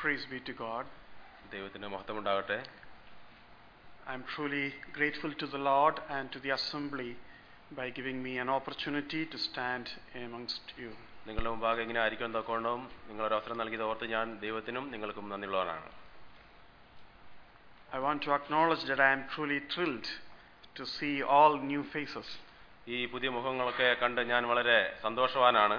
Praise be to God. ദൈവത്തിന് മഹത്വമുണ്ടാകട്ടെ I'm truly grateful to the Lord and to the assembly by giving me an opportunity to stand amongst you. നിങ്ങളുടെ മുമ്പാകെ ഇങ്ങനെ ആയിരിക്കും തക്കോണ്ടും നിങ്ങളൊരു അവസരം നൽകിയത് ഓർത്ത് ഞാൻ ദൈവത്തിനും നിങ്ങൾക്കും നന്ദിയുള്ളവനാണ് I want to acknowledge that I am truly thrilled to see all new faces. ഈ പുതിയ മുഖങ്ങളൊക്കെ കണ്ട് ഞാൻ വളരെ സന്തോഷവാനാണ്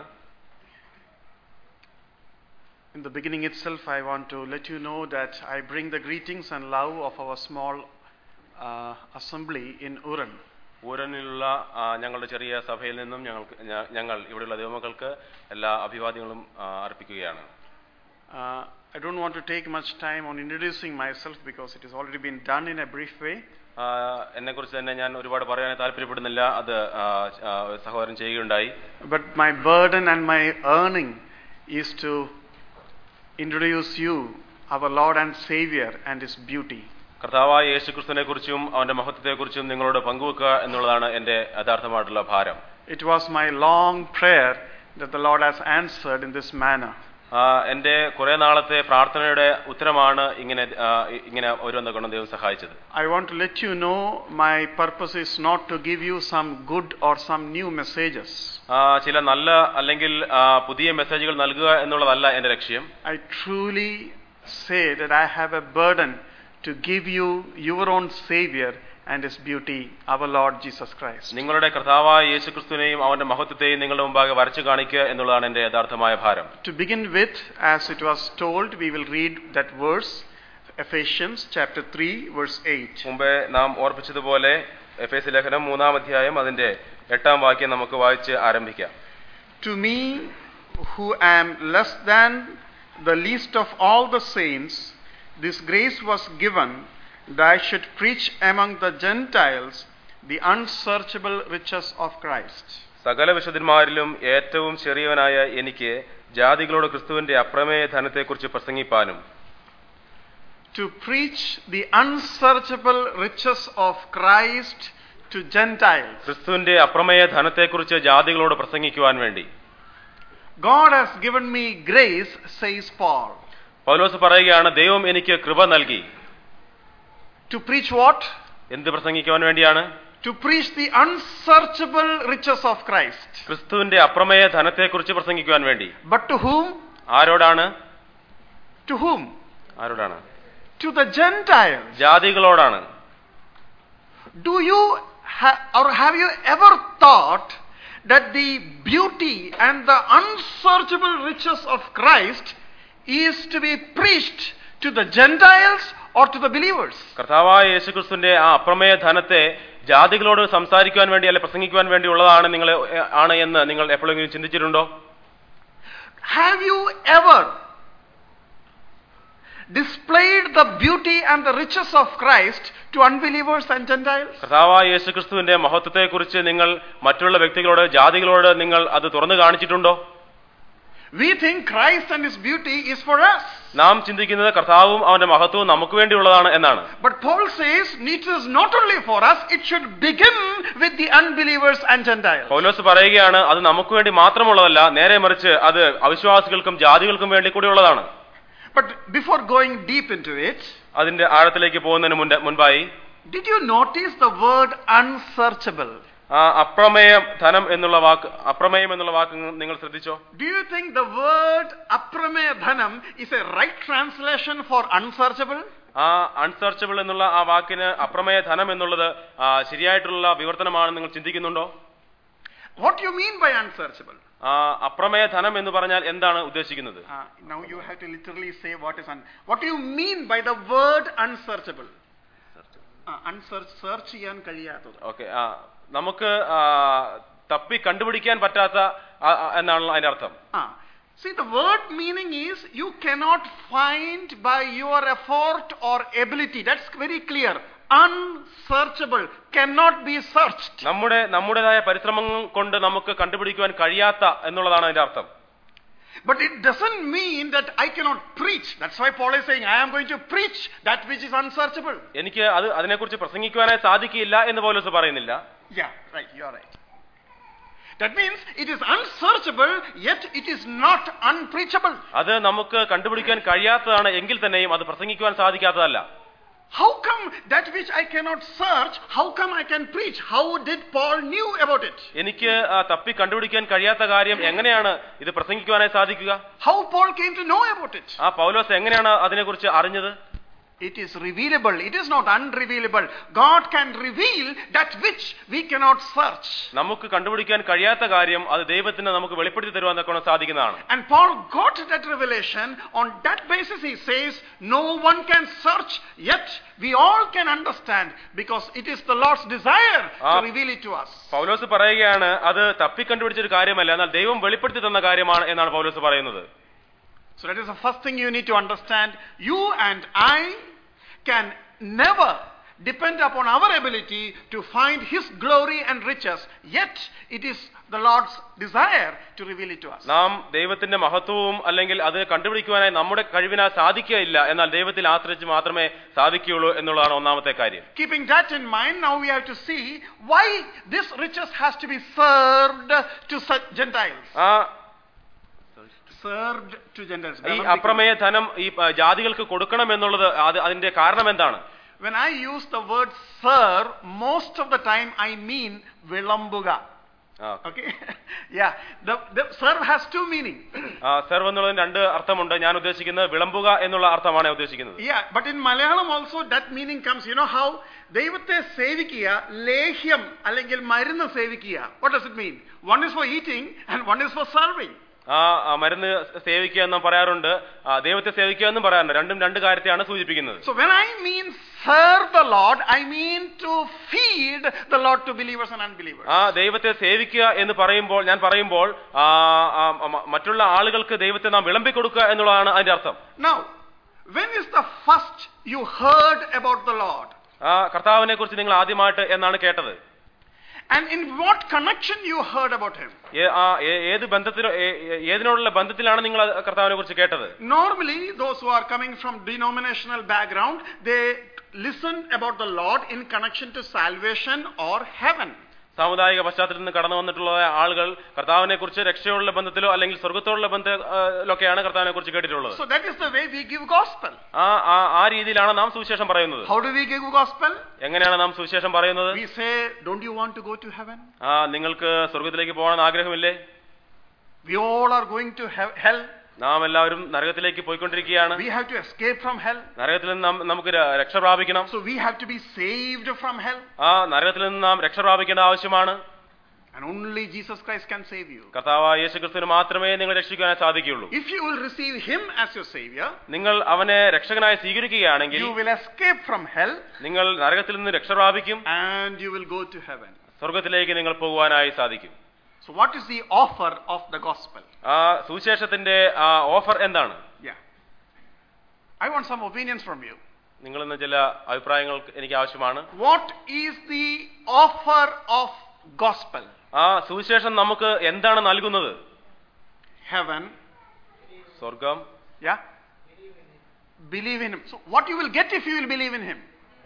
In the beginning itself, I want to let you know that I bring the greetings and love of our small uh, assembly in Uran. ഊരനിലുള്ള ആ, ഞങ്ങളുടെ ചെറിയ സഭയിൽ നിന്നും ഞങ്ങൾക്ക് ഞ- ഞങ്ങൾ ഇവിടെയുള്ള ദൈവമക്കൾക്ക് എല്ലാ അഭിവാദ്യങ്ങളും ആ, അർപ്പിക്കുകയാണ് Uh, I don't want to take much time on introducing myself because it has already been done in a brief way. ആ, എന്നെക്കുറിച്ച് തന്നെ ഞാൻ ഒരുപാട് പറയാൻ താല്പര്യപ്പെടുന്നില്ല അത് ആ, ആ, സഹോദരൻ ചെയ്യുകയുണ്ടായി But my burden and my earning is to introduce you, our Lord and Savior, and His beauty. കർത്താവായ യേശുക്രിസ്തുവിനെ കുറിച്ചും അവന്റെ മഹത്വത്തെക്കുറിച്ചും നിങ്ങളോട് പങ്കുവെക്കുക എന്നുള്ളതാണ് എന്റെ യഥാർത്ഥമായിട്ടുള്ള ഭാരം It was my long prayer that the Lord has answered in this manner. ആ, എന്റെ കുറെ നാളത്തെ പ്രാർത്ഥനയുടെ ഉത്തരമാണ് ഇങ്ങനെ ആ, ഇ- ഇങ്ങനെ ഓരോന്ന് കൊണ്ട് ദൈവം സഹായിച്ചത് I want to let you know my purpose is not to give you some good or some new messages. ആ, ചില നല്ല അല്ലെങ്കിൽ ആ, പുതിയ മെസ്സേജുകൾ നൽകുക എന്നുള്ളതല്ല എന്റെ ലക്ഷ്യം I truly say that I have a burden to give you your own Savior and His beauty, our Lord Jesus Christ. നിങ്ങളുടെ കർത്താവായ യേശുക്രിസ്തുവിനെയും അവന്റെ മഹത്വത്തെയും നിങ്ങളുടെ മുമ്പാകെ വരച്ചു കാണിക്കുക എന്നുള്ളതാണ് എന്റെ യഥാർത്ഥമായ ഭാരം To begin with, as it was told, we will read that verse, Ephesians chapter 3, verse 8. മുമ്പേ നാം ഓർപ്പിച്ചതുപോലെ എഫ് എസ് ലേഖനം മൂന്നാം അധ്യായം അതിന്റെ എട്ടാം വാക്യം നമുക്ക് വായിച്ച് ആരംഭിക്കാം To me, who am less than the least of all the saints, this grace was given that I should preach among the Gentiles the unsearchable riches of Christ. സകല വിശുദ്ധന്മാരിലും ഏറ്റവും ചെറിയവനായ എനിക്ക് ജാതികളോട് ക്രിസ്തുവിന്റെ Aprameya ധനത്തെക്കുറിച്ച് പ്രസംഗിപ്പാനും To preach the unsearchable riches of Christ to Gentiles. ക്രിസ്തുവിന്റെ അപ്രമേയ ധനത്തെക്കുറിച്ച് ജാതികളോട് പ്രസംഗിക്കുവാൻ വേണ്ടി God has given me grace, says Paul. പൗലോസ് പറയുകയാണ് ദൈവം എനിക്ക് കൃപ നൽകി To preach what? എന്ത് പ്രസംഗിക്കുവാൻ വേണ്ടിയാണ് To preach the unsearchable riches of Christ. ക്രിസ്തുവിന്റെ അപ്രമേയ ധനത്തെക്കുറിച്ച് പ്രസംഗിക്കുവാൻ വേണ്ടി But to whom? ആരോടാണ് To whom? ആരോടാണ് To the Gentiles. ജാതികളോടാണ് Do you ha- or have you ever thought that the beauty and the unsearchable riches of Christ is to be preached to the Gentiles or to the believers? കർത്താവായ യേശുക്രിസ്തുവിന്റെ ആ അപ്രമേയ ധനത്തെ ജാതികളോട് സംസാരിക്കുവാൻ വേണ്ടി അല്ലെ പ്രസംഗിക്കുവാൻ വേണ്ടിയുള്ളതാണ് നിങ്ങൾ ആണ് എന്ന് നിങ്ങൾ എപ്പോഴെങ്കിലും ചിന്തിച്ചിട്ടുണ്ടോ Have you ever displayed the beauty and the riches of Christ to unbelievers and Gentiles? കർത്താവായ യേശുക്രിസ്തുവിന്റെ മഹത്വത്തെക്കുറിച്ച് നിങ്ങൾ മറ്റുള്ള വ്യക്തികളോട് ജാതികളോട് നിങ്ങൾ അത് തുറന്നു കാണിച്ചിട്ടുണ്ടോ We think Christ and His beauty is for us. നാം ചിന്തിക്കുന്നത് കർത്താവും അവന്റെ മഹത്വവും നമുക്ക് വേണ്ടിയുള്ളതാണ് എന്നാണ് But Paul says it is not only for us, it should begin with the unbelievers and Gentiles. പൗലോസ് പറയുകയാണ് അത് നമുക്ക് വേണ്ടി മാത്രമുള്ളതല്ല നേരെ മറിച്ച് അത് അവിശ്വാസികൾക്കും ജാതികൾക്കും വേണ്ടി കൂടിയുള്ളതാണ് But before going deep into it, അതിന്റെ ആഴത്തിലേക്ക് പോകുന്നതിന് മുൻപ് മുൻപായി did you notice the word unsearchable? ആ അപ്രമേയം ധനം എന്നുള്ള വാക്ക് അപ്രമേയം എന്നുള്ള വാക്ക് നിങ്ങൾ ശ്രദ്ധിച്ചോ Do you think the word aprameya dhanam is a right translation for unsearchable? ആ അൺസർച്ചബിൾ എന്നുള്ള ആ വാക്കിന് അപ്രമേയ ധനം എന്നുള്ളത് ആ, ശരിയായിട്ടുള്ള വിവർത്തനമാണെന്ന് നിങ്ങൾ ചിന്തിക്കുന്നുണ്ടോ What do you mean by unsearchable? ആ അപ്രമേയ ധനം എന്ന് പറഞ്ഞാൽ എന്താണ് ഉദ്ദേശിക്കുന്നത് Uh, now you have to literally say what is un. What do you mean by the word unsearchable? Uh, unsearch search ചെയ്യാൻ കഴിയാത്തത്. ഓക്കെ ആ നമുക്ക് ആ, തപ്പി കണ്ടുപിടിക്കാൻ പറ്റാത്ത ആ, ആ, എന്നാണല്ലോ അതിന്റെ അർത്ഥം Ah, see, the word meaning is you cannot find by your effort or ability. That's very clear. Unsearchable, cannot be searched. നമ്മുടെ നമ്മുടേതായ പരിശ്രമം കൊണ്ട് നമുക്ക് കണ്ടുപിടിക്കുവാൻ കഴിയാത്ത എന്നുള്ളതാണ് അതിന്റെ അർത്ഥം But it doesn't mean that I cannot preach. That's why Paul is saying, I am going to preach that which is unsearchable. എനിക്ക് അത് അതിനെക്കുറിച്ച് പ്രസംഗിക്കുവാനായി സാധിക്കില്ല എന്ന് പോലും പറയുന്നില്ല Yeah, right, you are right. That means it is unsearchable, yet it is not unpreachable. അത് നമുക്ക് കണ്ടുപിടിക്കാൻ കഴിയാത്തതാണ് എങ്കിൽ തന്നെയും അത് പ്രസംഗിക്കുവാൻ സാധിക്കാത്തതല്ല How come that which I cannot search, how come I can preach? How did Paul knew about it? എനിക്ക് ആ തപ്പി കണ്ടുപിടിക്കാൻ കഴിയാത്ത കാര്യം എങ്ങനെയാണ് ഇത് പ്രസംഗിക്കുവാനായി സാധിക്കുക How Paul came to know about it? ആ പൗലോസ് എങ്ങനെയാണ് അതിനെക്കുറിച്ച് അറിഞ്ഞത് It is revealable, it is not unrevealable. God can reveal that which we cannot search. നമുക്ക് കണ്ടുപിടിക്കാൻ കഴിയാത്ത കാര്യം അത് ദൈവത്തിന് നമുക്ക് വെളിപ്പെടുത്തി തരുവാൻ തക്കോണം സാധിക്കുന്നതാണ് And Paul got that revelation. On that basis, he says, No one can search, yet we all can understand because it is the Lord's desire to Ah. reveal it to us. പൗലോസ് പറയുകയാണ് അത് തപ്പി കണ്ടുപിടിച്ചൊരു കാര്യമല്ല എന്നാൽ ദൈവം വെളിപ്പെടുത്തി തന്ന കാര്യമാണ് എന്നാണ് പൗലോസ് പറയുന്നത് So, that is the first thing you need to understand. You and I can never depend upon our ability to find His glory and riches, yet it is the Lord's desire to reveal it to us. നാം ദൈവത്തിന്റെ മഹത്വവും അല്ലെങ്കിൽ അത് കണ്ടുപിടിക്കുവാനായി നമ്മുടെ കഴിവിനാൽ സാധിക്കുകയില്ല എന്നാൽ ദൈവത്തിൽ ആശ്രയിച്ച് മാത്രമേ സാധിക്കുകയുള്ളൂ എന്നുള്ളതാണ് ഒന്നാമത്തെ കാര്യം Keeping that in mind, now we have to see why this riches has to be served to such Gentiles. ആ Served to Gentiles. ഈ അപ്രമേയ ധനം ഈ ആ, ജാതികൾക്ക് കൊടുക്കണം എന്നുള്ളത് അത് അതിന്റെ കാരണം എന്താണ് When I use the word serve, most of the time I mean vilambuga. ആ, Okay? yeah. The, the serve has two meaning. ആ, സെർവ് എന്നുള്ളതിന് രണ്ട് അർത്ഥമുണ്ട് ഞാൻ ഉദ്ദേശിക്കുന്നത് വിളമ്പുക എന്നുള്ള അർത്ഥമാണ് ഞാൻ ഉദ്ദേശിക്കുന്നത് yeah. But in Malayalam also that meaning comes. You know how? ദൈവത്തെ സേവിക്കുക ലേഹ്യം അല്ലെങ്കിൽ മരുന്ന് സേവിക്കുക what does it mean one is for eating and one is for serving ആ ആ, മരുന്ന് സേവിക്കുക എന്നും പറയാറുണ്ട് ആ, ദൈവത്തെ സേവിക്കുക എന്നും പറയാറുണ്ട് രണ്ടും രണ്ട് കാര്യത്തെയാണ് സൂചിപ്പിക്കുന്നത് So when I mean serve the Lord, I mean to feed the Lord to believers and unbelievers. ആ ദൈവത്തെ സേവിക്കുക എന്ന് പറയുമ്പോൾ ഞാൻ പറയുമ്പോൾ ആ, ആ, മ- മറ്റുള്ള ആളുകൾക്ക് ദൈവത്തെ നാം വിളമ്പി കൊടുക്കുക എന്നുള്ളതാണ് അതിന്റെ അർത്ഥം Now, when is the first you heard about the Lord? ആ കർത്താവിനെ കുറിച്ച് നിങ്ങൾ ആദ്യമായിട്ട് എന്നാണ് കേട്ടത് And in what connection you heard about him? ഏ- ആ ഏ- ഏത് ബന്ധത്തിലോ ഏ- ഏ- ഏതിനോടുള്ള ബന്ധത്തിലാണ് നിങ്ങൾ അത് കർത്താവിനെ കുറിച്ച് കേട്ടത് Normally, those who are coming from denominational background, they listen about the Lord in connection to salvation or heaven. സാമുദായിക പശ്ചാത്തലത്തിൽ നിന്ന് കടന്നു വന്നിട്ടുള്ള ആളുകൾ കർത്താവിനെ കുറിച്ച് രക്ഷയുള്ള ബന്ധത്തിലോ അല്ലെങ്കിൽ സ്വർഗത്തോടുള്ള ബന്ധത്തിലൊക്കെയാണ് കർത്താവിനെ കുറിച്ച് കേട്ടിട്ടുള്ളത് So that is the way we give gospel. ആ ആ- ആ രീതിയിലാണ് നാം സുവിശേഷം പറയുന്നത് How do we give gospel? എങ്ങനെയാണ് നാം സുവിശേഷം പറയുന്നത് We say, don't you want to go to heaven? ആ നിങ്ങൾക്ക് സ്വർഗത്തിലേക്ക് പോകണമെന്ന് ആഗ്രഹമില്ലേ We all are going to he- hell. നാം എല്ലാവരും നരകത്തിലേക്ക് പോയിക്കൊണ്ടിരിക്കുകയാണ് We have to escape from hell. നരകത്തിൽ നിന്ന് നാം നമുക്ക് ര- രക്ഷ പ്രാപിക്കണം So we have to be saved from hell. ആ നരകത്തിൽ നിന്ന് നാം രക്ഷ പ്രാപിക്കേണ്ട ആവശ്യമാണ് And only Jesus Christ can save you. കർത്താവായ യേശു ക്രിസ്തുവിന് മാത്രമേ നിങ്ങൾ രക്ഷിക്കുവാൻ സാധിക്കുകയുള്ളൂ If you will receive Him as your Savior, നിങ്ങൾ അവനെ രക്ഷകനായി സ്വീകരിക്കുകയാണെങ്കിൽ you will escape from hell നിങ്ങൾ നരകത്തിൽ നിന്ന് രക്ഷ പ്രാപിക്കും and you will go to heaven. സ്വർഗത്തിലേക്ക് നിങ്ങൾ പോകുവാനായി സാധിക്കും So, what is the offer of the gospel? ആ സുവിശേഷത്തിന്റെ ആ ഓഫർ എന്താണ് Yeah. I want some opinions from you. നിങ്ങൾ ഇന്ന് ചില അഭിപ്രായങ്ങൾ എനിക്ക് ആവശ്യമാണ് What is the offer of gospel? ആ സുവിശേഷം നമുക്ക് എന്താണ് നൽകുന്നത് Heaven. സ്വർഗം Yeah. Believe in Him. So, what you will get if you will believe in Him?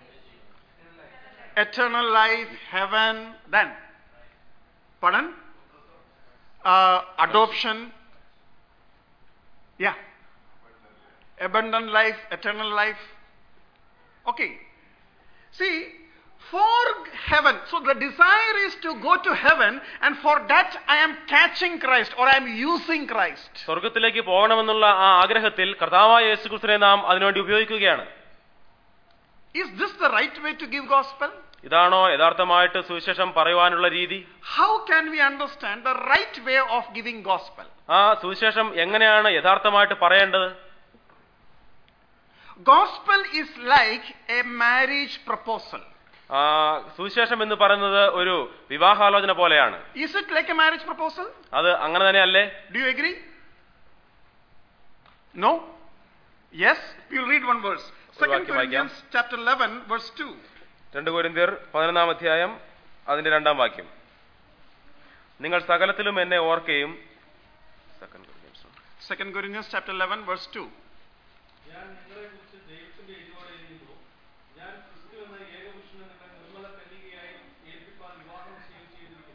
Eternal life, heaven, then. Pardon? Uh, adoption. Yeah. Abundant life, eternal life. Okay. See, for heaven, so the desire is to go to heaven, and for that I am catching Christ or I am using Christ. സ്വർഗത്തിലേക്ക് പോകണമെന്നുള്ള ആ ആഗ്രഹത്തിൽ കർത്താവായ യേശുക്രിസ്തുവിനെ നാം അതിനുവേണ്ടി ഉപയോഗിക്കുകയാണ് Is this the right way to give gospel? ഇതാണോ യഥാർത്ഥമായിട്ട് സുവിശേഷം പറയുവാനുള്ള രീതി How can we understand the right way of giving gospel? ആ സുവിശേഷം എങ്ങനെയാണ് യഥാർത്ഥമായിട്ട് പറയേണ്ടത് Gospel is like a marriage proposal. ആ സുവിശേഷം എന്ന് പറയുന്നത് ഒരു വിവാഹാലോചന പോലെയാണ് Is it like a marriage proposal? അത് അങ്ങനെ തന്നെയല്ലേ Do you agree? No? Yes? We'll read one verse. Second വാക്യം വായിക്കാം. Corinthians chapter 11, verse 2. രണ്ട് കൊരിന്ത്യർ പതിനൊന്നാം അധ്യായം അതിന്റെ രണ്ടാം വാക്യം നിങ്ങൾ സകലത്തിലും എന്നെ ഓർക്കുകയും Second Corinthians. Second Corinthians chapter 11, verse 2. ഞാൻ നിങ്ങളെക്കുറിച്ച് ദൈവത്തിന്റെ എരിവോടെയിരിക്കുന്നു ഞാൻ ക്രിസ്തു എന്ന ഏകപുരുഷനെ നിങ്ങളെ നിർമ്മല കന്യകയായി ഏൽപ്പിപ്പാൻ വിവാഹം നിശ്ചയം ചെയ്തിരിക്കുന്നു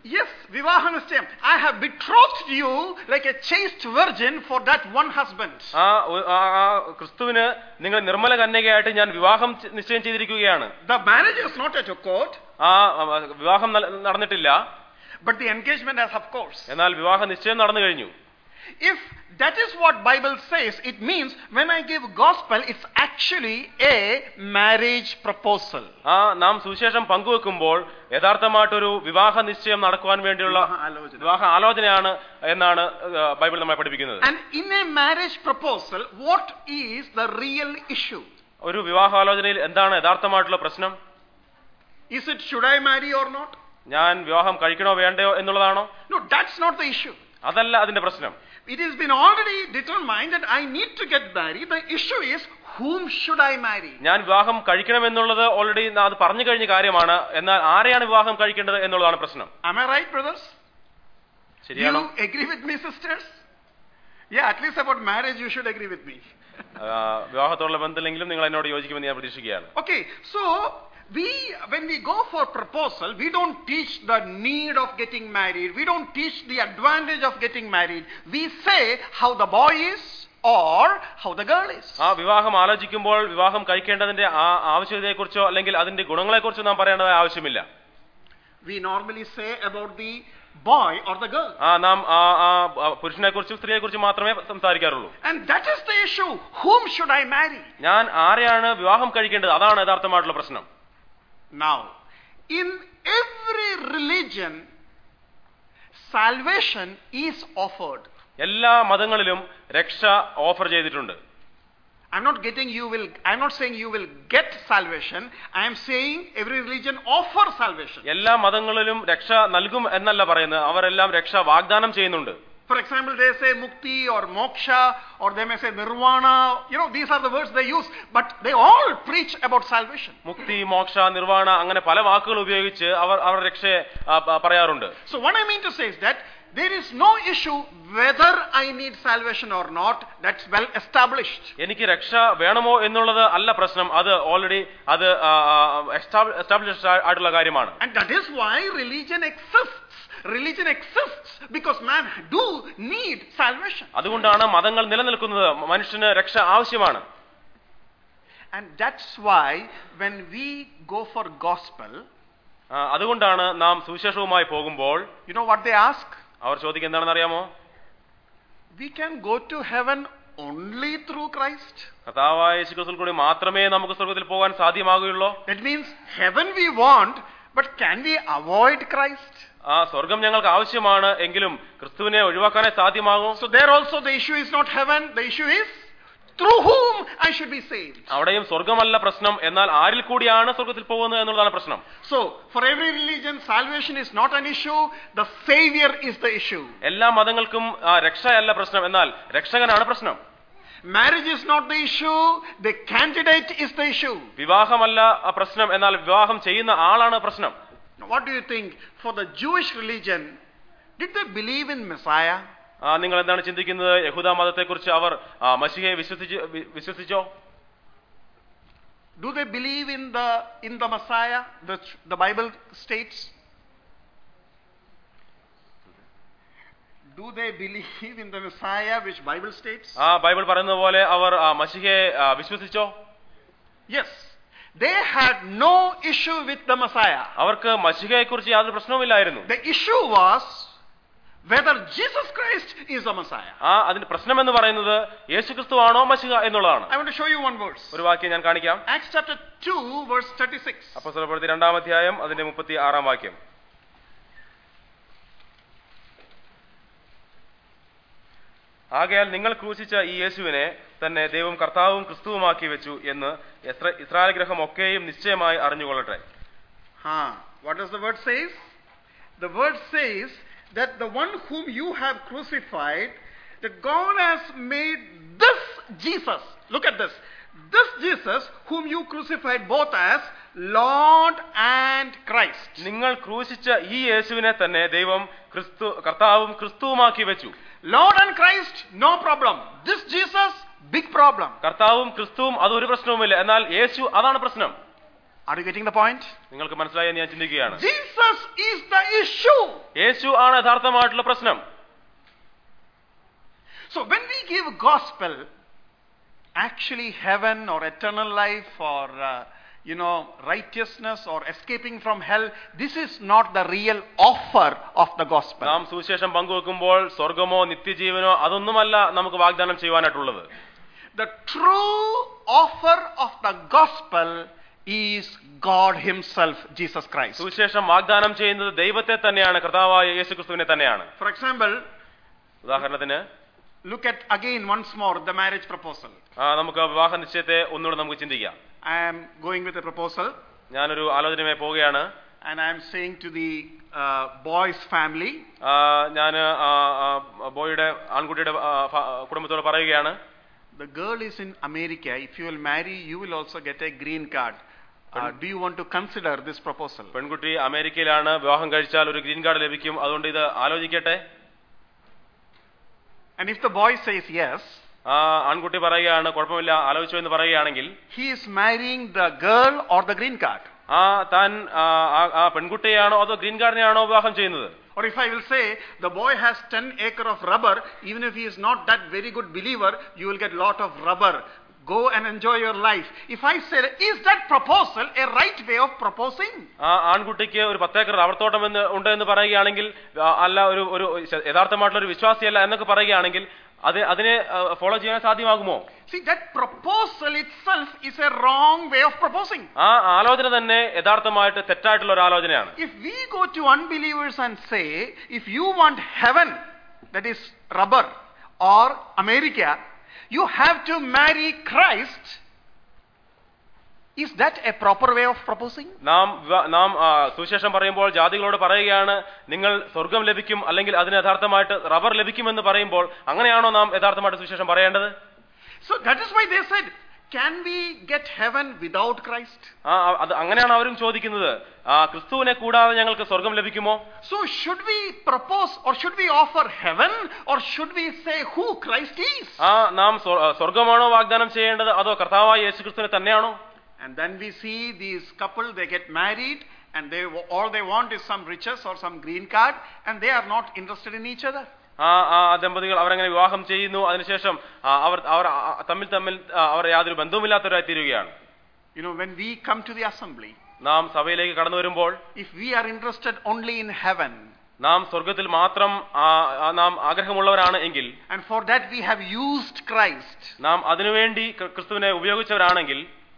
Yes, Vivaha Nischayam. I have betrothed you like a chaste virgin for that one husband. ആ ഒ- ആ- ആ ക്രിസ്തുവിന് നിങ്ങൾ നിർമ്മല കന്യകയായിട്ട് ഞാൻ വിവാഹം ചെ- നിശ്ചയം ചെയ്തിരിക്കുകയാണ് The marriage is not at a court, ആ ആ, വിവാഹം നൽ- നടന്നിട്ടില്ല but the engagement has, of course. എന്നാൽ വിവാഹ നിശ്ചയം നടന്നു കഴിഞ്ഞു If that is what Bible says, it means when I give gospel, it's actually a marriage proposal. ആ നാം സുവിശേഷം പങ്കുവെക്കുമ്പോൾ യഥാർത്ഥമായിട്ടൊരു വിവാഹ നിശ്ചയം നടക്കുവാൻ വേണ്ടിയുള്ള വിവാഹ ആലോചന. വിവാഹ ആലോചനയാണ് എന്നാണ് ആ, ബൈബിൾ നമ്മെ പഠിപ്പിക്കുന്നത് And in a marriage proposal, what is the real issue? ഒരു വിവാഹാലോചനയിൽ എന്താണ് യഥാർത്ഥമായിട്ടുള്ള പ്രശ്നം Is it should I marry or not? ഞാൻ വിവാഹം കഴിക്കണോ വേണ്ടയോ എന്നുള്ളതാണോ No, that's not the issue. അതല്ല അതിന്റെ പ്രശ്നം It has been already determined that I need to get married. The issue is whom should I marry? ഞാൻ വിവാഹം കഴിക്കണമെന്നുള്ളത് ഓൾറെഡി അത് പറഞ്ഞു കഴിഞ്ഞ കാര്യമാണ് എന്നാൽ ആരെയാണ് വിവാഹം കഴിക്കേണ്ടത് എന്നുള്ളതാണ് പ്രശ്നം Am I right, brothers? ശരിയാണോ You agree with me, sisters? Yeah, at least about marriage, you should agree with me. ആ, വിവാഹത്തോടുള്ള ബന്ധമില്ലെങ്കിലും നിങ്ങൾ എന്നോട് യോജിക്കുമെന്ന് ഞാൻ പ്രതീക്ഷിക്കുകയാണ് Okay, so we, when we go for proposal, we don't teach the need of getting married. We don't teach the advantage of getting married. We say how the boy is or how the girl is. ആ വിവാഹം ആലോചിക്കുമ്പോൾ വിവാഹം കഴിക്കേണ്ടതിന്റെ ആ ആവശ്യകതയെക്കുറിച്ചോ അല്ലെങ്കിൽ അതിന്റെ ഗുണങ്ങളെക്കുറിച്ചോ നാം പറയേണ്ടത് ആവശ്യമില്ല We normally say about the boy or the girl. ആ നാം ആ ആ പുരുഷനെ കുറിച്ചും സ്ത്രീയെ കുറിച്ചും മാത്രമേ സംസാരിക്കാറുള്ളൂ And that is the issue. Whom should I marry? ഞാൻ ആരെയാണ് വിവാഹം കഴിക്കേണ്ടത് അതാണ് യഥാർത്ഥമായിട്ടുള്ള പ്രശ്നം Now, in every religion, salvation is offered. എല്ലാ മതങ്ങളിലും രക്ഷ ഓഫർ ചെയ്തിട്ടുണ്ട് I'm not getting you will, I'm not saying you will get salvation. I am saying every religion offers salvation. എല്ലാ മതങ്ങളിലും രക്ഷ നൽകും എന്നല്ല പറയുന്നത് അവരെല്ലാം രക്ഷ വാഗ്ദാനം ചെയ്യുന്നുണ്ട് For example, they say mukti or moksha or they may say nirvana. You know, these are the words they use, but they all preach about salvation. മുക്തി മോക്ഷ നിർവാണ അങ്ങനെ പല വാക്കുകൾ ഉപയോഗിച്ച് അവർ അവർ രക്ഷയെ ആ, പ- പറയാറുണ്ട് So what I mean to say is that there is no issue whether I need salvation or not. That's well established. എനിക്ക് രക്ഷ വേണമോ എന്നുള്ളത് അല്ല പ്രശ്നം അത് ഓൾറെഡി അത് എസ്റ്റാബ്ലിഷ് ആയിട്ടുള്ള കാര്യമാണ് And that is why religion exists. Religion exists because man do need salvation. അതുകൊണ്ടാണ് മതങ്ങൾ നിലനിൽക്കുന്നത് മനുഷ്യന് രക്ഷ ആവശ്യമാണ് And that's why when we go for gospel, ആ, അതുകൊണ്ടാണ് നാം സുവിശേഷവുമായി പോകുമ്പോൾ you know what they ask? അവർ ചോദിക്കുക എന്താണെന്ന് അറിയാമോ We can go to heaven only through Christ. കർത്താവായ യേശുക്രിസ്തുവിൽ കൂടി മാത്രമേ നമുക്ക് സ്വർഗത്തിൽ പോകാൻ സാധ്യമാകുകയുള്ളൂ That means heaven we want, but can we avoid Christ? ആ സ്വർഗം ഞങ്ങൾക്ക് ആവശ്യമാണ് എങ്കിലും ക്രിസ്തുവിനെ ഒഴിവാക്കാനേ സാധ്യമാകും So there also the issue is not heaven, the issue is through whom I should be saved. അവിടെയും സ്വർഗമല്ല പ്രശ്നം എന്നാൽ ആരിൽ കൂടിയാണ് സ്വർഗത്തിൽ പോകുന്നത് എന്നുള്ളതാണ് പ്രശ്നം So for every religion, salvation is not an issue, the Savior is the issue. എല്ലാ മതങ്ങൾക്കും ആ, രക്ഷയല്ല പ്രശ്നം എന്നാൽ രക്ഷകനാണ് പ്രശ്നം Marriage is not the issue, the candidate is the issue. വിവാഹമല്ല ആ പ്രശ്നം എന്നാൽ വിവാഹം ചെയ്യുന്ന ആളാണ് പ്രശ്നം Now, what do you think? For the Jewish religion, did they believe in Messiah? ആ, നിങ്ങൾ എന്താണ് ചിന്തിക്കുന്നത് യഹൂദ മതത്തെക്കുറിച്ച് അവർ ആ, മശിഹയെ വിശ്വസിച്ച് വി- വിശ്വസിച്ചോ Do they believe in the in the Messiah? The, the Bible states. Do they believe in the Messiah which Bible states? ആ ബൈബിൾ പറയുന്നത് പോലെ അവർ ആ, മശിഹയെ ആ, വിശ്വസിച്ചോ Yes. They had no issue with the Messiah. അവർക്ക് മശിഹയെക്കുറിച്ച് യാതൊരു പ്രശ്നവുമില്ലായിരുന്നു The issue was whether Jesus Christ is the Messiah. ആ അതിന്റെ പ്രശ്നം എന്ന് പറയുന്നത് യേശുക്രിസ്തു ആണോ മശിഹ എന്നുള്ളതാണ് I want to show you one verse. ഒരു വാക്യം ഞാൻ കാണിക്കാം Acts chapter 2, verse 36. അപ്പോസ്തലപ്രവൃത്തി രണ്ടാം അധ്യായം അതിന്റെ മുപ്പത്തി ആറാം വാക്യം ആകയാൽ നിങ്ങൾ ക്രൂശിച്ച ഈ യേശുവിനെ തന്നെ ദൈവം കർത്താവും ക്രിസ്തുവുമാക്കി വെച്ചു എന്ന് ഇസ്ര- ഇസ്രായേൽ ഗ്രഹം ഒക്കെയും നിശ്ചയമായി അറിഞ്ഞുകൊള്ളട്ടെ Huh. What does the word says? The word says that the one whom you have crucified, that God has made this Jesus, look at this, this Jesus whom you crucified both as Lord and Christ. നിങ്ങൾ ക്രൂശിച്ച ഈ യേശുവിനെ തന്നെ ദൈവം ക്രിസ്തു കർത്താവും ക്രിസ്തുവുമാക്കി വെച്ചു Lord and Christ, no problem. This Jesus, big problem. കർത്താവും ക്രിസ്തുവും അതൊരു പ്രശ്നവുമില്ല എന്നാൽ യേശു അതാണ് പ്രശ്നം Are you getting the point? നിങ്ങൾക്ക് മനസ്സിലായെന്ന് ഞാൻ ചിന്തിക്കുകയാണ് Jesus is the issue. യേശു ആണ് യഥാർത്ഥമായിട്ടുള്ള പ്രശ്നം So when we give gospel, actually heaven or eternal life or uh, you know righteousness or escaping from hell, this is not the real offer of the gospel. നാം സുവിശേഷം പങ്കുവെക്കുമ്പോൾ സ്വർഗമോ നിത്യജീവനോ അതൊന്നുമല്ല നമുക്ക് വാഗ്ദാനം ചെയ്യുവാനായിട്ടുള്ളത് The true offer of the gospel is God Himself, Jesus Christ. സുവിശേഷം വാഗ്ദാനം ചെയ്യുന്നത് ദൈവത്തെ തന്നെയാണ് കർത്താവായ യേശുക്രിസ്തുവിനെ തന്നെയാണ് For example, ഉദാഹരണത്തിന് look at again once more the marriage proposal. ആ, നമുക്ക് വിവാഹ നിശ്ചയത്തെ ഒന്നുകൂടെ നമുക്ക് ചിന്തിക്കാം I am going with a proposal ഞാനൊരു ആലോചനയുമായി പോവുകയാണ് and I am saying to the uh, boy's family, ഞാൻ ബോയുടെ ആൺകുട്ടിയുടെ ആ, ഫ- കുടുംബത്തോട് പറയുകയാണ് the girl is in America. If you will marry, you will also get a green card. Uh, do you want to consider this proposal? പെൺകുട്ടി അമേരിക്കയിലാണ് വിവാഹം കഴിച്ചാൽ ഒരു ഗ്രീൻ കാർഡ് ലഭിക്കും അതുകൊണ്ട് ഇത് ആലോചിക്കട്ടെ And if the boy says yes, ആ ആൺകുട്ടി പറയുകയാണ് കുഴപ്പമില്ല ആലോചിച്ചു എന്ന് പറയുകയാണെങ്കിൽ he is marrying the girl or the green card. ആ താൻ ആ, ആ- ആ പെൺകുട്ടിയെയാണോ അതോ ഗ്രീൻ കാർഡിനെയാണോ വിവാഹം ചെയ്യുന്നത് Or if I will say the boy has 10 acre of rubber, even if he is not that very good believer, you will get lot of rubber. Go and enjoy your life. If I say, is that proposal a right way of proposing? ആ ആൺകുട്ടിക്ക് ഒരു പത്തേക്കർ റബ്ബർത്തോട്ടം എന്ന് ഉണ്ട് എന്ന് പറയുകയാണെങ്കിൽ ആ, അല്ല ഒരു ഒരു യഥാർത്ഥമായിട്ടുള്ള ഒരു വിശ്വാസിയല്ല എന്നൊക്കെ പറയുകയാണെങ്കിൽ അത് അതിനെ ഫോളോ ചെയ്യാൻ സാധ്യമാകുമോ See, that proposal itself is a wrong way of proposing. ആ ആലോചന തന്നെ യഥാർത്ഥമായിട്ട് തെറ്റായിട്ടുള്ള ഒരു ആലോചനയാണ് If we go to unbelievers and say, if you want heaven, that is rubber, or America, you have to marry Christ, is that a proper way of proposing? നാം വിവാ- നാം ആ, സുവിശേഷം പറയുമ്പോൾ ജാതികളോട് പറയുകയാണ് നിങ്ങൾ സ്വർഗം ലഭിക്കും അല്ലെങ്കിൽ അതിന് യഥാർത്ഥമായിട്ട് റബ്ബർ ലഭിക്കുമെന്ന് പറയുമ്പോൾ അങ്ങനെയാണോ നാം യഥാർത്ഥമായിട്ട് സുവിശേഷം പറയേണ്ടത് So that is why they said, can we get heaven without Christ? ആ ആ, അത് അങ്ങനെയാണ് അവരും ചോദിക്കുന്നത് ആ ക്രിസ്തുവിനെ കൂടാതെ ഞങ്ങൾക്ക് സ്വർഗം ലഭിക്കുമോ So should we propose or should we offer heaven or should we say who Christ is? ആ നാം സ്വ- ആ, സ്വർഗമാണോ വാഗ്ദാനം ചെയ്യേണ്ടത് അതോ കർത്താവായ യേശുക്രിസ്തുവിനെ തന്നെയാണോ And then we see these couple, they get married and they all they want is some riches or some green card and they are not interested in each other. ആ ആ ദമ്പതികൾ അവരങ്ങനെ വിവാഹം ചെയ്യുന്നു അതിനുശേഷം ആ, അവർ അവർ ആ, തമ്മിൽ തമ്മിൽ ആ, അവർ യാതൊരു ബന്ധവുമില്ലാത്തവരായി തീരുകയാണ് You know, when we come to the assembly, നാം സഭയിലേക്ക് കടന്നു വരുമ്പോൾ if we are interested only in heaven നാം സ്വർഗത്തിൽ മാത്രം ആ, ആ, നാം ആഗ്രഹമുള്ളവരാണ് എങ്കിൽ and for that we have used Christ, നാം അതിനുവേണ്ടി ക്രി- ക്രിസ്തുവിനെ ഉപയോഗിച്ചവരാണെങ്കിൽ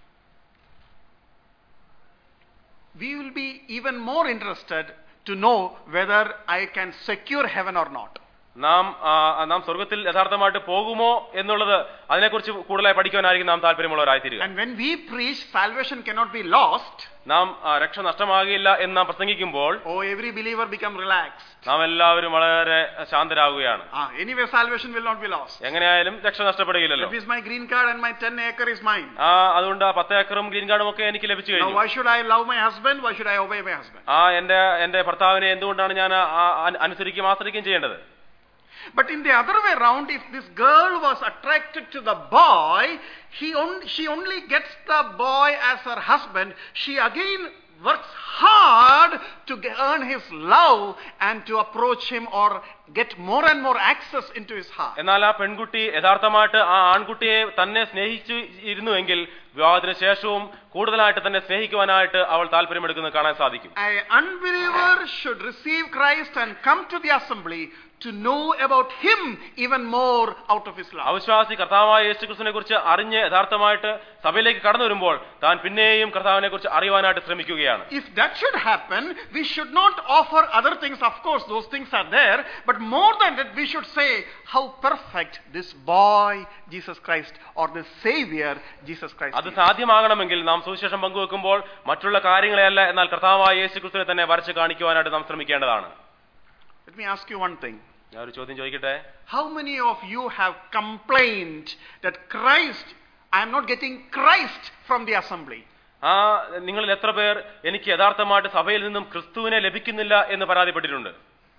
we will be even more interested to know whether I can secure heaven or not. നാം ആ, നാം സ്വർഗത്തിൽ യഥാർത്ഥമായിട്ട് പോകുമോ എന്നുള്ളത് അതിനെക്കുറിച്ച് കൂടുതലായി പഠിക്കുവാനായിരിക്കും നാം താല്പര്യമുള്ളവരായി തീരുക And when we preach salvation cannot be lost, നാം ആ, രക്ഷ നഷ്ടമാകില്ല എന്ന് നാം പ്രസംഗിക്കുമ്പോൾ oh, every believer become relaxed. നാം എല്ലാവരും വളരെ ശാന്തരാകുകയാണ് Ah, anyway, salvation will not be lost. എങ്ങനെയായാലും രക്ഷ നഷ്ടപ്പെടുകയില്ലല്ലോ That is my green card and my 10 acre is mine. ആ അതുകൊണ്ട് ആ പത്ത് ഏക്കറും ഗ്രീൻ കാർഡും ഒക്കെ എനിക്ക് ലഭിച്ചു Now, കഴിഞ്ഞു why should I love my husband? Why should I obey my husband? ആ എന്റെ എന്റെ ഭർത്താവിനെ എന്തുകൊണ്ടാണ് ഞാൻ ആ- ആ- അനു- അനുസരിക്കുകയും ആശ്രയിക്കുകയും ചെയ്യേണ്ടത് But in the other way around, if this girl was attracted to the boy, he on, she only gets the boy as her husband. She again works hard to ge- earn his love and to approach him or get more and more access into his heart. എന്നാൽ ആ പെൺകുട്ടി യഥാർത്ഥമായിട്ട് ആ ആൺകുട്ടിയെ തന്നെ സ്നേഹിച്ചു ഇരുന്നുവെങ്കിൽ വിവാഹത്തിന് ശേഷവും കൂടുതലായിട്ട് തന്നെ സ്നേഹിക്കുവാനായിട്ട് അവൾ താല്പര്യമെടുക്കുന്നത് കാണാൻ സാധിക്കും An unbeliever should receive Christ and come to the assembly to know about him even more out of his love. അവിശ്വാസി കർത്താവായ യേശുക്രിസ്തുവിനെ കുറിച്ച് അറിഞ്ഞ് യഥാർത്ഥമായിട്ട് സഭയിലേക്ക് കടന്നു വരുമ്പോൾ താൻ പിന്നെയും കർത്താവിനെ കുറിച്ച് അറിയുവാനായിട്ട് ശ്രമിക്കുകയാണ് If that should happen, we should not offer other things. Of course, those things are there. But more than that, we should say how perfect this boy, Jesus Christ, or this Savior, Jesus Christ. അത് is. സാധ്യമാകണമെങ്കിൽ നാം സുവിശേഷം പങ്കുവെക്കുമ്പോൾ മറ്റുള്ള കാര്യങ്ങളെയല്ല എന്നാൽ കർത്താവായ യേശുക്രിസ്തുവിനെ തന്നെ വരച്ച് കാണിക്കുവാനായിട്ട് നാം ശ്രമിക്കേണ്ടതാണ് Let me ask you one thing. ഞാൻ ഒരു ചോദ്യം ചോദിക്കട്ടെ How many of you have complained that Christ, I am not getting Christ from the assembly? ആ നിങ്ങളിൽ എത്ര പേർ എനിക്ക് യഥാർത്ഥമായിട്ട് സഭയിൽ നിന്നും ക്രിസ്തുവിനെ ലഭിക്കുന്നില്ല എന്ന് പരാതിപ്പെട്ടിട്ടുണ്ട്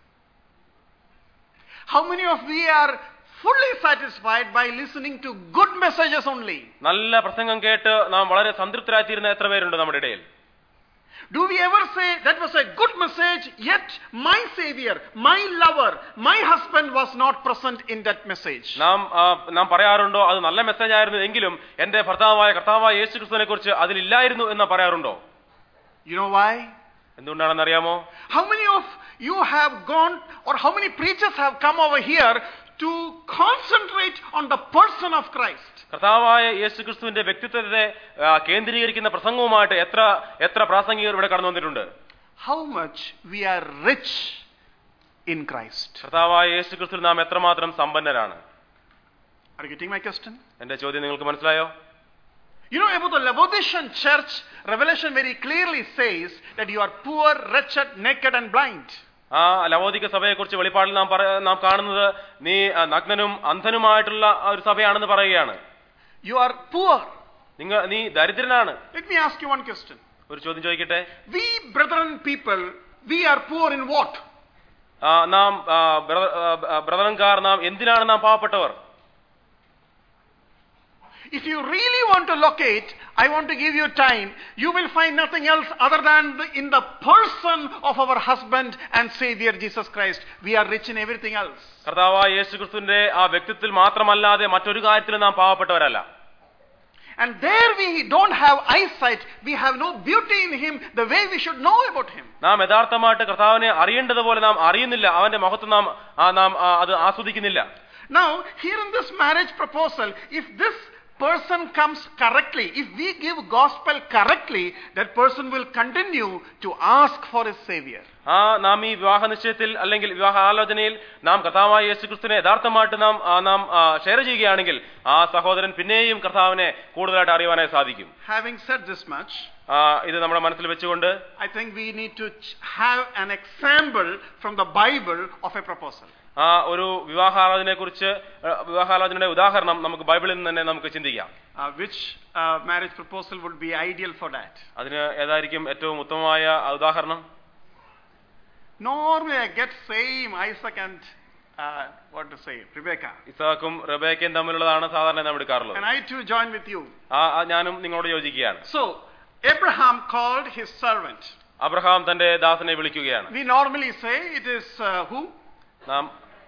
How many of we are fully satisfied by listening to good messages only? നല്ല പ്രസംഗം കേട്ട് നാം വളരെ സംതൃപ്തരായിത്തീരുന്ന എത്ര പേരുണ്ട് നമ്മുടെ ഇടയിൽ Do we ever say that was a good message, yet my Savior, my lover, my husband was not present in that message? നാം ആ, നാം പറയാറുണ്ടോ അത് നല്ല മെസ്സേജ് ആയിരുന്നു എങ്കിലും എന്റെ ഭർത്താവായ കർത്താവായ യേശു ക്രിസ്തുവിനെ കുറിച്ച് അതിലില്ലായിരുന്നു എന്ന് പറയാറുണ്ടോ You know why? എന്തുകൊണ്ടാണെന്ന് അറിയാമോ How many of you have gone, or how many preachers have come over here to concentrate on the person of Christ? കർത്താവായ യേശു ക്രിസ്തുവിന്റെ വ്യക്തിത്വത്തെ ആ, കേന്ദ്രീകരിക്കുന്ന പ്രസംഗവുമായിട്ട് എത്ര എത്ര പ്രാസംഗികർ ഇവിടെ കടന്നു വന്നിട്ടുണ്ട് How much we are rich in Christ? കർത്താവായ യേശു ക്രിസ്തു നാം എത്രമാത്രം സമ്പന്നരാണ് Are you getting my question? എന്റെ ചോദ്യം നിങ്ങൾക്ക് മനസ്സിലായോ You know about the Laodicean church, Revelation very clearly says that you are poor, wretched, naked, and blind. ആ ലവോദിക സഭയെക്കുറിച്ച് വെളിപ്പാടിൽ നാം പറ നാം കാണുന്നത് നീ ആ, നഗ്നനും അന്ധനുമായിട്ടുള്ള ആ ഒരു സഭയാണെന്ന് പറയുകയാണ് You are poor. നിങ്ങൾ നീ ദരിദ്രനാണ് Let me ask you one question. ഒരു ചോദ്യം ചോദിക്കട്ടെ We, brethren people, we are poor in what? ആ, നാം ആ, ബ്രദ- ആ, ബ്രദറൻകാർ നാം എന്തിനാണ് നാം പാവപ്പെട്ടവർ If you really want to locate, I want to give you time, you will find nothing else other than the, in the person of our husband and Savior Jesus Christ. We are rich in everything else. കർത്താവായ യേശു ക്രിസ്തുവിന്റെ ആ വ്യക്തിത്വത്തിൽ മാത്രമല്ലാതെ മറ്റൊരു കാര്യത്തിലും നാം പാവപ്പെട്ടവരല്ല And there we don't have eyesight, we have no beauty in Him the way we should know about Him. നാം യഥാർത്ഥമായിട്ട് കർത്താവിനെ അറിയേണ്ടതുപോലെ നാം അറിയുന്നില്ല അവന്റെ മഹത്വം നാം ആ, നാം ആ, അത് ആസ്വദിക്കുന്നില്ല Now, here in this marriage proposal, if this person comes correctly, if we give gospel correctly, that person will continue to ask for his Savior. ആ നാം ഈ വിവാഹ നിശ്ചയത്തിൽ അല്ലെങ്കിൽ വിവാഹ ആലോചനയിൽ നാം കർത്താവായ യേശു ക്രിസ്തുവിനെ യഥാർത്ഥമായിട്ട് നാം ആ, നാം ഷെയർ ചെയ്യുകയാണെങ്കിൽ ആ സഹോദരൻ പിന്നെയും കർത്താവിനെ കൂടുതലായിട്ട് അറിയുവാനായി സാധിക്കും Having said this much, ആ, ഇത് നമ്മുടെ മനസ്സിൽ വെച്ചുകൊണ്ട് I think we need to ch- have an example from the Bible of a proposal. ആ ഒരു വിവാഹാലോചനയെ കുറിച്ച് വിവാഹാലോചനയുടെ ഉദാഹരണം നമുക്ക് ബൈബിളിൽ നിന്ന് തന്നെ നമുക്ക് ചിന്തിക്കാം Uh, which uh, marriage proposal would be ideal for that? അതിന് ഏതായിരിക്കും ഏറ്റവും ഉത്തമമായ ആ ഉദാഹരണം Normally, I get same Isaac and uh, what to say, Rebecca. ഇസാക്കും റബേക്കയും തമ്മിലുള്ളതാണ് സാധാരണ നാം എടുക്കാറുള്ളത് And I too join with you. ആ ആ ഞാനും നിങ്ങളോട് യോജിക്കുകയാണ് So, Abraham called his servant. Abraham തന്റെ ദാസനെ വിളിക്കുകയാണ് We normally say it is uh, who? നാം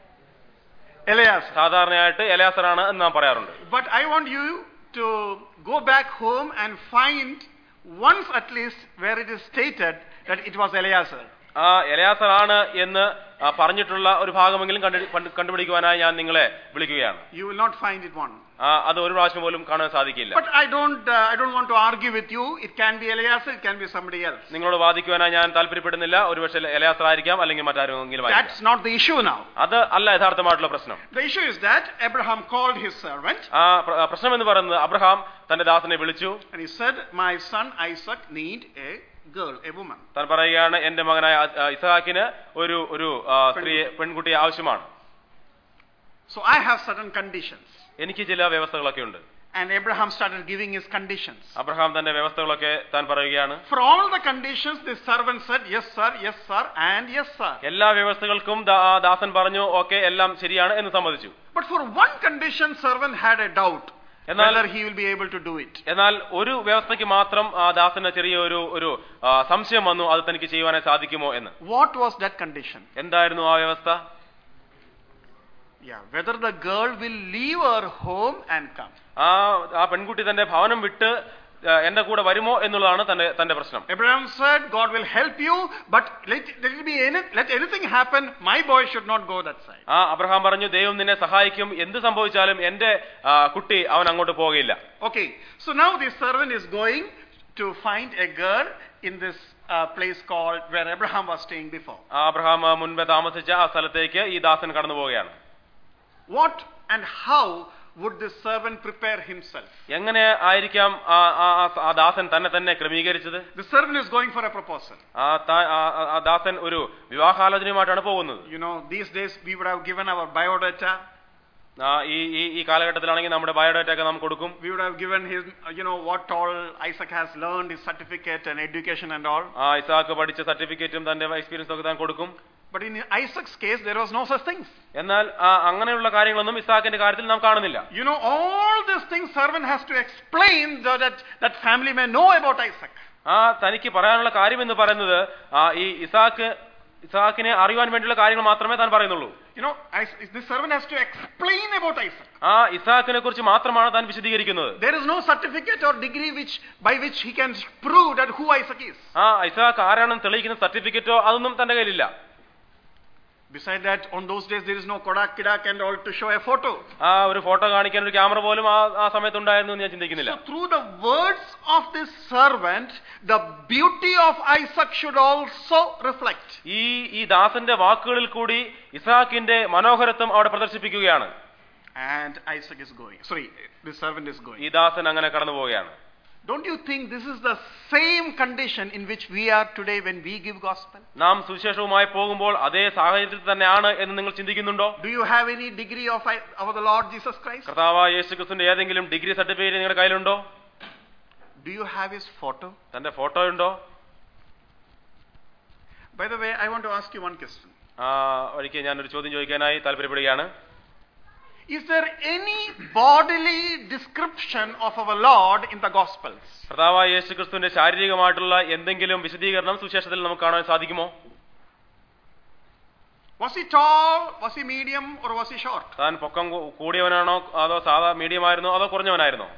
Eleazar. സാധാരണയായിട്ട് എലയാസറാണ് എന്ന് നാം പറയാറുണ്ട് But I want you to go back home and find once at least where it is stated that it was Eleazar. ആ എലയാസർ ആണ് എന്ന് ആ, പറഞ്ഞിട്ടുള്ള ഒരു ഭാഗമെങ്കിലും കണ്ടു കണ്ടു- കണ്ടുപിടിക്കുവാനായി ഞാൻ നിങ്ങളെ വിളിക്കുകയാണ് You will not find it one. ആ, അത് ഒരു പ്രാവശ്യം പോലും കാണാൻ സാധിക്കില്ല But I don't, uh, I don't want to argue with you. It can be Eleazar, it can be somebody else. നിങ്ങളോട് വാദിക്കുവാനായി ഞാൻ താല്പര്യപ്പെടുന്നില്ല ഒരുപക്ഷെ എലയാസർ ആയിരിക്കാം അല്ലെങ്കിൽ മറ്റാരെങ്കിലും That's ആയിരിക്കാം not the issue now. അത് അല്ല യഥാർത്ഥമായിട്ടുള്ള പ്രശ്നം The issue is that Abraham called his servant ആ പ്ര- പ്രശ്നം എന്ന് പറയുന്നത് അബ്രഹാം തന്റെ ദാസനെ വിളിച്ചു and he said, My son Isaac need a girl, a woman. താൻ പറയുകയാണ് എന്റെ മകനായ ആ, ഇസഹാക്കിന് ഒരു ഒരു ആ, സ്ത്രീയെ പെൺകുട്ടിയെ ആവശ്യമാണ് So I have certain conditions. എനിക്ക് ചില വ്യവസ്ഥകളൊക്കെ ഉണ്ട് And Abraham started giving his conditions. Abraham തന്റെ വ്യവസ്ഥകളൊക്കെ താൻ പറയുകയാണ് For all the conditions, the servant said, Yes, sir, yes, sir, and yes, sir. എല്ലാ വ്യവസ്ഥകൾക്കും ദാ- ആ ദാസൻ പറഞ്ഞു ഓക്കെ എല്ലാം ശരിയാണ് എന്ന് സമ്മതിച്ചു But for one condition, servant had a doubt എന്നാൽ- whether he will be able to do it. എന്നാൽ ഒരു വ്യവസ്ഥയ്ക്ക് മാത്രം ആ ദാസന് ചെറിയ ഒരു ഒരു ആ, സംശയം വന്നു അത് തനിക്ക് ചെയ്യുവാനായി സാധിക്കുമോ എന്ന് What was that condition? എന്തായിരുന്നു ആ വ്യവസ്ഥ Yeah, whether the girl will leave her home and come. ആ ആ പെൺകുട്ടി തന്റെ ഭവനം വിട്ട് ആ, എന്റെ കൂടെ വരുമോ എന്നുള്ളതാണ് തന്റെ തന്റെ പ്രശ്നം Abraham said, God will help you, but let, let, it be any, let anything happen, my boy should not go that side. ആ അബ്രഹാം പറഞ്ഞു ദൈവം നിന്നെ സഹായിക്കും എന്ത് സംഭവിച്ചാലും എന്റെ ആ, കുട്ടി അവൻ അങ്ങോട്ട് പോവുകയില്ല Okay, so now the servant is going to find a girl in this uh, place called where Abraham was staying before. ആ അബ്രഹാം ആ, മുൻപേ താമസിച്ച ആ സ്ഥലത്തേക്ക് ഈ ദാസൻ കടന്നു പോവുകയാണ് What and how would this servant prepare himself? എങ്ങനെ ആയിരിക്കാം ആ- ആ- ആ- ആ ദാസൻ തന്നെ തന്നെ ക്രമീകരിച്ചത് The servant is going for a proposal. ആ താ- ആ- ആ- ആ ദാസൻ ഒരു വിവാഹാലോചനയുമായിട്ടാണ് പോകുന്നത് You know, these days we would have given our biodata, ആ, ഈ ഈ ഈ കാലഘട്ടത്തിലാണെങ്കിൽ നമ്മുടെ ബയോഡേറ്റ ഒക്കെ നാം കൊടുക്കും we would have given his, uh, you know, what all Isaac has learned, his certificate and education and all. ആ ഇസാക്ക് പഠിച്ച സർട്ടിഫിക്കറ്റും തന്റെ എക്സ്പീരിയൻസ് ഒക്കെ താൻ കൊടുക്കും But in Isaac's case, there was no such things. എന്നാൽ ആ, അങ്ങനെയുള്ള കാര്യങ്ങളൊന്നും ഇസാക്കിന്റെ കാര്യത്തിൽ നാം കാണുന്നില്ല You know, all these things servant has to explain so that that family may know about Isaac. ആ തനിക്ക് പറയാനുള്ള കാര്യം എന്ന് പറയുന്നത് ആ ഈ ഇസാക്ക് ഇസാക്കിനെ അറിയുവാൻ വേണ്ടിയുള്ള കാര്യങ്ങൾ മാത്രമേ താൻ പറയുന്നുള്ളൂ You know, Is- this servant has to explain about Isaac. ആ ഇസാക്കിനെ കുറിച്ച് മാത്രമാണ് താൻ വിശദീകരിക്കുന്നത് There is no certificate or degree which by which he can prove that who Isaac is. ആ ഇസാക്ക് ആരാണെന്ന് തെളിയിക്കുന്ന സർട്ടിഫിക്കറ്റോ അതൊന്നും തന്റെ കയ്യിലില്ല Besides that, on those days there is no Kodak, Kidak and all to show a photo. ആ ഒരു photo കാണിക്കാൻ ഒരു ക്യാമറ പോലും ആ ആ സമയത്ത് ഉണ്ടായിരുന്നു എന്ന് ഞാൻ ചിന്തിക്കുന്നില്ല So through the words of this servant, the beauty of Isaac should also reflect. ഈ ഈ ദാസന്റെ വാക്കുകളിൽ കൂടി ഇസാക്കിന്റെ മനോഹരത്വം അവിടെ പ്രദർശിപ്പിക്കുകയാണ് And Isaac is going. Sorry, this servant is going. ഈ ദാസൻ അങ്ങനെ കടന്നു പോവുകയാണ് Don't you think this is the same condition in which we are today when we give gospel? നാം സുവിശേഷവുമായി പോകുമ്പോൾ അതേ സാഹചര്യത്തിൽ തന്നെയാണ് എന്ന് നിങ്ങൾ ചിന്തിക്കുന്നുണ്ടോ Do you have any degree of I- of the Lord Jesus Christ? കർത്താവ് യേശു ക്രിസ്തുവിന്റെ ഏതെങ്കിലും ഡിഗ്രി സർട്ടിഫിക്കറ്റ് നിങ്ങളുടെ കയ്യിലുണ്ടോ Do you have his photo? തന്റെ ഫോട്ടോ ഉണ്ടോ By the way, I want to ask you one question. ആ ഒരിക്കൽ ഞാനൊരു ചോദ്യം ചോദിക്കാനായി താല്പര്യപ്പെടുകയാണ് Is there any bodily description of our Lord in the Gospels? കർത്താവ് യേശു ക്രിസ്തുവിന്റെ ശാരീരികമായിട്ടുള്ള എന്തെങ്കിലും വിശദീകരണം സുവിശേഷത്തിൽ നമുക്ക് കാണാൻ സാധിക്കുമോ Was he tall? Was he medium? Or was he short? താൻ പൊക്കം കൂ- കൂടിയവനാണോ അതോ സാധാ മീഡിയം ആയിരുന്നോ അതോ കുറഞ്ഞവനായിരുന്നോ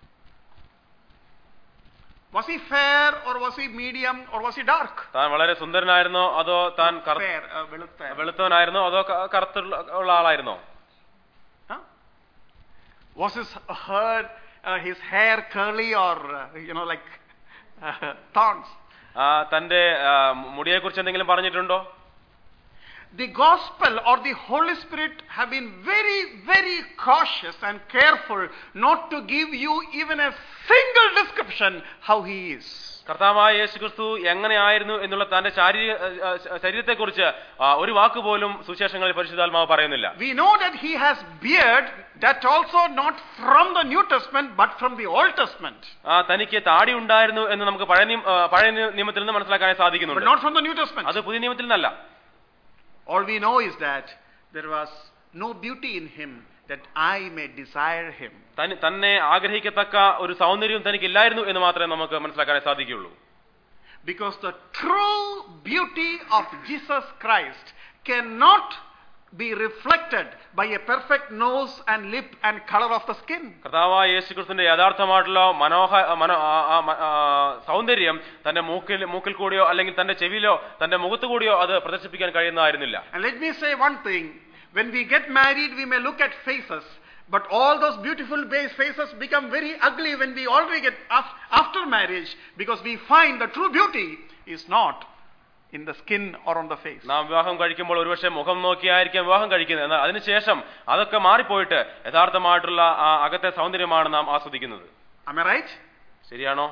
Was he fair? Or was he medium? Or was he dark? താൻ വളരെ സുന്ദരനായിരുന്നോ അതോ താൻ കറു- Fair. Uh, വെളുത്ത. വെളുത്തവനായിരുന്നോ അതോ ക- കറുത്തുള്ള ഉള്ള ആളായിരുന്നോ Huh? Was his hair, uh, his hair curly or uh, you know like uh, thorns? ആ, തന്റെ മുടിയെ കുറിച്ച് എന്തെങ്കിലും പറഞ്ഞിട്ടുണ്ടോ The gospel or the Holy Spirit have been very, very cautious and careful not to give you even a single description how he is. കർത്താവായ യേശു ക്രിസ്തു എങ്ങനെയായിരുന്നു എന്നുള്ള തന്റെ ശാരീരിക ശരീരത്തെ കുറിച്ച് ഒരു വാക്ക് പോലും സുശേഷങ്ങളിൽ പരിശുദ്ധാത്മാവ് പറയുന്നില്ല We know that he has beard, that also not from the New Testament but from the Old Testament. ആ, തനിക്ക് താടി ഉണ്ടായിരുന്നു എന്ന് നമുക്ക് പഴയ നിയമ- ആ, പഴയ നിയ- നിയമത്തിൽ നിന്ന് മനസ്സിലാക്കാൻ But സാധിക്കുന്നുണ്ട് not from the New Testament. അത് പുതിയ നിയമത്തിൽ നിന്നല്ല All we know is that there was no beauty in him that I may desire him. തനി- തന്നെ ആഗ്രഹിക്കത്തക്ക ഒരു സൗന്ദര്യവും തനിക്കില്ലായിരുന്നു എന്ന് മാത്രമേ നമുക്ക് മനസ്സിലാക്കാൻ സാധിക്കുകയുള്ളൂ Because the true beauty of Jesus Christ cannot be reflected by a perfect nose and lip and color of the skin. കർത്താവായ യേശു ക്രിസ്തുവിന്റെ യഥാർത്ഥമായിട്ടുള്ള മനോഹ മനോ ആ- ആ- മ- ആ, സൗന്ദര്യം തന്റെ മൂക്കിൽ മൂക്കിൽ കൂടിയോ അല്ലെങ്കിൽ തന്റെ ചെവിയിലോ തന്റെ മുഖത്ത് കൂടിയോ അത് പ്രദർശിപ്പിക്കാൻ കഴിയുന്നതായിരുന്നില്ല And let me say one thing. When we get married, we may look at faces, but all those beautiful base faces become very ugly when we already get af- after marriage because we find the true beauty is not in the skin or on the face. നാം വിവാഹം കഴിക്കുമ്പോൾ ഒരുപക്ഷെ മുഖം നോക്കിയായിരിക്കാം വിവാഹം കഴിക്കുന്നത് എന്നാൽ അതിനുശേഷം അതൊക്കെ മാറിപ്പോയിട്ട് യഥാർത്ഥമായിട്ടുള്ള ആ അകത്തെ സൗന്ദര്യമാണ് നാം ആസ്വദിക്കുന്നത് Am I right? ശരിയാണോ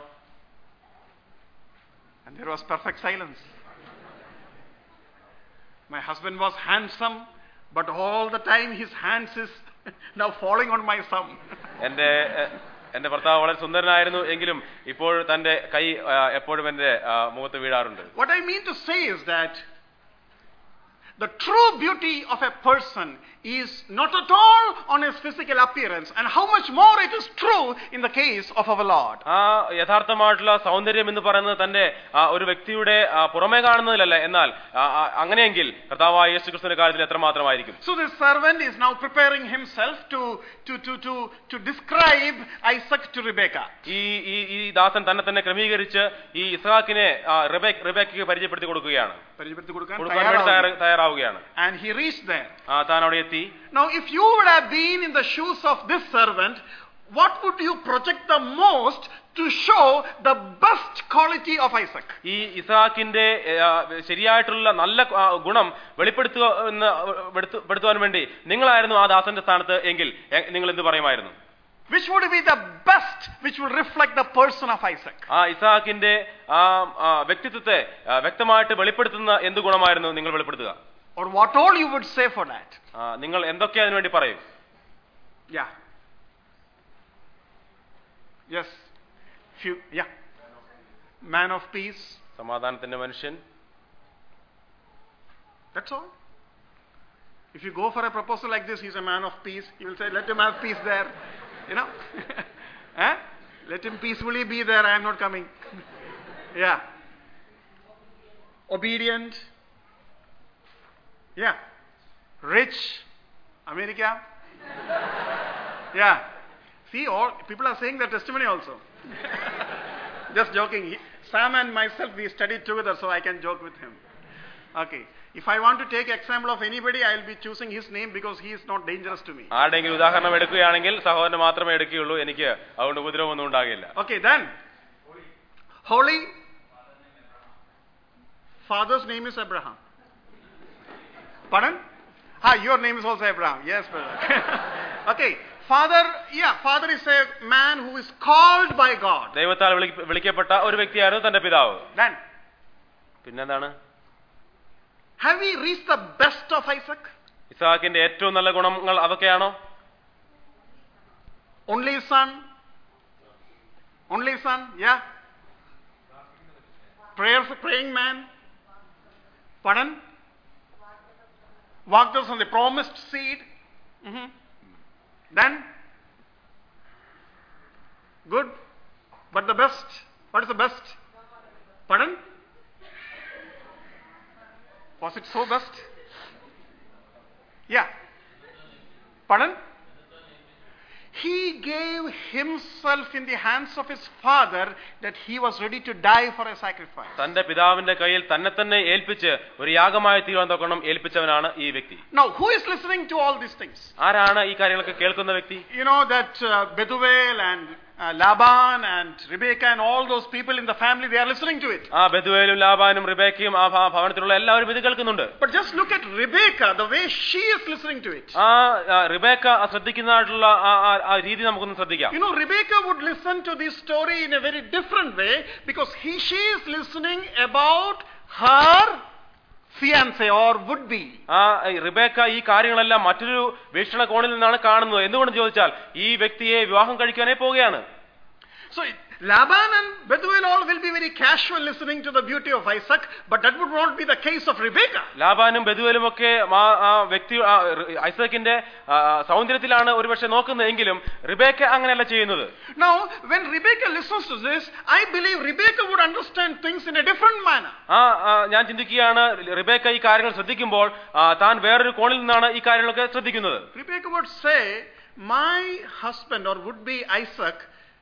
And there was perfect silence. My husband was handsome, but all the time his hands is now falling on my thumb. എന്റെ എ- എന്റെ ഭർത്താവ് വളരെ സുന്ദരനായിരുന്നു എങ്കിലും ഇപ്പോൾ തന്റെ കൈ ആ, എപ്പോഴും എന്റെ ആ, മുഖത്ത് വീഴാറുണ്ട് what I mean to say is that the true beauty of a person is not at all on his physical appearance, and how much more it is true in the case of our Lord. ആ യഥാർത്ഥമായിട്ടുള്ള സൗന്ദര്യം എന്ന് പറയുന്നത് തന്റെ ആ, ഒരു വ്യക്തിയുടെ ആ, പുറമേ കാണുന്നതിലല്ല എന്നാൽ ആ, ആ, അങ്ങനെയെങ്കിൽ കർത്താവായ യേശു ക്രിസ്തുവിന്റെ കാര്യത്തിൽ എത്രമാത്രമായിരിക്കും So this servant is now preparing himself to, to, to, to, to describe Isaac to Rebekah. ഈ ഈ ഈ ദാസൻ തന്നെ തന്നെ ക്രമീകരിച്ച് ഈ ഇസ്ഹാക്കിനെ ആ, റിബേക്ക് റിബേക്കയ്ക്ക് പരിചയപ്പെടുത്തി കൊടുക്കുകയാണ് പരിചയപ്പെടുത്തി കൊടുക്കാൻ കൊടുക്കാൻ വേണ്ടി തയ്യാറാവുന്നു. തയ്യാറ- തയ്യാറാവുകയാണ് And he reached there. ആ, താൻ അവിടെ എത്തി Now, if you would have been in the shoes of this servant, what would you project the most to show the best quality of Isaac? ഈ ഇസാക്കിന്റെ ആ, ശരിയായിട്ടുള്ള നല്ല ആ, ഗുണം വെളിപ്പെടുത്തുക എന്ന് വെടുത്തു- പെടുത്തുവാൻ വേണ്ടി നിങ്ങളായിരുന്നു ആ ദാസന്റെ സ്ഥാനത്ത് എങ്കിൽ എ- നിങ്ങൾ എന്ത് പറയുമായിരുന്നു Which would be the best which will reflect the person of Isaac? ആ ഇസാക്കിന്റെ ആ ആ, വ്യക്തിത്വത്തെ ആ, വ്യക്തമായിട്ട് വെളിപ്പെടുത്തുന്ന എന്ത് ഗുണമായിരുന്നു നിങ്ങൾ വെളിപ്പെടുത്തുക Or what all you would say for that? ആ, നിങ്ങൾ എന്തൊക്കെ അതിനു വേണ്ടി പറയും Yeah. Yes. Few, yeah. Man of peace. സമാധാനത്തിന്റെ മനുഷ്യൻ That's all. If you go for a proposal like this, he's a man of peace. You will say, let him have peace there. You know? eh? Let him peacefully be there. I am not coming. Yeah. Obedient. Yeah. Rich. America. Yeah. See, all people are saying the testimony also. Just joking. He- Sam and myself, we studied together, so I can joke with him. Okay. If I want to take example of anybody, I will be choosing his name because he is not dangerous to me. ആരുടെയെങ്കിലും ഉദാഹരണം എടുക്കുകയാണെങ്കിൽ സഹോദരന് മാത്രമേ എടുക്കുകയുള്ളൂ എനിക്ക് അതുകൊണ്ട് ഉപദ്രവമൊന്നും ഉണ്ടാകില്ല Okay, then. Holy. Father's name is Abraham. Pardon? Ah, your name is also Abraham. Yes, brother. okay. Father, yeah, father is a man who is called by God. ദൈവത്താൽ വിളി- വിളിക്കപ്പെട്ട ഒരു വ്യക്തിയായിരുന്നു തന്റെ പിതാവ് Then, പിന്നെന്താണ് have we reached the best of Isaac? ഇസാക്കിന്റെ ഏറ്റവും നല്ല ഗുണങ്ങൾ അതൊക്കെയാണോ Only son? Only son? Yeah. Prayers, praying man? Pardon? Walked us on the promised seed? Mhm. Then? Good. But the best? What is the best? Pardon? Was it so best? Yeah. Pardon? He gave himself in the hands of his father that he was ready to die for a sacrifice. തന്റെ പിതാവിന്റെ കയ്യിൽ തന്നെ തന്നെ ഏൽപ്പിച്ച് ഒരു യാഗമായി തീരുവാൻ തൊക്കണം ഏൽപ്പിച്ചവനാണ് ഈ വ്യക്തി Now, who is listening to all these things? ആരാണ് ഈ കാര്യങ്ങളൊക്കെ കേൾക്കുന്ന വ്യക്തി You know that uh, Bethuel and uh, Laban and Rebekah and all those people in the family, they are listening to it. ആ ബെതുവേലും ലാബാനും റിബേക്കയും ആ ഭ- ഭവനത്തിലുള്ള എല്ലാവരും ഇത് കേൾക്കുന്നുണ്ട് But just look at Rebekah, the way she is listening to it. ആ ആ, റിബേക്ക ശ്രദ്ധിക്കുന്നതായിട്ടുള്ള ആ ആ- ആ രീതി നമുക്കൊന്ന് ശ്രദ്ധിക്കാം You know, Rebecca would listen to this story in a very different way because he, she is listening about her fiance or would be. ആ ഈ റിബേക്ക ഈ കാര്യങ്ങളെല്ലാം മറ്റൊരു വീക്ഷണകോണിൽ നിന്നാണ് കാണുന്നത് എന്തുകൊണ്ട് ചോദിച്ചാൽ ഈ വ്യക്തിയെ വിവാഹം കഴിക്കാനേ പോവുകയാണ് So Laban and Bethuel all will be very casual listening to the beauty of Isaac, but that would not be the case of Rebecca. ലാബാനും ബെതുവലും ഒക്കെ ആ- ആ വ്യക്തി ആ റി- ഐസക്കിന്റെ ആ, സൗന്ദര്യത്തിലാണ് ഒരുപക്ഷെ നോക്കുന്നതെങ്കിലും റിബേക്ക അങ്ങനെയല്ല ചെയ്യുന്നത് Now, when Rebecca listens to this, I believe Rebecca would understand things in a different manner. ആ ആ, ഞാൻ ചിന്തിക്കുകയാണ് റിബേക്ക ഈ കാര്യങ്ങൾ ശ്രദ്ധിക്കുമ്പോൾ ആ, താൻ വേറൊരു കോണിൽ നിന്നാണ് ഈ കാര്യങ്ങളൊക്കെ ശ്രദ്ധിക്കുന്നത് Rebecca would say, My husband or would be Isaac,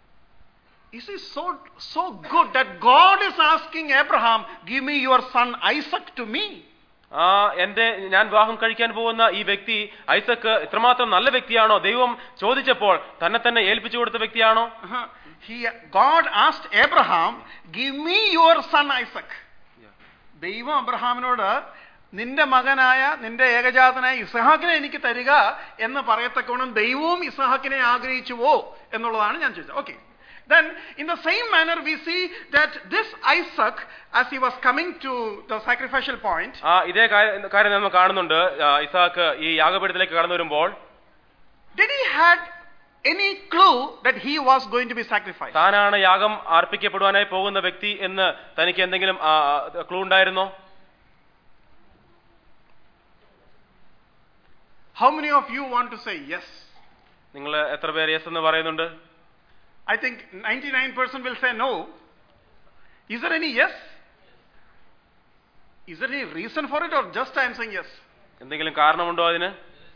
is he so, so good that God is asking Abraham, Give me your son Isaac to me? ആ എന്റെ ഞാൻ വിവാഹം കഴിക്കാൻ പോകുന്ന ഈ വ്യക്തി ഐസക്ക് ഇത്രമാത്രം നല്ല വ്യക്തിയാണോ ദൈവം ചോദിച്ചപ്പോൾ തന്നെ തന്നെ ഏൽപ്പിച്ചു കൊടുത്ത വ്യക്തിയാണോ Uh-huh. He, God asked Abraham, Give me your son Isaac. ദൈവം അബ്രഹാമിനോട് നിന്റെ മകനായ നിന്റെ ഏകജാതനായ ഇസഹാക്കിനെ എനിക്ക് തരിക എന്ന് പറയത്തക്കോണം ദൈവവും ഇസഹാക്കിനെ ആഗ്രഹിച്ചുവോ എന്നുള്ളതാണ് ഞാൻ ചോദിച്ചത് okay Then, in the same manner, we see that this Isaac, as he was coming to the sacrificial point, ആ ഇതേ കാര്യം കാര്യം നമ്മൾ കാണുന്നുണ്ട് ആ, ഇസാക്ക് ഈ യാഗപീഠത്തിലേക്ക് കടന്നു വരുമ്പോൾ did he had any clue that he was going to be sacrificed? താനാണ് യാഗം അർപ്പിക്കപ്പെടുവാനായി പോകുന്ന വ്യക്തി എന്ന് തനിക്ക് എന്തെങ്കിലും ക്ലൂ ഉണ്ടായിരുന്നോ How many of you want to say yes? നിങ്ങൾ എത്ര പേര് യെസ് എന്ന് പറയുന്നുണ്ട് I think 99% will say no. Is there any yes? Is there any reason for it or just I am saying yes? എന്തെങ്കിലും കാരണമുണ്ടോ അതിന്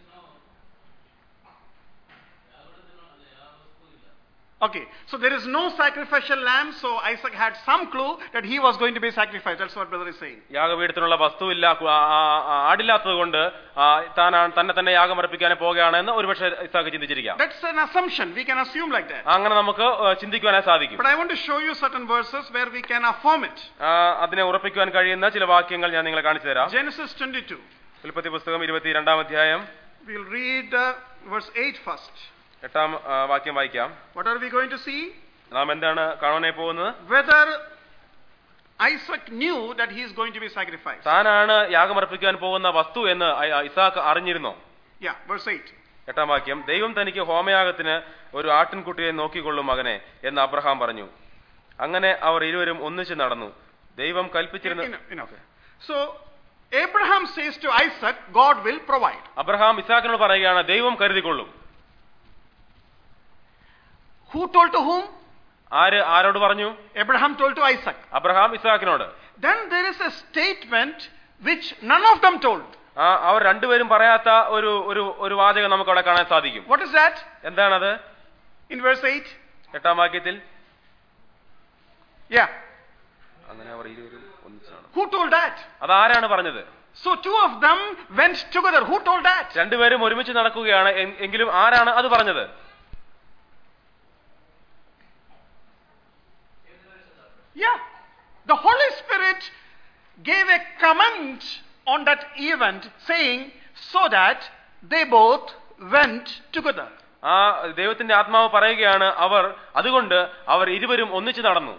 Okay, so there is no sacrificial lamb, so Isaac had some clue that he was going to be sacrificed. That's what brother is saying. യാഗപീഠത്തിനുള്ള വസ്തുവില്ല കു- ആ- ആ- ആ- ആടില്ലാത്തത് കൊണ്ട് ആ, താനാണ് തന്നെ തന്നെ യാഗം അർപ്പിക്കാൻ പോകുകയാണെന്ന് ഒരുപക്ഷെ Isaac ചിന്തിച്ചിരിക്കാം That's an assumption. We can assume like that. അങ്ങനെ നമുക്ക് ആ, ചിന്തിക്കുവാനായി സാധിക്കും But I want to show you certain verses where we can affirm it. ആ, അതിനെ ഉറപ്പിക്കുവാൻ കഴിയുന്ന ചില വാക്യങ്ങൾ ഞാൻ നിങ്ങളെ കാണിച്ചു തരാം Genesis 22. ഉൽപ്പത്തി പുസ്തകം ഇരുപത്തിരണ്ടാം അധ്യായം We'll read uh, verse 8 first. എട്ടാം ആ, വാക്യം വായിക്കാം What are we going to see? നാം എന്താണ് കാണാനായി പോകുന്നത് Whether Isaac knew that he is going to be sacrificed. താനാണ് യാഗമർപ്പിക്കാൻ പോകുന്ന വസ്തു എന്ന് ഐ- ആ ഇസാക്ക് അറിഞ്ഞിരുന്നോ Yeah, verse 8. എട്ടാം വാക്യം ദൈവം തനിക്ക് ഹോമയാഗത്തിന് ഒരു ആട്ടിൻകുട്ടിയെ നോക്കിക്കൊള്ളും മകനെ എന്ന് അബ്രഹാം പറഞ്ഞു അങ്ങനെ അവർ ഇരുവരും ഒന്നിച്ച് നടന്നു ദൈവം കൽപ്പിച്ചിരുന്ന Enough, enough. So, Abraham says to Isaac, God will provide. Abraham ഇസാക്കിനോട് പറയുകയാണ് ദൈവം കരുതിക്കൊള്ളും Who told to whom? ആര് ആരോട് പറഞ്ഞു Abraham told to Isaac. Abraham ഇസ്ഹാക്കിനോട് Then there is a statement which none of them told. ആ അവർ രണ്ടുപേരും പറയാത്ത ഒരു ഒരു ഒരു വാചകം നമുക്ക് അവിടെ കാണാൻ സാധിക്കും What is that? എന്താണത് In verse 8? എട്ടാം വാക്യത്തിൽ Yeah. അങ്ങനെ അവർ ഇരുവരും ഒന്നിച്ചാണ് Who told that? അതാരാണ് പറഞ്ഞത് So two of them went together. Who told that? രണ്ടുപേരും ഒരുമിച്ച് നടക്കുകയാണ് എ- എങ്കിലും ആരാണ് അത് പറഞ്ഞത് Yeah. The Holy Spirit gave a comment on that event saying, so that they both went together. ആ ദൈവത്തിന്റെ ആത്മാവ് പറയുകയാണ് അവർ അതുകൊണ്ട് അവർ ഇരുവരും ഒന്നിച്ച് നടന്നു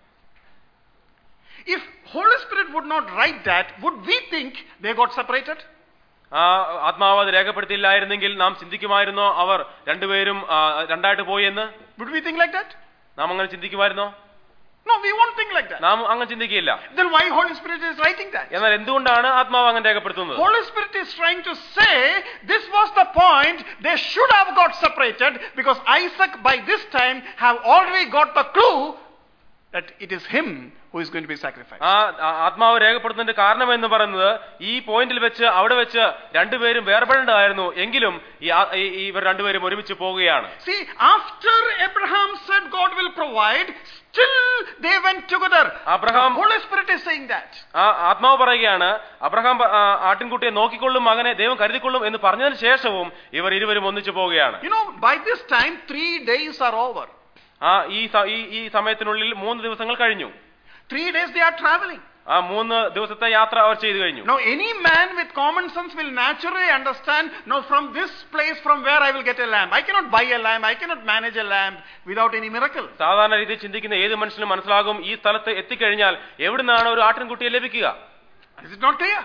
If Holy Spirit would not write that, would we think they got separated? ആ ആത്മാവ് അത് രേഖപ്പെടുത്തിയില്ലായിരുന്നെങ്കിൽ നാം ചിന്തിക്കുമായിരുന്നോ അവർ രണ്ടുപേരും ആ, രണ്ടായിട്ട് പോയി എന്ന് Would we think like that? നാം അങ്ങനെ ചിന്തിക്കുമായിരുന്നോ No, we won't think like that. നാം അങ്ങനെ ചിന്തിക്കുകയില്ല Then why Holy Spirit is writing that? എന്നാൽ എന്തുകൊണ്ടാണ് ആത്മാവ് അങ്ങനെ രേഖപ്പെടുത്തുന്നത് Holy Spirit is trying to say this was the point they should have got separated because Isaac by this time have already got the clue that it is him who is going to be sacrificed. ആ ആ- ആത്മാവ് രേഖപ്പെടുത്തുന്നതിന്റെ കാരണം എന്ന് പറയുന്നത് ഈ പോയിന്റിൽ വെച്ച് അവിടെ വെച്ച് രണ്ടുപേരും വേർപെടേണ്ടതായിരുന്നു എങ്കിലും ഈ ആ- ഈ- ഈ ഇവർ രണ്ടുപേരും ഒരുമിച്ച് പോവുകയാണ് See, after Abraham said God will provide, still they went together. Abraham- The Holy Spirit is saying that. ആ ആത്മാവ് പറയുകയാണ് അബ്രഹാം പ- ആ, ആട്ടിൻകുട്ടിയെ നോക്കിക്കൊള്ളും മകനെ ദൈവം കരുതിക്കൊള്ളും എന്ന് പറഞ്ഞതിന് ശേഷവും ഇവർ ഇരുവരും ഒന്നിച്ചു പോവുകയാണ് You know, by this time, three days are over. ആ ഈ സ- ഈ ഈ സമയത്തിനുള്ളിൽ മൂന്ന് ദിവസങ്ങൾ കഴിഞ്ഞു Three days they are traveling. ആ മൂന്ന് ദിവസത്തെ യാത്ര അവർ ചെയ്തു കഴിഞ്ഞു Now, any man with common sense will naturally understand, no, from this place from where I will get a lamb. I cannot buy a lamb, I cannot manage a lamb without any miracle. സാധാരണ രീതിയിൽ ചിന്തിക്കുന്ന ഏത് മനുഷ്യനും മനസ്സിലാകും ഈ സ്ഥലത്ത് എത്തിക്കഴിഞ്ഞാൽ എവിടുന്നാണ് ഒരു ആട്ടിൻകുട്ടിയെ ലഭിക്കുക Is it not clear?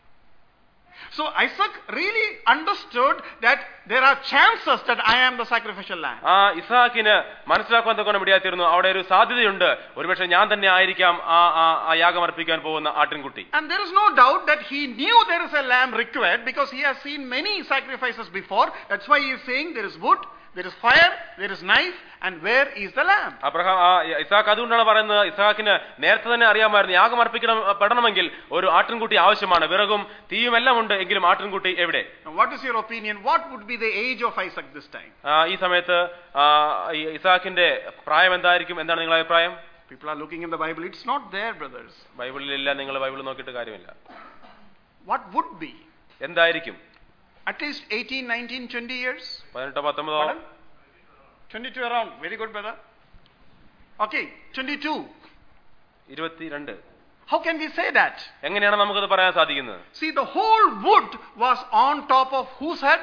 So Isaac really understood that there are chances that I am the sacrificial lamb. ആ ഇസാക്കിന് മനസ്സിലാക്കുവാൻ തക്കൊണ്ട് ഇടയാത്തിരുന്നു അവിടെ ഒരു സാധ്യതയുണ്ട് ഒരുപക്ഷെ ഞാൻ തന്നെ ആയിരിക്കാം ആ ആ- ആ യാഗം അർപ്പിക്കാൻ പോകുന്ന ആട്ടിൻകുട്ടി And there is no doubt that he knew there is a lamb required because he has seen many sacrifices before. That's why he is saying there is wood, there is fire, there is knife, and where is the lamb? Abraham ആ Isaac അതുകൊണ്ടാണ് പറയുന്നത് ഇസാഖിന് നേരത്തെ തന്നെ അറിയാമായിരുന്നു യാഗം അർപ്പിക്കണം പെടണമെങ്കിൽ ഒരു ആട്ടിൻകുട്ടി ആവശ്യമാണ് വിറകും തീയും എല്ലാം ഉണ്ട് എങ്കിലും ആട്ടിൻകുട്ടി എവിടെ Now, what is your opinion? What would be the age of Isaac this time? ആ, ഈ സമയത്ത് ആ, ഈ ഇസാഖിന്റെ പ്രായം എന്തായിരിക്കും എന്താണ് നിങ്ങളുടെ അഭിപ്രായം People are looking in the Bible. It's not there, brothers. ബൈബിളിലില്ല നിങ്ങൾ ബൈബിൾ നോക്കിയിട്ട് കാര്യമില്ല What would be? എന്തായിരിക്കും At least 18, 19, 20 years? പതിനെട്ടോ പത്തൊമ്പതോ Pardon? 22 around. Very good, brother. Okay, 22. ഇരുപത്തിരണ്ട് How can we say that? എങ്ങനെയാണ് നമുക്കത് പറയാൻ സാധിക്കുന്നത് See, the whole wood was on top of whose head?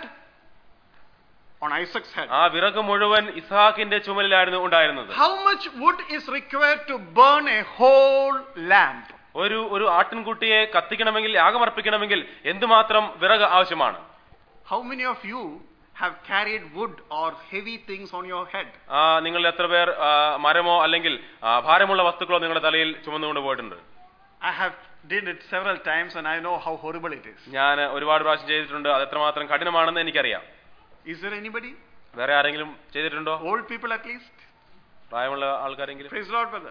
On Isaac's head. ആ വിറക് മുഴുവൻ ഇസാഖിന്റെ ചുമലിലായിരുന്നു ഉണ്ടായിരുന്നത് How much wood is required to burn a whole lamp? ഒരു ഒരു ആട്ടിൻകുട്ടിയെ കത്തിക്കണമെങ്കിൽ യാഗമർപ്പിക്കണമെങ്കിൽ എന്തുമാത്രം വിറക് ആവശ്യമാണ് How many of you have carried wood or heavy things on your head? ആ നിങ്ങൾ എത്ര പേർ ആ, മരമോ അല്ലെങ്കിൽ ആ, ഭാരമുള്ള വസ്തുക്കളോ നിങ്ങളുടെ തലയിൽ ചുമന്നുകൊണ്ട് പോയിട്ടുണ്ട് I have did it several times and I know how horrible it is. ഞാൻ ഒരുപാട് പ്രാവശ്യം ചെയ്തിട്ടുണ്ട് അത് എത്രമാത്രം കഠിനമാണെന്ന് എനിക്കറിയാം Is there anybody? വേറെ ആരെങ്കിലും ചെയ്തിട്ടുണ്ടോ Old people at least? പ്രായമുള്ള ആൾക്കാരെങ്കിലും Praise the Lord, brother.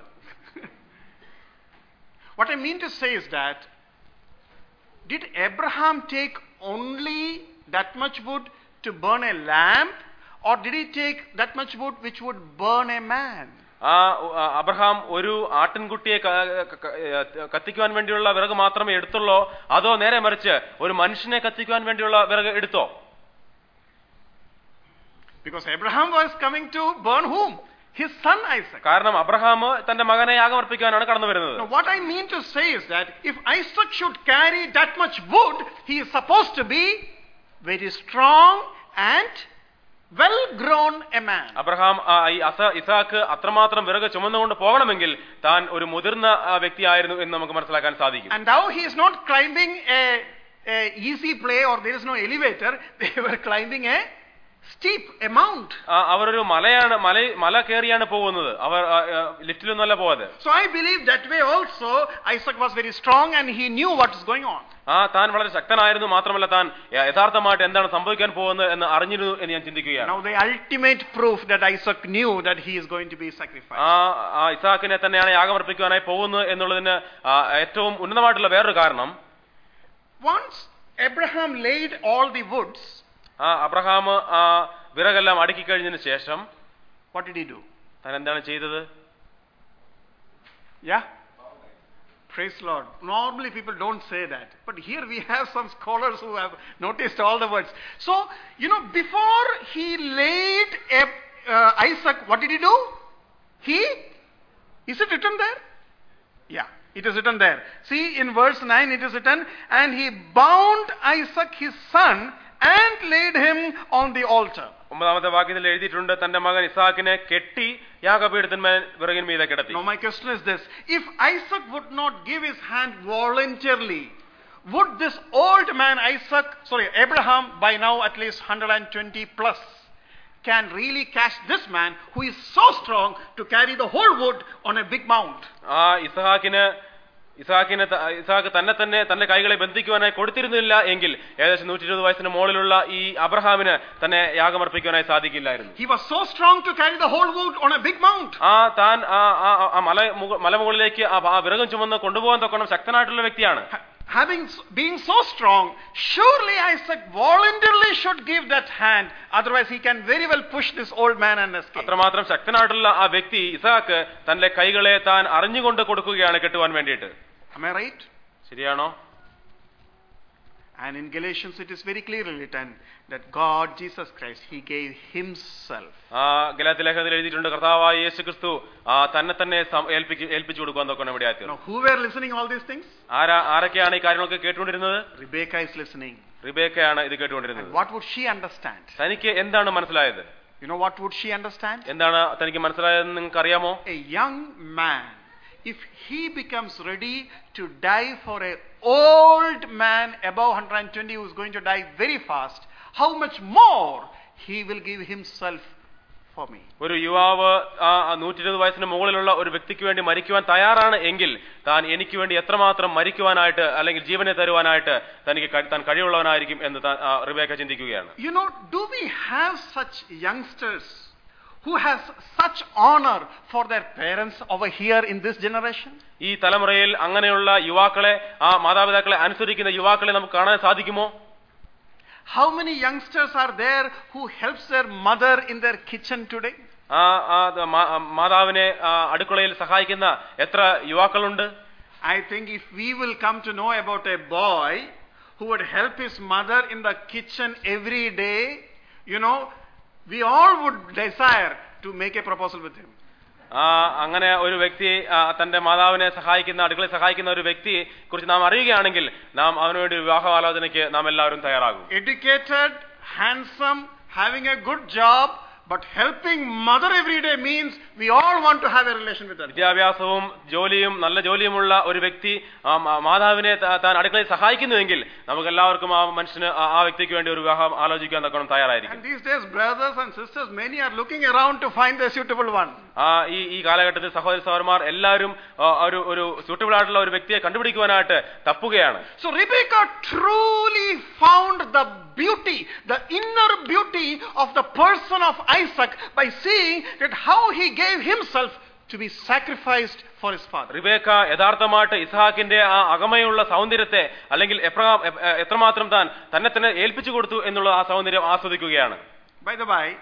what I mean to say is that did Abraham take only that much wood to burn a lamp, or did he take that much wood which would burn a man? ആ ആ, Abraham ഒരു ആട്ടിൻകുട്ടിയെ ക- ക- ക- ഏ, കത്തിക്കുവാൻ വേണ്ടിയുള്ള വിറക് മാത്രമേ എടുത്തുള്ളോ അതോ നേരെ മറിച്ച് ഒരു മനുഷ്യനെ കത്തിക്കുവാൻ വേണ്ടിയുള്ള വിറക് എടുത്തോ Because Abraham was coming to burn whom? His son Isaac. കാരണം അബ്രഹാം തന്റെ മകനെ യാഗമർപ്പിക്കാനാണ് കടന്നു വരുന്നത് Now, what I mean to say is that if Isaac should carry that much wood, he is supposed to be very strong and well grown a man. Abraham ആ, ഈ അസ ഇസാക്ക് അത്രമാത്രം വിറക് ചുമന്നുകൊണ്ട് പോകണമെങ്കിൽ താൻ ഒരു മുതിർന്ന ആ, വ്യക്തിയായിരുന്നു എന്ന് നമുക്ക് മനസ്സിലാക്കാൻ സാധിക്കും And now he is not climbing a, a easy play or there is no elevator. They were climbing a steep, a mount. ആ, അവരൊരു മലയാണ് മല മല കയറിയാണ് പോകുന്നത് അവർ ആ, ആ, ലിഫ്റ്റിലൊന്നല്ല പോയത് So I believe that way also Isaac was very strong and he knew what is going on. ആ താൻ വളരെ ശക്തനായിരുന്നു മാത്രമല്ല താൻ യ- യഥാർത്ഥമായിട്ട് എന്താണ് സംഭവിക്കാൻ പോകുന്നത് എന്ന് അറിഞ്ഞിരുന്നു എന്ന് ഞാൻ ചിന്തിക്കുകയാണ് Now the ultimate proof that Isaac knew that he is going to be sacrificed. ആ ആ ഇസാക്കിനെ തന്നെയാണ് യാഗമർപ്പിക്കുവാനായി പോകുന്നത് എന്നുള്ളതിന് ആ, ഏറ്റവും ഉന്നതമായിട്ടുള്ള വേറൊരു കാരണം Once Abraham laid all the woods, ആ അബ്രഹാം ആ വിറകെല്ലാം അടുക്കി കഴിഞ്ഞതിന് ശേഷം what did he do? താൻ എന്താണ് ചെയ്തത് Yeah? Praise Lord. Normally people don't say that. But here we have some scholars who have noticed all the words. So, you know, before he laid Ab- uh, Isaac, what did he do? He, is it written there? Yeah, it is written there. See, in verse 9 it is written, and he bound Isaac his son and laid him on the altar. ഒമ്പതാമത്തെ വാക്യത്തിൽ എഴുതിയിട്ടുണ്ട് തന്റെ മകൻ ഇസാക്കിനെ കെട്ടി യാഗപീഠത്തിന്മേൽ വിറകിൻ മീതെ കിടത്തി Now, my question is this if Isaac would not give his hand voluntarily, would this old man Isaac, sorry, Abraham, by now at least 120 plus, can really catch this man who is so strong to carry the whole wood on a big mount? ആ ഇസഹാക്കിന് ഇസഹാക്കിന് ത- ഇസഹാക്ക് തന്നെ തന്നെ തന്റെ കൈകളെ ബന്ധിക്കുവാനായി കൊടുത്തിരുന്നില്ല എങ്കിൽ ഏകദേശം നൂറ്റി ഇരുപത് വയസ്സിന് മുകളിലുള്ള ഈ അബ്രഹാമിന് തന്നെ യാഗമർപ്പിക്കുവാനായി സാധിക്കില്ലായിരുന്നു He was so strong to carry the whole wood on a big mount. ആ താൻ ആ ആ- ആ മല മുക- മലമുകളിലേക്ക് ആ ആ വിറകും ചുമന്ന് കൊണ്ടുപോകാൻ തൊക്കണം ശക്തനായിട്ടുള്ള വ്യക്തിയാണ് Ha- Having being so strong, surely Isaac voluntarily should give that hand. Otherwise, he can very well push this old man and escape. അത്രമാത്രം ശക്തനായിട്ടുള്ള ആ വ്യക്തി ഇസഹാക്ക് തന്റെ കൈകളെ താൻ അറിഞ്ഞുകൊണ്ട് കൊടുക്കുകയാണ് കെട്ടുവാൻ വേണ്ടിയിട്ട് Am I right? ശരിയാണോ And in Galatians, it is very clearly written that God, Jesus Christ, He gave Himself. ആ ഗലാത്തി ലേഖനത്തിൽ എഴുതിയിട്ടുണ്ട് കർത്താവായ യേശു ക്രിസ്തു ആ തന്നെ തന്നെ സം- ഏൽപ്പിക്ക് ഏൽപ്പിച്ചു കൊടുക്കാൻ തൊക്കണം ഇവിടെ Now, who were listening all these things? ആരാ ആരൊക്കെയാണ് ഈ കാര്യങ്ങളൊക്കെ കേട്ടുകൊണ്ടിരുന്നത് Rebecca is listening. റിബേക്കയാണ് ഇത് And കേട്ടുകൊണ്ടിരുന്നത് what would she understand? തനിക്ക് എന്താണ് മനസ്സിലായത് You know what would she understand? എന്താണ് തനിക്ക് മനസ്സിലായതെന്ന് നിങ്ങൾക്ക് അറിയാമോ A young man, if he becomes ready to die for a old man above 120 who is going to die very fast, how much more he will give himself for me? ഒരു യുവാവ് ആ നൂറ്റി ഇരുപത് വയസ്സിന് മുകളിലുള്ള ഒരു വ്യക്തിക്ക് വേണ്ടി മരിക്കുവാൻ തയ്യാറാണ് എങ്കിൽ താൻ എനിക്ക് വേണ്ടി എത്രമാത്രം മരിക്കുവാനായിട്ട് അല്ലെങ്കിൽ ജീവനെ തരുവാനായിട്ട് തനിക്ക് കഴി- താൻ കഴിവുള്ളവനായിരിക്കും എന്ന് താൻ ആ, റിബേക്ക ചിന്തിക്കുകയാണ് You know, do we have such youngsters who has such honor for their parents over here in this generation? ഈ തലമുറയിൽ അങ്ങനെയുള്ള യുവാക്കളെ ആ മാതാപിതാക്കളെ അനുസരിക്കുന്ന യുവാക്കളെ നമുക്ക് കാണാൻ സാധിക്കുമോ How many youngsters are there who helps their mother in their kitchen today? ആ ആ ദ- മാ- ആ, മാതാവിനെ ആ, അടുക്കളയിൽ സഹായിക്കുന്ന എത്ര യുവാക്കളുണ്ട് I think if we will come to know about a boy who would help his mother in the kitchen every day, you know, we all would desire to make a proposal with him. ആ അങ്ങനെ ഒരു വ്യക്തി ആ, തന്റെ മാതാവിനെ സഹായിക്കുന്ന അടുക്കളയിൽ സഹായിക്കുന്ന ഒരു വ്യക്തിയെ കുറിച്ച് നാം അറിയുകയാണെങ്കിൽ നാം അവന് വേണ്ടി ഒരു വിവാഹവാലോചനയ്ക്ക് നാം എല്ലാവരും തയ്യാറാകും Educated, handsome, having a good job, but helping mother every day means we all want to have a relation with her. വിദ്യാഭ്യാസവും ജോലിയും നല്ല ജോലിയുമുള്ള ഒരു വ്യക്തി ആ മാ- മാതാവിനെ ത- താൻ അടുക്കളയിൽ സഹായിക്കുന്നുവെങ്കിൽ നമുക്ക് എല്ലാവർക്കും ആ മനുഷ്യന് ആ- ആ വ്യക്തിക്ക് വേണ്ടി ഒരു വിവാഹം ആലോചിക്കാൻ തക്കണം തയ്യാറായിരിക്കും And these days, brothers and sisters, many are looking around to find a suitable one. ആ ഈ ഈ കാലഘട്ടത്തിൽ സഹോദരി സഹോദരന്മാർ എല്ലാവരും ആ, ഒരു ഒരു സൂട്ടബിൾ ആയിട്ടുള്ള ഒരു വ്യക്തിയെ കണ്ടുപിടിക്കുവാനായിട്ട് തപ്പുകയാണ് So Rebecca truly found the beauty, the inner beauty of the person of Isaac by seeing that how he gave himself to be sacrificed for his father. Rebecca യഥാർത്ഥമായിട്ട് ഇസ്ഹാക്കിന്റെ ആ അകമയുള്ള സൗന്ദര്യത്തെ അല്ലെങ്കിൽ എപ്രകാ- എ- എ- എത്രമാത്രം താൻ തന്നെ തന്നെ ഏൽപ്പിച്ചു കൊടുത്തു എന്നുള്ള ആ സൗന്ദര്യം ആസ്വദിക്കുകയാണ് By the way,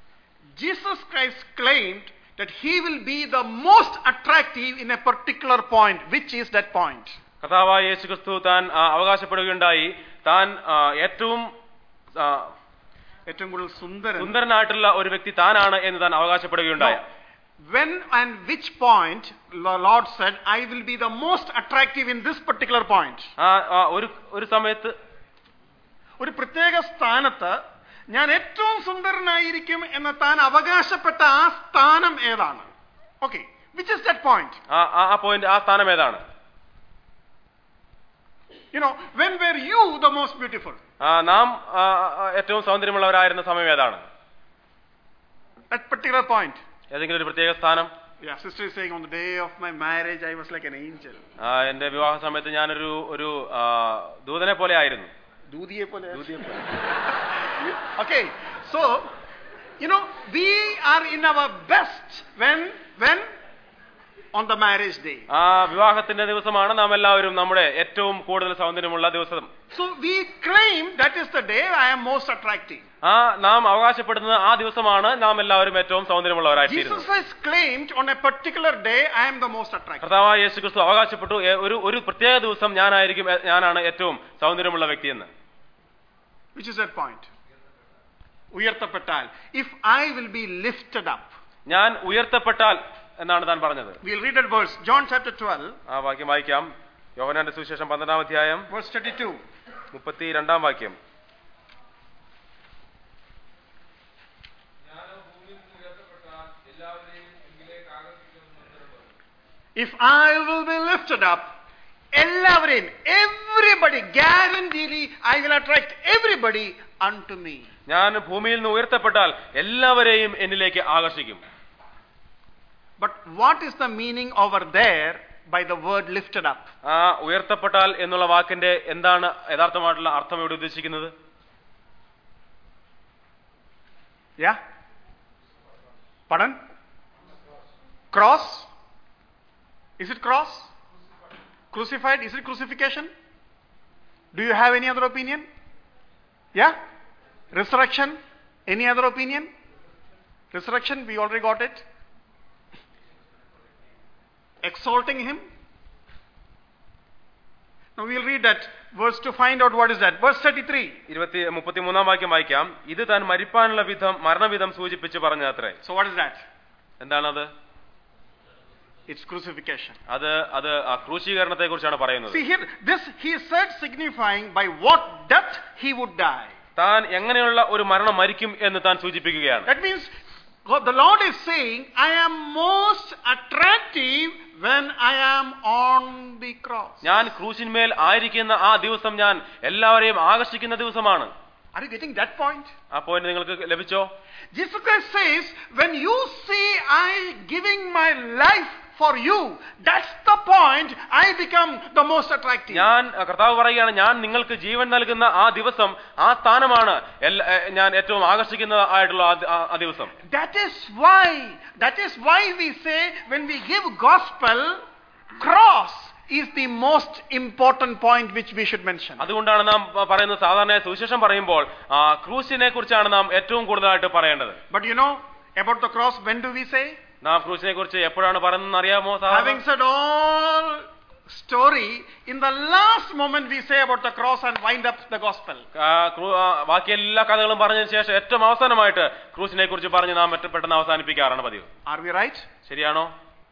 Jesus Christ claimed that he will be the most attractive in a particular point. Which is that point? കഥാവായ യേശു ക്രിസ്തു താൻ ആ, അവകാശപ്പെടുകയുണ്ടായി താൻ ആ, ഏറ്റവും ആ, ഏറ്റവും കൂടുതൽ സുന്ദരൻ. സുന്ദരനായിട്ടുള്ള ഒരു വ്യക്തി താനാണ് എന്ന് താൻ അവകാശപ്പെടുകയുണ്ടായി No. When and which point the Lord said, I will be the most attractive in this particular point? ആ ആ, ഒരു ഒരു സമയത്ത് ഒരു പ്രത്യേക സ്ഥാനത്ത് ഞാൻ ഏറ്റവും സുന്ദരനായിരിക്കും എന്ന് താൻ അവകാശപ്പെട്ട ആ സ്ഥാനം ഏതാണ് okay which is that point ആ ആ- ആ പോയിന്റ് ആ സ്ഥാനം ഏതാണ് you know when were you the most beautiful ആ, നാം ആ, ആ, ഏറ്റവും സൗന്ദര്യമുള്ളവരായിരുന്ന സമയം ഏതാണ് that particular point. ഏതെങ്കിലും ഒരു പ്രത്യേക സ്ഥാനം Yeah, sister is saying on the day of my marriage I was like an angel. ആ, എന്റെ വിവാഹ സമയത്ത് ഞാനൊരു ഒരു ആ, ദൂതനെ പോലെ ആയിരുന്നു Dudiye pole. ദൂതിയെ പോലെ. Okay, so you know we are in our best when when on the marriage day. ആ വിവാഹത്തിന്റെ ദിവസമാണ് നാം എല്ലാവരും നമ്മുടെ ഏറ്റവും കൂടുതൽ സൗന്ദര്യമുള്ള ദിവസം So we claim that is the day I am most attractive. ആ നാം അവകാശപ്പെടുന്നത് ആ ദിവസമാണ് നാം എല്ലാവരും ഏറ്റവും Jesus സൗന്ദര്യമുള്ളവരായിത്തീരുന്നത് has claimed on a particular day I am the most attractive. കർത്താവായ യേശു ക്രിസ്തു അവകാശപ്പെട്ടു "ഏ, ഒരു ഒരു പ്രത്യേക ദിവസം ഞാനായിരിക്കും ഏ, ഞാനാണ് ഏറ്റവും സൗന്ദര്യമുള്ള വ്യക്തിയെന്ന് Which is that point? ഉയർത്തപ്പെട്ടാൽ if I will be lifted up. ഞാൻ ഉയർത്തപ്പെട്ടാൽ എന്നാണ് താൻ പറഞ്ഞത് We'll read that verse. John chapter 12, ആ വാക്യം വായിക്കാം യോഹനാന്റെ സുവിശേഷം പന്ത്രണ്ടാം അധ്യായം verse 32. മുപ്പത്തി രണ്ടാം വാക്യം ഞാനോ ഭൂമിയിൽ നിന്ന് ഉയർത്തപ്പെട്ടാൽ എല്ലാവരെയും എങ്കിലേക്ക് ആകർഷിക്കുമെന്ന് ഉത്തരം പറഞ്ഞു. If I will be lifted up, എല്ലാവരെയും everybody guaranteedly I will attract everybody unto me. ഞാൻ ഭൂമിയിൽ നിന്ന് ഉയർത്തപ്പെട്ടാൽ എല്ലാവരെയും എന്നിലേക്ക് ആകർഷിക്കും But what is the meaning over there by the word lifted up? ആ ഉയർത്തപ്പെട്ടാൽ എന്നുള്ള വാക്കിന്റെ എന്താണ് യഥാർത്ഥമായിട്ടുള്ള അർത്ഥം ഇവിടെ ഉദ്ദേശിക്കുന്നത് Yeah? Pardon? Cross? Is it cross? Crucified? Is it crucifixion? Do you have any other opinion? Yeah? Resurrection? Any other opinion? Resurrection, we already got it. Exalting him? Now we'll read that verse to find out what is that. Verse 33. ഇരുപത്തി മുപ്പത്തിമൂന്നാം വാക്യം വായിക്കാം ഇത് താൻ മരിപ്പാനുള്ള വിധം മരണവിധം സൂചിപ്പിച്ച് പറഞ്ഞത്രേ So what is that? എന്താണത് It's crucifixion. അത് അത് ആ ക്രൂശീകരണത്തെ കുറിച്ചാണ് പറയുന്നത് See here, this he said signifying by what death he would die. താൻ എങ്ങനെയുള്ള ഒരു മരണം മരിക്കും എന്ന് താൻ സൂചിപ്പിക്കുകയാണ് That means God, the Lord is saying, I am most attractive when I am on the cross. ഞാൻ ക്രൂശിന്മേൽ ആയിരിക്കുന്ന ആ ദിവസം ഞാൻ എല്ലാവരെയും ആകർഷിക്കുന്ന ദിവസമാണ് Are you getting that point? ആ പോയിന്റ് നിങ്ങൾക്ക് ലഭിച്ചോ Jesus Christ says, when you see I giving my life for you, that's the point I become the most attractive. ഞാൻ അഹ് കർത്താവ് പറയുകയാണ് ഞാൻ നിങ്ങൾക്ക് ജീവൻ നൽകുന്ന ആ ദിവസം ആ സ്ഥാനമാണ് എല്ലാ- എ- ഞാൻ ഏറ്റവും ആകർഷിക്കുന്ന ആയിട്ടുള്ള ആ ദി- ആ- ആ ദിവസം That is why, that is why we say when we give gospel, cross is the most important point which we should mention. അതുകൊണ്ടാണ് നാം പ- പറയുന്നത് സാധാരണ സുവിശേഷം പറയുമ്പോൾ ആ ക്രൂശിനെ കുറിച്ചാണ് നാം ഏറ്റവും കൂടുതലായിട്ട് പറയേണ്ടത് But you know about the cross, when do we say? നാം ക്രൂശിനെ കുറിച്ച് എപ്പോഴാണ് പറയുന്നത് അറിയാമോ സാധാരണ Having said all story, in the last moment we say about the cross and wind up the gospel. ആ, ക്രൂ- ആ, ബാക്കി എല്ലാ കഥകളും പറഞ്ഞതിന് ശേഷം ഏറ്റവും അവസാനമായിട്ട് ക്രൂശിനെ കുറിച്ച് പറഞ്ഞ് നാം ഏറ്റവും പെട്ടെന്ന് അവസാനിപ്പിക്കാറാണ് പതിവ് Are we right? ശരിയാണോ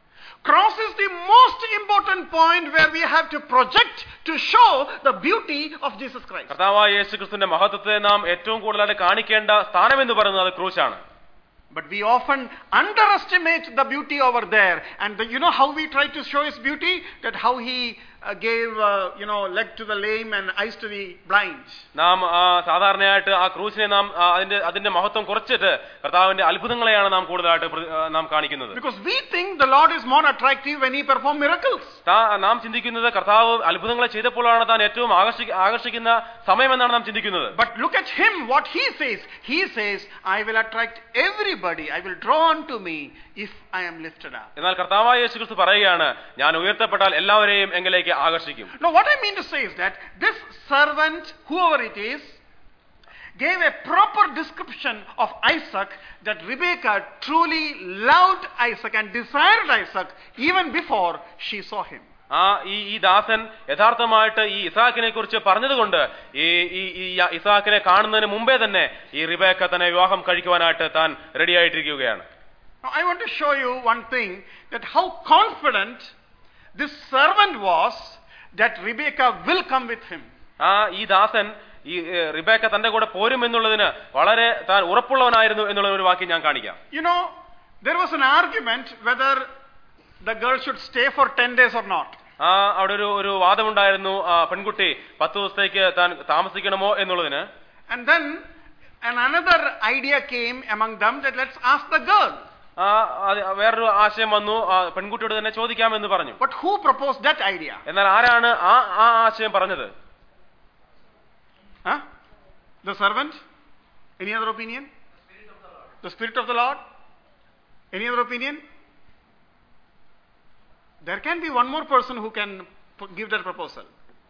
Cross is the most important point where we have to project to show the beauty of Jesus Christ. കർത്താവായ യേശു ക്രിസ്തുവിന്റെ മഹത്വത്തെ നാം ഏറ്റവും കൂടുതലായിട്ട് കാണിക്കേണ്ട സ്ഥാനം എന്ന് പറയുന്നത് അത് ക്രൂശാണ് But we often underestimate the beauty over there. And the, you know how we try to show his beauty? That how he uh, gave, uh, you know, leg to the lame and eyes to the blind. നാം ആ, സാധാരണയായിട്ട് ആ ക്രൂശിനെ നാം ആ, അതിന്റെ അതിന്റെ മഹത്വം കുറച്ചിട്ട് കർത്താവിന്റെ അത്ഭുതങ്ങളെയാണ് നാം കൂടുതലായിട്ട് പ്ര- ആ, നാം കാണിക്കുന്നത് Because we think the Lord is more attractive when he performs miracles. താ- നാം ചിന്തിക്കുന്നത് കർത്താവ് അത്ഭുതങ്ങളെ ചെയ്തപ്പോഴാണ് താൻ ഏറ്റവും ആകർഷി ആകർഷിക്കുന്ന സമയമെന്നാണ് നാം ചിന്തിക്കുന്നത് But look at him, what he says. He says, I will attract everybody. I will draw unto me if I am lifted up. എന്നാൽ കർത്താവായ യേശു ക്രിസ്തു പറയുകയാണ് ഞാൻ ഉയർത്തപ്പെട്ടാൽ എല്ലാവരെയും എങ്കിലേക്ക് ആകർഷിക്കും Now, what I mean to say is that this servant, whoever it is, gave a proper description of Isaac that Rebekah truly loved Isaac and desired Isaac even before she saw him. ആ ഈ ഈ ദാസൻ യഥാർത്ഥമായിട്ട് ഈ ഇസാക്കിനെ കുറിച്ച് പറഞ്ഞതുകൊണ്ട് ഈ ഈ ഈ ഇസാക്കിനെ കാണുന്നതിന് മുമ്പേ തന്നെ ഈ റിബേക്ക തന്നെ വിവാഹം കഴിക്കുവാനായിട്ട് താൻ റെഡി ആയിട്ടിരിക്കുകയാണ് Now, I want to show you one thing that how confident this servant was that Rebekah will come with him. ആ ഈ ദാസൻ ഈ ഏ, റിബേക്ക തന്റെ കൂടെ പോരും എന്നുള്ളതിന് വളരെ താൻ ഉറപ്പുള്ളവനായിരുന്നു എന്നുള്ള ഒരു വാക്യം ഞാൻ കാണിക്കാം You know, there was an argument whether the girl should stay for 10 days or not. ആ അവിടെ ഒരു ഒരു വാദമുണ്ടായിരുന്നു ആ പെൺകുട്ടി പത്ത് ദിവസത്തേക്ക് താൻ താമസിക്കണമോ എന്നുള്ളതിന് And then, and another idea came among them that let's ask the girl. ആ അത് വേറൊരു ആശയം വന്നു ആ, പെൺകുട്ടിയോട് തന്നെ ചോദിക്കാമെന്ന് പറഞ്ഞു But who proposed that idea? എന്നാൽ ആരാണ് ആ ആ ആശയം പറഞ്ഞത് Huh? The servant? Any other opinion? The Spirit of the Lord? Any other opinion? There can be one more person who can p- give that proposal.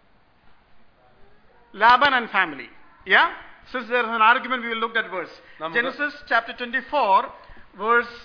Laban and family. Yeah? Since there is an argument, we will look at verse. നമുക്ക് Genesis chapter 24, verse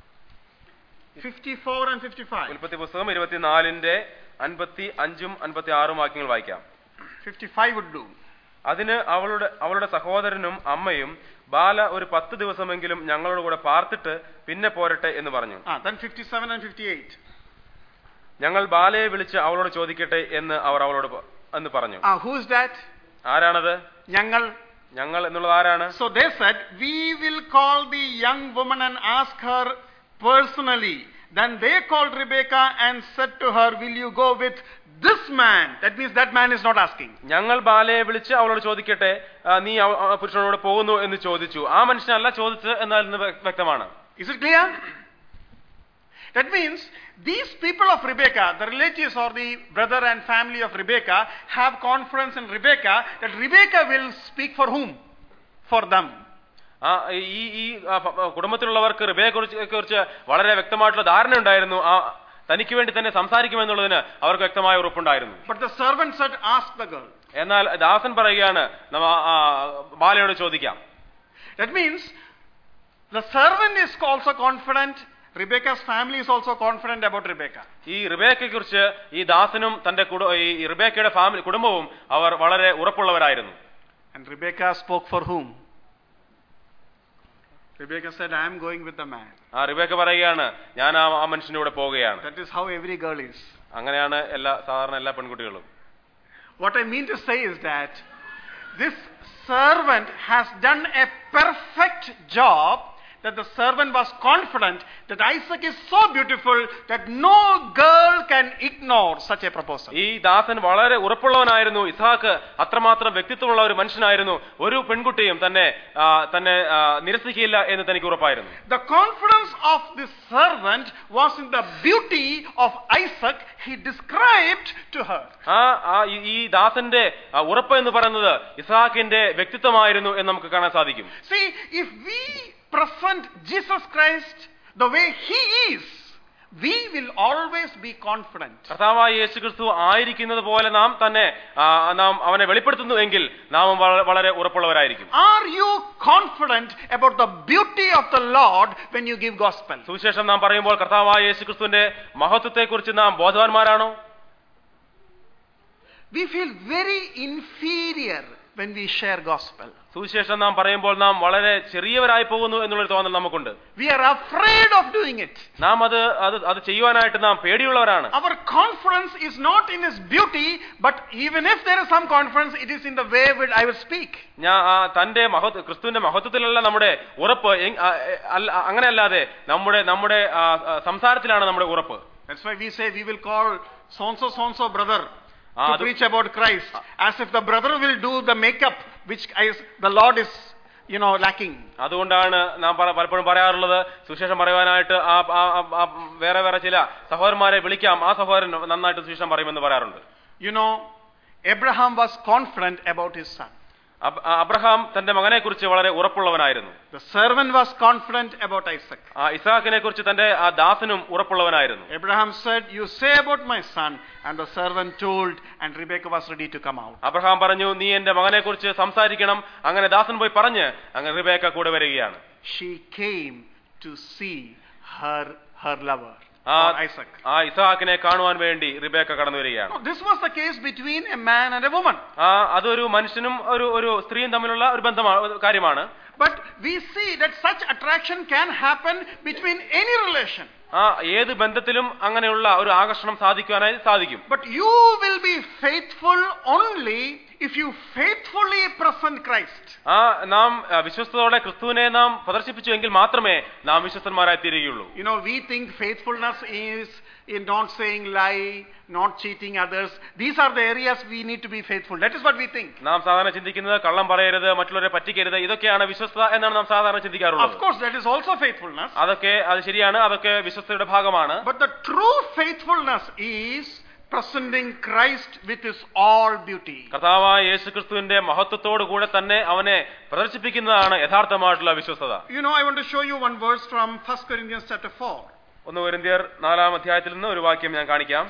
54 and 55. ഉൽപ്പത്തി പുസ്തകം ഇരുപത്തിനാലിന്റെ അൻപത്തി അഞ്ചും അൻപത്തി ആറും വാക്യങ്ങൾ വായിക്കാം 55 would do. അതിന് അവളുടെ അവളുടെ സഹോദരനും അമ്മയും ബാല ഒരു പത്ത് ദിവസമെങ്കിലും ഞങ്ങളുടെ കൂടെ പാർത്തിട്ട് പിന്നെ പോരട്ടെ എന്ന് പറഞ്ഞു Ah, then 57 and 58. ഞങ്ങൾ ബാലയെ വിളിച്ച് അവളോട് ചോദിക്കട്ടെ എന്ന് അവർ അവളോട് പ- എന്ന് പറഞ്ഞു Ah, who is that? ആരാണത് Yangal. ഞങ്ങൾ എന്നുള്ളത് ആരാണ് So they said, We will call the young woman and ask her personally. Then they called Rebekah and said to her, Will you go with this man? That means that man is not asking. ഞങ്ങൾ ബാലയെ വിളിച്ച് അവളോട് ചോദിക്കട്ടെ ആ, നീ അവ- ആ പുരുഷനോട് പോകുന്നു എന്ന് ചോദിച്ചു ആ മനുഷ്യനല്ല ചോദിച്ചത് എന്നാൽ ഇന്ന് വ്യ- വ്യക്തമാണ് Is it clear? That means these people of Rebekah, the relatives or the brother and family of Rebekah, have confidence in Rebekah that Rebekah will speak for whom? For them. ആ ഈ ഈ ആ, പ- പ- കുടുംബത്തിലുള്ളവർക്ക് റിബയെ കുറിച്ച് കുറിച്ച് വളരെ വ്യക്തമായിട്ടുള്ള ധാരണ ഉണ്ടായിരുന്നു ആ തനിക്ക് വേണ്ടി തന്നെ സംസാരിക്കുമെന്നുള്ളതിന് അവർക്ക് വ്യക്തമായ ഉറപ്പുണ്ടായിരുന്നു But the servant said, Ask the girl. എന്നാൽ ദാസൻ പറയുകയാണ് നമ്മ ആ, ബാലയോട് ചോദിക്കാം That means the servant is also confident. Rebecca's family is also confident about Rebecca. ഈ റിബേക്കയെ കുറിച്ച് ഈ ദാസനും തന്റെ കുടു- ഈ റിബേക്കയുടെ ഫാമിലി കുടുംബവും അവർ വളരെ ഉറപ്പുള്ളവരായിരുന്നു And Rebecca spoke for whom? Rebecca said, I am going with the man. ആ റിബേക്ക പറയുകയാണ് ഞാൻ ആ ആ മനുഷ്യന്റെ കൂടെ പോവുകയാണ് That is how every girl is. അങ്ങനെയാണ് എല്ലാ സാധാരണ എല്ലാ പെൺകുട്ടികളും What I mean to say is that this servant has done a perfect job. That the servant was confident that Isaac is so beautiful that no girl can ignore such a proposal. ഈ ദാസൻ വളരെ ഉറപ്പുള്ളവനായിരുന്നു ഇസാക്ക് അത്രമാത്രം വ്യക്തിത്വമുള്ള ഒരു മനുഷ്യനായിരുന്നു ഒരു പെൺകുട്ടിയും തന്നെ ആ, തന്നെ ആ, നിരസിക്കില്ല എന്ന് തനിക്ക് ഉറപ്പായിരുന്നു The confidence of this servant was in the beauty of Isaac he described to her. ആ ആ ഈ- ഈ ദാസന്റെ ആ, ഉറപ്പ് എന്ന് പറയുന്നത് ഇസാക്കിന്റെ വ്യക്തിത്വമായിരുന്നു എന്ന് നമുക്ക് കാണാൻ സാധിക്കും See, if we present Jesus Christ the way he is, we will always be confident. കർത്താവായ യേശു ക്രിസ്തു ആയിരിക്കുന്നത് പോലെ നാം തന്നെ ആ, നാം അവനെ വെളിപ്പെടുത്തുന്നു എങ്കിൽ നാം വള- വളരെ ഉറപ്പുള്ളവരായിരിക്കും Are you confident about the beauty of the Lord when you give gospel? സുവിശേഷം നാം പറയുമ്പോൾ കർത്താവായ യേശു ക്രിസ്തുവിന്റെ മഹത്വത്തെക്കുറിച്ച് നാം ബോധവാന്മാരാണോ We feel very inferior when we share gospel. സുവിശേഷം നാം പറയുമ്പോൾ നാം വളരെ ചെറിയവരായി പോകുന്നു എന്നുള്ളൊരു തോന്നൽ നമുക്കുണ്ട് We are afraid of doing it. നാം അത് അത് അത് ചെയ്യുവാനായിട്ട് നാം പേടിയുള്ളവരാണ് Our confidence is not in his beauty, but even if there is some confidence, it is in the way which I will speak. ഞാൻ ആ, തന്റെ മഹത്വ ക്രിസ്തുവിന്റെ മഹത്വത്തിലല്ല നമ്മുടെ ഉറപ്പ് എങ്- ആ, എ- അല്ല അങ്ങനെയല്ലാതെ നമ്മുടെ നമ്മുടെ ആ, ആ, സംസാരത്തിലാണ് നമ്മുടെ ഉറപ്പ് That's why we say we will call so and so, so and so brother Ah, to adu- preach about Christ, as if the brother will do the makeup which is, the Lord is, you know, lacking. അതുകൊണ്ടാണ് നാം പല- പലപ്പോഴും പറയാറുള്ളത് സുവിശേഷം പറയുവാനായിട്ട് ആ ആ- ആ- ആ വേറെ വേറെ ചില സഹോദരന്മാരെ വിളിക്കാം ആ സഹോദരൻ നന്നായിട്ട് സുവിശേഷം പറയുമെന്ന് പറയാറുണ്ട് You know, Abraham was confident about his son. അബ്- ആ അബ്രഹാം തന്റെ മകനെ കുറിച്ച് വളരെ ഉറപ്പുള്ളവനായിരുന്നു The servant was confident about Isaac. ആ ഇസാഖിനെ കുറിച്ച് തന്റെ ആ ദാസനും ഉറപ്പുള്ളവനായിരുന്നു Abraham said, You say about my son, and the servant told, and Rebekah was ready to come out. Abraham പറഞ്ഞു നീ എന്റെ മകനെ കുറിച്ച് സംസാരിക്കണം അങ്ങനെ ദാസൻ പോയി പറഞ്ഞ് അങ്ങനെ റിബേക്ക കൂടെ വരികയാണ് She came to see her, her lover, ആ or Isaac. ആ ഇസാഖിനെ കാണുവാൻ വേണ്ടി റിബേക്ക കടന്നു വരികയാണ് No, this was the case between a man and a woman. ആ അതൊരു മനുഷ്യനും ഒരു ഒരു സ്ത്രീയും തമ്മിലുള്ള ഒരു ബന്ധമാണ് കാര്യമാണ് But we see that such attraction can happen between any relation. ആ ഏത് ബന്ധത്തിലും അങ്ങനെയുള്ള ഒരു ആകർഷണം സാധിക്കുവാനായി സാധിക്കും But you will be faithful only if you faithfully present Christ. ആ നാം ആ, വിശ്വസ്തയോടെ ക്രിസ്തുവിനെ നാം പ്രദർശിപ്പിച്ചു എങ്കിൽ മാത്രമേ നാം വിശ്വസ്തന്മാരായി തീരുകയുള്ളൂ You know, we think faithfulness is in not saying lie, not cheating others. These are the areas we need to be faithful. That is what we think. നാം സാധാരണ ചിന്തിക്കുന്നത് കള്ളം പറയരുത് മറ്റുള്ളവരെ പറ്റിക്കരുത് ഇതൊക്കെയാണ് വിശ്വ വിശ്വസ്തത എന്നാണ് നാം സാധാരണ Of ചിന്തിക്കാറുള്ളത് course, that is also faithfulness. അതൊക്കെ അത് ശരിയാണ് അതൊക്കെ വിശ്വസ്തയുടെ ഭാഗമാണ് But the true faithfulness is presenting Christ with his all beauty. കർത്താവായ യേശുക്രിസ്തുവിന്റെ മഹത്വത്തോടു കൂടെ തന്നെ അവനെ പ്രദർശിപ്പിക്കുന്നതാണ് യഥാർത്ഥമായിട്ടുള്ള വിശ്വസ്തത You know, I want to show you one verse from 1 Corinthians chapter 4. ഒന്ന് കൊരിന്ത്യർ നാലാം അധ്യായത്തിൽ നിന്ന് ഒരു വാക്യം ഞാൻ കാണിക്കാം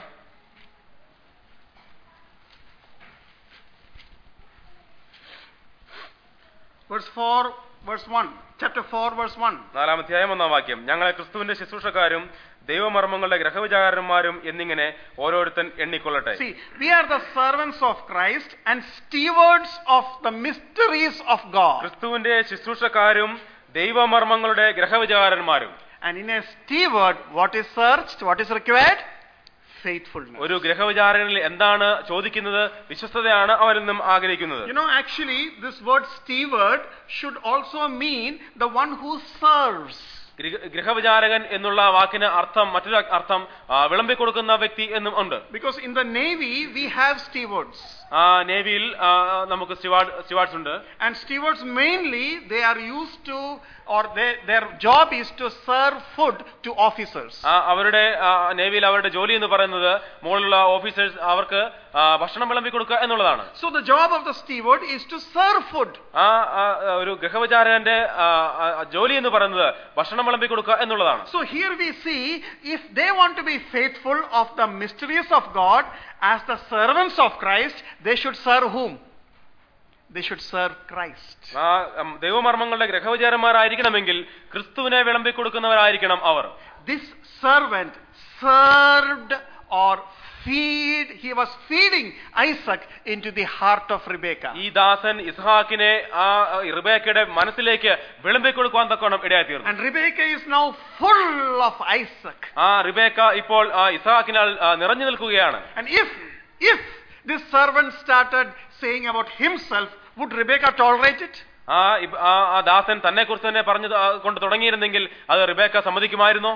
Verse 4, verse 1. Chapter 4, verse 1. നാലാം അധ്യായം ഒന്നാം വാക്യം ഞങ്ങളെ ക്രിസ്തുവിന്റെ ശുശ്രൂഷക്കാരും ദൈവമർമ്മങ്ങളുടെ ഗ്രഹവിചാരന്മാരും എന്നിങ്ങനെ ഓരോരുത്തൻ എണ്ണിക്കൊള്ളട്ടെ See, we are the servants of Christ and stewards of the mysteries of God. ക്രിസ്തുവിന്റെ ശുശ്രൂഷക്കാരും ദൈവമർമ്മങ്ങളുടെ ഗ്രഹവിചാരന്മാരും And in a steward, what is searched? What is required? Faithfulness. ഒരു ഗ്രഹവിചാരനിൽ എന്താണ് ചോദിക്കുന്നത് വിശ്വസ്തതയാണ് അവരിൽ നിന്നും ആഗ്രഹിക്കുന്നത് You know, actually, this word steward should also mean the one who serves. ഗൃഹ- ഗൃഹവിചാരകൻ എന്നുള്ള വാക്കിന് അർത്ഥം മറ്റൊരു അർത്ഥം ആ, വിളമ്പിക്കൊടുക്കുന്ന വ്യക്തി എന്നും ഉണ്ട് Because in the Navy, we have stewards. ആ നേവിയിൽ ആ, നമുക്ക് സ്റ്റിവാർഡ് സ്റ്റിവാർഡ്സ് ഉണ്ട് And stewards mainly, they are used to, or they, their job is to serve food to officers. ആ, അവരുടെ ആ, നേവിയിൽ അവരുടെ ജോലി എന്ന് പറയുന്നത് മുകളിലുള്ള ഓഫീസേഴ്സ് അവർക്ക് ആ, ഭക്ഷണം വിളമ്പി കൊടുക്കുക എന്നുള്ളതാണ് So the job of the steward is to serve food. ആ ആ, ഒരു ഗൃഹവിചാരകന്റെ ആ, ആ, ജോലി എന്ന് പറയുന്നത് ഭക്ഷണം വിളമ്പി കൊടുക്കുക എന്നുള്ളതാണ് So here we see, if they want to be faithful of the mysteries of God as the servants of Christ, they should serve whom? They should serve Christ. ആ ഉം, ദൈവമർമ്മങ്ങളുടെ ഗ്രഹവിചാരന്മാരായിരിക്കണമെങ്കിൽ ക്രിസ്തുവിനെ വിളമ്പി കൊടുക്കുന്നവരായിരിക്കണം അവർ This servant served or feed, he was feeding Isaac into the heart of Rebekah. ഈ ദാസൻ ഇസ്ഹാക്കിനെ ആ ആ, റിബേക്കയുടെ മനസ്സിലേക്ക് വിളമ്പി കൊടുക്കുവാൻ തക്കോണം ഇടയായിത്തീർന്നു And Rebekah is now full of Isaac. ആ റിബേക്ക ഇപ്പോൾ ആ, ഇസ്ഹാക്കിനാൽ ആ, നിറഞ്ഞു നിൽക്കുകയാണ് And if, if this servant started saying about himself, would Rebekah tolerate it? ആ ഇബ്- ആ ആ ദാസൻ തന്നെ കുറിച്ച് തന്നെ പറഞ്ഞു ആ, കൊണ്ട് തുടങ്ങിയിരുന്നെങ്കിൽ അത് റിബേക്ക സമ്മതിക്കുമായിരുന്നോ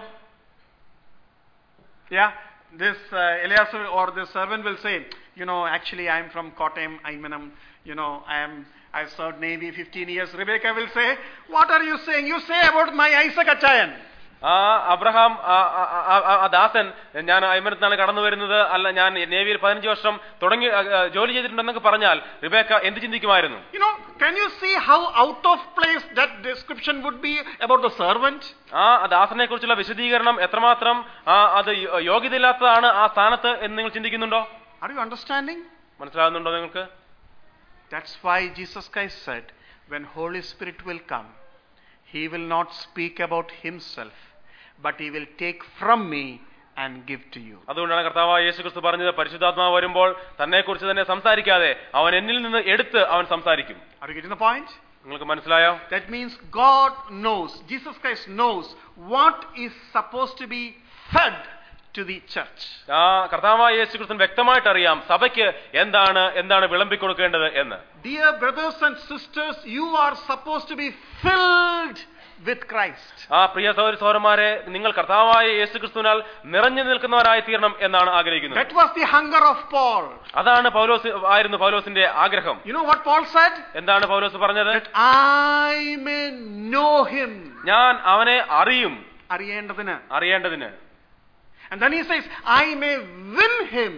Yeah, this uh, Eliasar or this servant will say, you know, actually I am from Kottayam, Aimanam, you know, I am, I served Navy 15 years. Rebecca will say, what are you saying? You say about my Isaac Achayan. ആ Abraham ആ, ആ, ആ, ആ, ആ ദാസൻ ഞാൻ അയ്മനത്താണ് കടന്നു വരുന്നത് അല്ല ഞാൻ നേവിയിൽ പതിനഞ്ച് വർഷം തുടങ്ങി ആ, ആ, ജോലി ചെയ്തിട്ടുണ്ടെന്നൊക്കെ പറഞ്ഞാൽ റിബേക്ക എന്ത് ചിന്തിക്കുമായിരുന്നു You know, can you see how out of place that description would be about the servant? ആ ദാസനെ കുറിച്ചുള്ള വിശദീകരണം എത്രമാത്രം ആ, അത് യോ- യോഗ്യതയില്ലാത്തതാണ് ആ സ്ഥാനത്ത് എന്ന് നിങ്ങൾ ചിന്തിക്കുന്നുണ്ടോ Are you understanding? മനസ്സിലാകുന്നുണ്ടോ നിങ്ങൾക്ക് That's why Jesus Christ said, when Holy Spirit will come, he will not speak about himself, but he will take from me and give to you. അതുകൊണ്ടാണ് കർത്താവായ യേശു ക്രിസ്തു പറഞ്ഞത് പരിശുദ്ധാത്മാവ് വരുമ്പോൾ തന്നെ കുറിച്ച് തന്നെ സംസാരിക്കാതെ അവൻ എന്നിൽ നിന്ന് എടുത്ത് അവൻ സംസാരിക്കും Are you getting the point? നിങ്ങൾക്ക് മനസ്സിലായോ That means God knows, Jesus Christ knows what is supposed to be fed to the church. ആ കർത്താവായ യേശു ക്രിസ്തു വ്യക്തമായിട്ട് അറിയാം സഭയ്ക്ക് എന്താണ് എന്താണ് വിളമ്പിക്കൊടുക്കേണ്ടത് എന്ന് Dear brothers and sisters, you are supposed to be filled with Christ. ആ പ്രിയ സഹോദരി സഹോദരന്മാരെ നിങ്ങൾ കർത്താവായ യേശു ക്രിസ്തുവിനാൽ നിറഞ്ഞു നിൽക്കുന്നവരായി തീരണം എന്നാണ് ആഗ്രഹിക്കുന്നത് That was the hunger of Paul. അതാണ് പൗലോസ് ആയിരുന്നു പൗലോസിന്റെ ആഗ്രഹം You know what Paul said? എന്താണ് പൗലോസ് പറഞ്ഞത് That I may know him. ഞാൻ അവനെ അറിയും അറിയേണ്ടതിന്. അറിയേണ്ടതിന് And then he says, I may win him.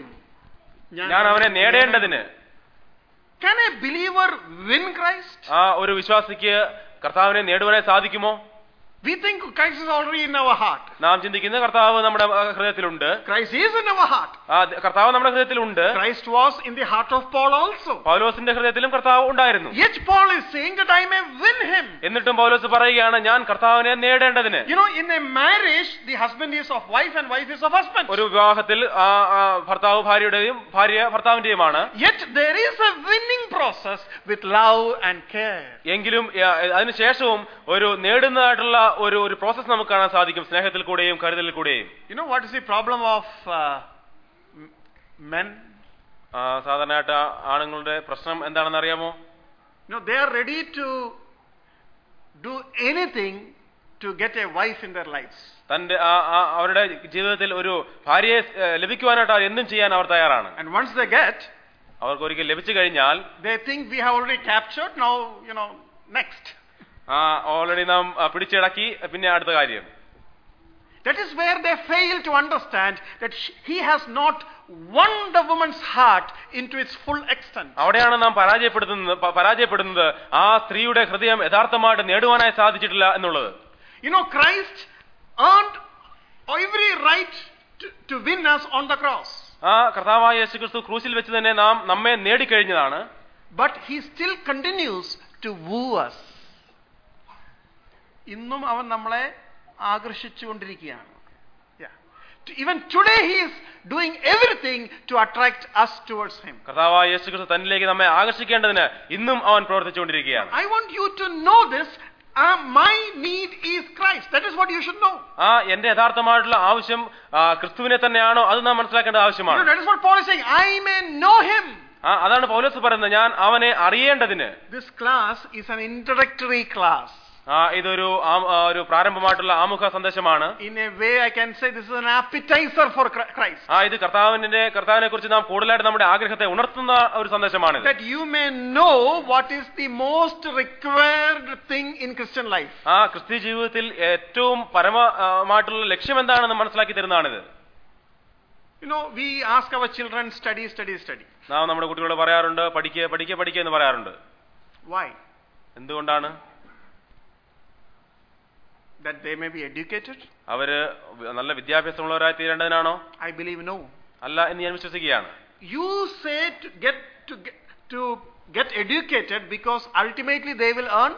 ഞാൻ അവനെ നേടേണ്ടതിന് Can a believer win Christ? ആ ഒരു വിശ്വാസിക്ക് കർത്താവിനെ നേടുവാനായി സാധിക്കുമോ We think Christ is already in our heart. നാം ചിന്തിക്കുന്ന കർത്താവ് നമ്മുടെ ആ, ഹൃദയത്തിലുണ്ട് Christ is in our heart. ആ ദ- കർത്താവ് നമ്മുടെ ഹൃദയത്തിലുണ്ട് Christ was in the heart of Paul also. പൗലോസിന്റെ ഹൃദയത്തിലും കർത്താവ് ഉണ്ടായിരുന്നു Yet Paul is saying that I may win him. എന്നിട്ടും പൗലോസ് പറയുകയാണ് ഞാൻ കർത്താവിനെ നേടേണ്ടതിന് You know, in a marriage, the husband is of wife and wife is of husband. ഒരു വിവാഹത്തിൽ ആ, ആ, ഭർത്താവ് ഭാര്യയുടെയും ഭാര്യ ഭർത്താവിന്റെയുമാണ് Yet there is a winning process with love and care. എങ്കിലും ആ, അതിനുശേഷവും ഒരു നേടുന്നതായിട്ടുള്ള ഒരു ഒരു പ്രോസസ്സ് നമുക്ക് കാണാൻ സാധിക്കും സ്നേഹത്തിൽ കൂടെയും കരുതലിൽ കൂടെയും You know what is the problem of uh, m- men? ആ, സാധാരണയായിട്ട് ആ ആണുങ്ങളുടെ പ്രശ്നം എന്താണെന്ന് അറിയാമോ You know, they are ready to do anything to get a wife in their lives. തന്റെ ആ- ആ- അവരുടെ ജീവിതത്തിൽ ഒരു ഭാര്യയെ ഏ, ലഭിക്കുവാനായിട്ട് അവർ എന്തും ചെയ്യാൻ അവർ തയ്യാറാണ് And once they get, അവർക്ക് ഒരിക്കൽ ലഭിച്ചു കഴിഞ്ഞാൽ they think we have already captured, now, you know, next. Already നാം ആ, പിടിച്ചടക്കി പിന്നെ അടുത്ത കാര്യം That is where they fail to understand that sh- he has not won the woman's heart into its full extent. അവിടെയാണ് നാം പരാജയപ്പെടുത്തുന്നത് പ- പരാജയപ്പെടുന്നത് ആ സ്ത്രീയുടെ ഹൃദയം യഥാർത്ഥമായിട്ട് നേടുവാനായി സാധിച്ചിട്ടില്ല എന്നുള്ളത് You know, Christ earned every right to, to win us on the cross. ആ കർത്താവായ യേശുക്രിസ്തു ക്രൂശിൽ വെച്ച് തന്നെ നാം നമ്മെ നേടിക്കഴിഞ്ഞതാണ് But he still continues to woo us. ഇന്നും അവൻ നമ്മളെ ആകർഷിച്ചുകൊണ്ടിരിക്കുകയാണ് Yeah. To- Even today he is doing everything to attract us towards him. കർത്താവായ യേശുക്രിസ്തു തന്നിലേക്ക് നമ്മെ ആകർഷിക്കേണ്ടതിന് ഇന്നും അവൻ പ്രവർത്തിച്ചുകൊണ്ടിരിക്കുകയാണ് I want you to know this. Uh, my need is Christ. That is what you should know. ആ എന്റെ യഥാർത്ഥമായിട്ടുള്ള ആവശ്യം ആ, ക്രിസ്തുവിനെ തന്നെയാണോ അത് നാം മനസ്സിലാക്കേണ്ട You know, ആവശ്യമാണ് that is what Paul is saying. I may know him. ആ അതാണ് പൗലോസ് പറയുന്നത് ഞാൻ അവനെ അറിയേണ്ടതിന് This class is an introductory class. ആ ഇതൊരു ആ- ആ, ഒരു പ്രാരംഭമായിട്ടുള്ള ആമുഖ സന്ദേശമാണ് In a way, I can say this is an appetizer for Chri- Christ. ആ ഇത് കർത്താവിന്റെ കർത്താവിനെ കുറിച്ച് നാം കൂടുതലായിട്ട് നമ്മുടെ ആഗ്രഹത്തെ ഉണർത്തുന്ന ഒരു സന്ദേശമാണിത് That you may know what is the most required thing in Christian life. ആ ക്രിസ്ത്യ ജീവിതത്തിൽ ഏറ്റവും പരമമായിട്ടുള്ള ലക്ഷ്യം എന്താണെന്ന് മനസ്സിലാക്കി തരുന്നതാണിത് You know, we ask our children, study, study, study. നാം നമ്മുടെ കുട്ടികളോട് പറയാറുണ്ട് പഠിക്കുക പഠിക്കുക പഠിക്കുക എന്ന് പറയാറുണ്ട് Why? എന്തുകൊണ്ടാണ് That they may be educated? അവര് നല്ല വിദ്യാഭ്യാസമുള്ളവരായി തീരേണ്ടതിനാണോ I believe no. അല്ല എന്ന് ഞാൻ വിശ്വസിക്കുകയാണ് You say to get to get, to get educated because ultimately they will earn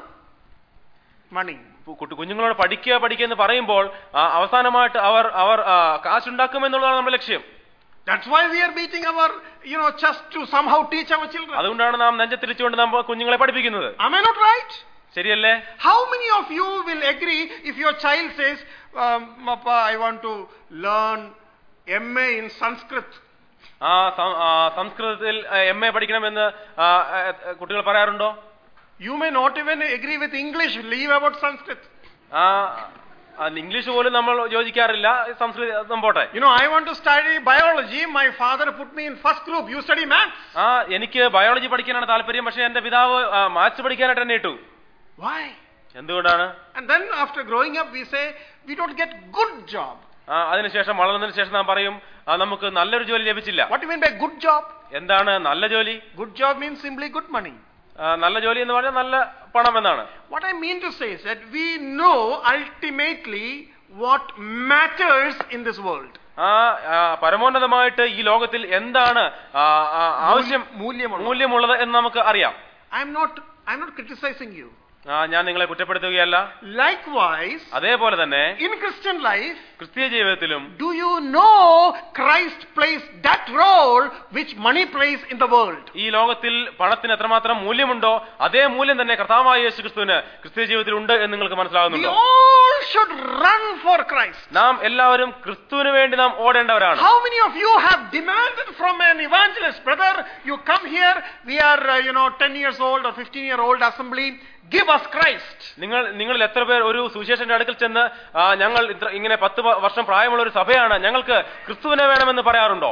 money. കു- കുട്ടി കുഞ്ഞുങ്ങളോട് പഠിക്കുക പഠിക്കുക എന്ന് പറയുമ്പോൾ ആ, അവസാനമായിട്ട് അവർ അവർ ആ, കാശുണ്ടാക്കും എന്നുള്ളതാണ് നമ്മുടെ ലക്ഷ്യം That's why we are beating our, you know, chest to somehow teach our children. അതുകൊണ്ടാണ് നാം നെഞ്ചത്തിരിച്ചുകൊണ്ട് നാം കുഞ്ഞുങ്ങളെ പഠിപ്പിക്കുന്നത് Am I not right? ശരിയല്ലേ How many of you will agree if your child says, um, Mappa, I want to learn MA in Sanskrit? ആ സം- ആ, സംസ്കൃതത്തിൽ എം എ പഠിക്കണമെന്ന് ആ, ആ, കുട്ടികൾ പറയാറുണ്ടോ You may not even agree with English, leave about Sanskrit. ആ ആ, ഇംഗ്ലീഷ് പോലും നമ്മൾ യോജിക്കാറില്ല സംസ്കൃതം പോട്ടെ You know, I want to study biology. My father put me in first group. You study maths. ആ എനിക്ക് ബയോളജി പഠിക്കാനാണ് താല്പര്യം പക്ഷെ എന്റെ പിതാവ് മാത്സ് പഠിക്കാനായിട്ട് എന്നെ ഇട്ടു Why? എന്തുകൊണ്ടാണ് And then after growing up, we say, we don't get good job. ആ, അതിനുശേഷം വളർന്നതിന് ശേഷം നാം പറയും ആ, നമുക്ക് നല്ലൊരു ജോലി ലഭിച്ചില്ല What do you mean by good job? എന്താണ് നല്ല ജോലി Good job means simply good money. ആ, നല്ല ജോലി എന്ന് പറഞ്ഞാൽ നല്ല പണം എന്നാണ് What I mean to say is that we know ultimately what matters in this world. ആ ആ, പരമോന്നതമായിട്ട് ഈ ലോകത്തിൽ എന്താണ് ആ, ആ, ആവശ്യം മൂല്യമുള്ളത്. മൂല്യമുള്ളത് എന്ന് നമുക്ക് അറിയാം I'm not, I'm not criticizing you. ആ, ഞാൻ നിങ്ങളെ കുറ്റപ്പെടുത്തുകയല്ല Likewise, അതേപോലെ തന്നെ in Christian life, ക്രിസ്തീയ ജീവിതത്തിലും do you know Christ plays that role which money plays in the world? ഈ ലോകത്തിൽ പണത്തിന് എത്രമാത്രം മൂല്യമുണ്ടോ അതേ മൂല്യം തന്നെ കർത്താവായ യേശു ക്രിസ്തുവിന് ക്രിസ്തീയ ജീവിതത്തിൽ ഉണ്ട് എന്ന് നിങ്ങൾക്ക് We മനസ്സിലാകുന്നുണ്ടോ all should run for Christ. നാം എല്ലാവരും ക്രിസ്തുവിന് വേണ്ടി നാം ഓടേണ്ടവരാണ് How many of you have demanded from an evangelist, brother, you come here, we are, uh, you know, 10 years old or 15 year old assembly, give us Christ. നിങ്ങൾ നിങ്ങളിൽ എത്ര പേർ ഒരു സുവിശേഷന്റെ അടുക്കൽ ചെന്ന് ആ, ഞങ്ങൾ ഇത്ര ഇങ്ങനെ പത്ത് വ- വർഷം പ്രായമുള്ള ഒരു സഭയാണ് ഞങ്ങൾക്ക് ക്രിസ്തുവിനെ വേണമെന്ന് പറയാറുണ്ടോ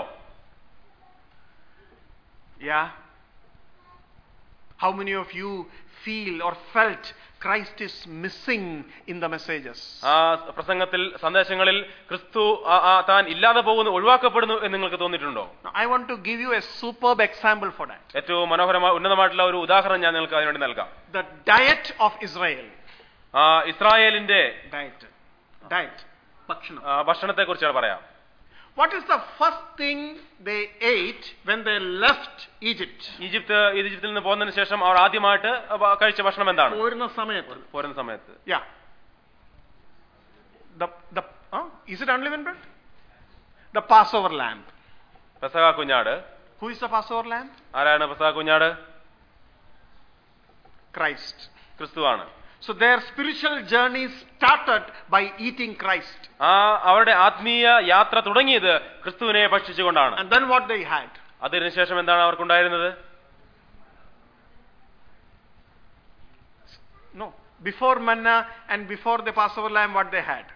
Yeah. How many of you feel or felt Christ is missing in the messages? ആ പ്രസംഗത്തിൽ സന്ദേശങ്ങളിൽ ക്രിസ്തു ആ, ആ, താൻ ഇല്ലാതെ പോകുന്നു ഒഴിവാക്കപ്പെടുന്നു എന്ന് നിങ്ങൾക്ക് തോന്നിയിട്ടുണ്ടോ Now, I want to give you a superb example for that. ഏറ്റവും മനോഹരമായ ഉന്നതമായിട്ടുള്ള ഒരു ഉദാഹരണം ഞാൻ നിങ്ങൾക്ക് അതിനുവേണ്ടി നൽകാം The diet of Israel. ആ, ഇസ്രായേലിന്റെ Diet. Diet. Bhakshanam. ഭക്ഷണത്തെ കുറിച്ചാണ് പറയാം What is the first thing they ate when they left Egypt? Egypt ഈജിപ്തിൽ നിന്ന് പോകുന്നതിന് ശേഷം അവർ ആദ്യമായിട്ട് ഭ- കഴിച്ച ഭക്ഷണം എന്താണ് പോരുന്ന സമയത്ത്. പോരുന്ന സമയത്ത് Yeah. The, the, huh? Is it unleavened bread? The Passover lamb. പെസക കുഞ്ഞാട് Who is the Passover lamb? ആരാണ് പെസക കുഞ്ഞാട് Christ. ക്രിസ്തുവാണ് So their spiritual journey started by eating Christ. ആ അവരുടെ ആത്മീയ യാത്ര തുടങ്ങിയത് ക്രിസ്തുവിനെ ഭക്ഷിച്ചുകൊണ്ടാണ് And then what they had? അതിനുശേഷം എന്താണ് അവർക്കുണ്ടായിരുന്നത് No. Before manna and before the Passover lamb, what they had?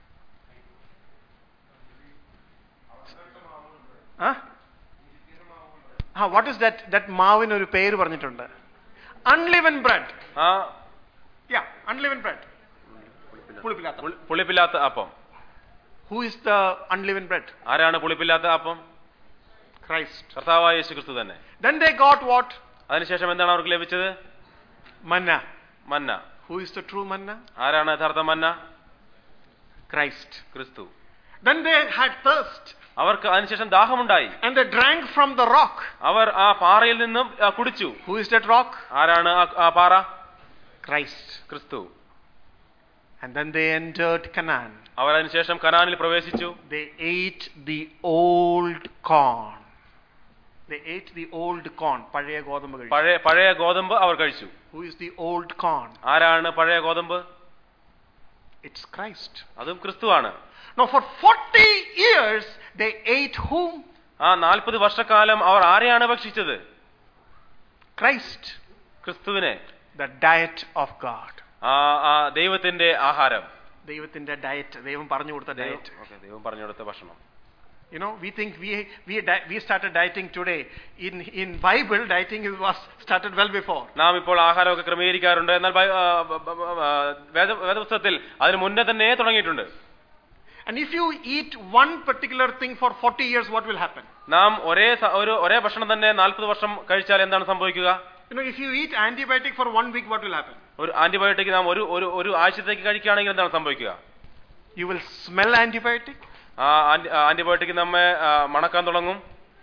Huh? Ah, what is that? That മാവിന് ഒരു പേര് പറഞ്ഞിട്ടുണ്ട് അൺലിവൻ ബ്രെഡ് ആ Yeah, unleavened bread. പുളിപ്പില്ലാത്ത. പുളി- പുളിപ്പില്ലാത്ത അപ്പം Who is the unleavened bread? ആരാണ് പുളിപ്പില്ലാത്ത അപ്പം Christ. കർത്താവായ യേശു ക്രിസ്തു തന്നെ Then they got what? അതിനുശേഷം എന്താണ് അവർക്ക് ലഭിച്ചത് Manna. മന്ന Who is the true manna? ആരാണ് യഥാർത്ഥ മന്ന Christ. ക്രിസ്തു Then they had thirst അവർക്ക് അതിനുശേഷം ദാഹമുണ്ടായി and they drank from the rock. അവർ ആ പാറയിൽ നിന്നും ആ, കുടിച്ചു Who is that rock? ആരാണ് ആ- ആ പാറ Christ. ക്രിസ്തു And then they entered Canaan. അവർ അതിനുശേഷം കനാനിൽ പ്രവേശിച്ചു They ate the old corn. They ate the old corn. പഴയ ഗോതമ്പ് കഴിച്ചു. പഴയ പഴയ ഗോതമ്പ് അവർ കഴിച്ചു Who is the old corn? ആരാണ് പഴയ ഗോതമ്പ് It's Christ. അതും ക്രിസ്തുവാണ് Now for 40 years they ate whom? ആ നാൽപ്പത് വർഷക്കാലം അവർ ആരെയാണ് ഭക്ഷിച്ചത് Christ. ക്രിസ്തുവിനെ The diet of God. ആ ആ ദൈവത്തിന്റെ ആഹാരം ദൈവത്തിന്റെ ഡയറ്റ് ദൈവം പറഞ്ഞു കൊടുത്ത ദൈവം ഡയറ്റ് ഓക്കേ, ദൈവം പറഞ്ഞു കൊടുത്ത ഭക്ഷണം You know, we think we we di- we started dieting today. In in Bible, dieting is, was started well before. നാം ഇപ്പോൾ ആഹാരമൊക്കെ ക്രമീകരിക്കാറുണ്ട് എന്നാൽ ബൈ- ആ, ബ- ബ- ബ- ആ, വേദ വേദപുസ്തകത്തിൽ അതിന് മുന്നേ തന്നെ തുടങ്ങിയിട്ടുണ്ട് And if you eat one particular thing for 40 years, what will happen? നാം ഒരേ സ- ഒരു ഒരേ ഭക്ഷണം തന്നെ നാൽപ്പത് വർഷം കഴിച്ചാൽ എന്താണ് സംഭവിക്കുക You know, if you eat antibiotic for one week, what will happen? ഒരു ആന്റിബയോട്ടിക് നാം ഒരു ഒരു ഒരു ആഴ്ചത്തേക്ക് കഴിക്കുകയാണെങ്കിൽ എന്താണ് സംഭവിക്കുക You will smell antibiotic. ആ ആന്റി- ആ, ആന്റിബയോട്ടിക് നമ്മെ ആ, മണക്കാൻ തുടങ്ങും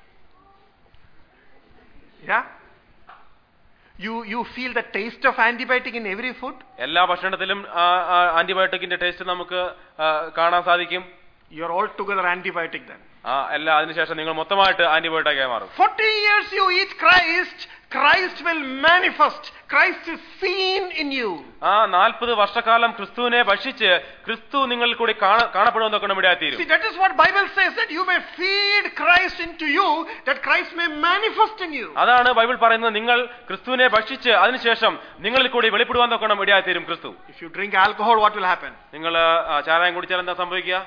Yeah. You you feel the taste of antibiotic in every food. എല്ലാ ഭക്ഷണത്തിലും ആ, ആ, ആന്റിബയോട്ടിക്കിന്റെ ടേസ്റ്റ് നമുക്ക് ആ, കാണാൻ സാധിക്കും You are altogether antibiotic then. ആ എല്ലാ അതിനുശേഷം നിങ്ങൾ മൊത്തമായിട്ട് ആന്റിബയോട്ടിക്കായി മാറും 40 years you eat Christ, Christ will manifest. Christ is seen in you. ആ നാൽപ്പത് വർഷക്കാലം ക്രിസ്തുവിനെ ഭക്ഷിച്ച് ക്രിസ്തു നിങ്ങളിൽ കൂടി കാണ- കാണപ്പെടുമെന്നൊക്കെ നമ്മുടെ See, തീരും that is what Bible says that you may feed Christ into you, that Christ may manifest in you. അതാണ് ബൈബിൾ പറയുന്നത് നിങ്ങൾ ക്രിസ്തുവിനെ ഭക്ഷിച്ച് അതിനുശേഷം നിങ്ങളിൽ കൂടി വെളിപ്പെടുവാൻ നോക്കണം ഇടയായി തീരും ക്രിസ്തു If you drink alcohol, what will happen? നിങ്ങൾ ആ, ചാരായം കുടിച്ചാൽ എന്താ സംഭവിക്കുക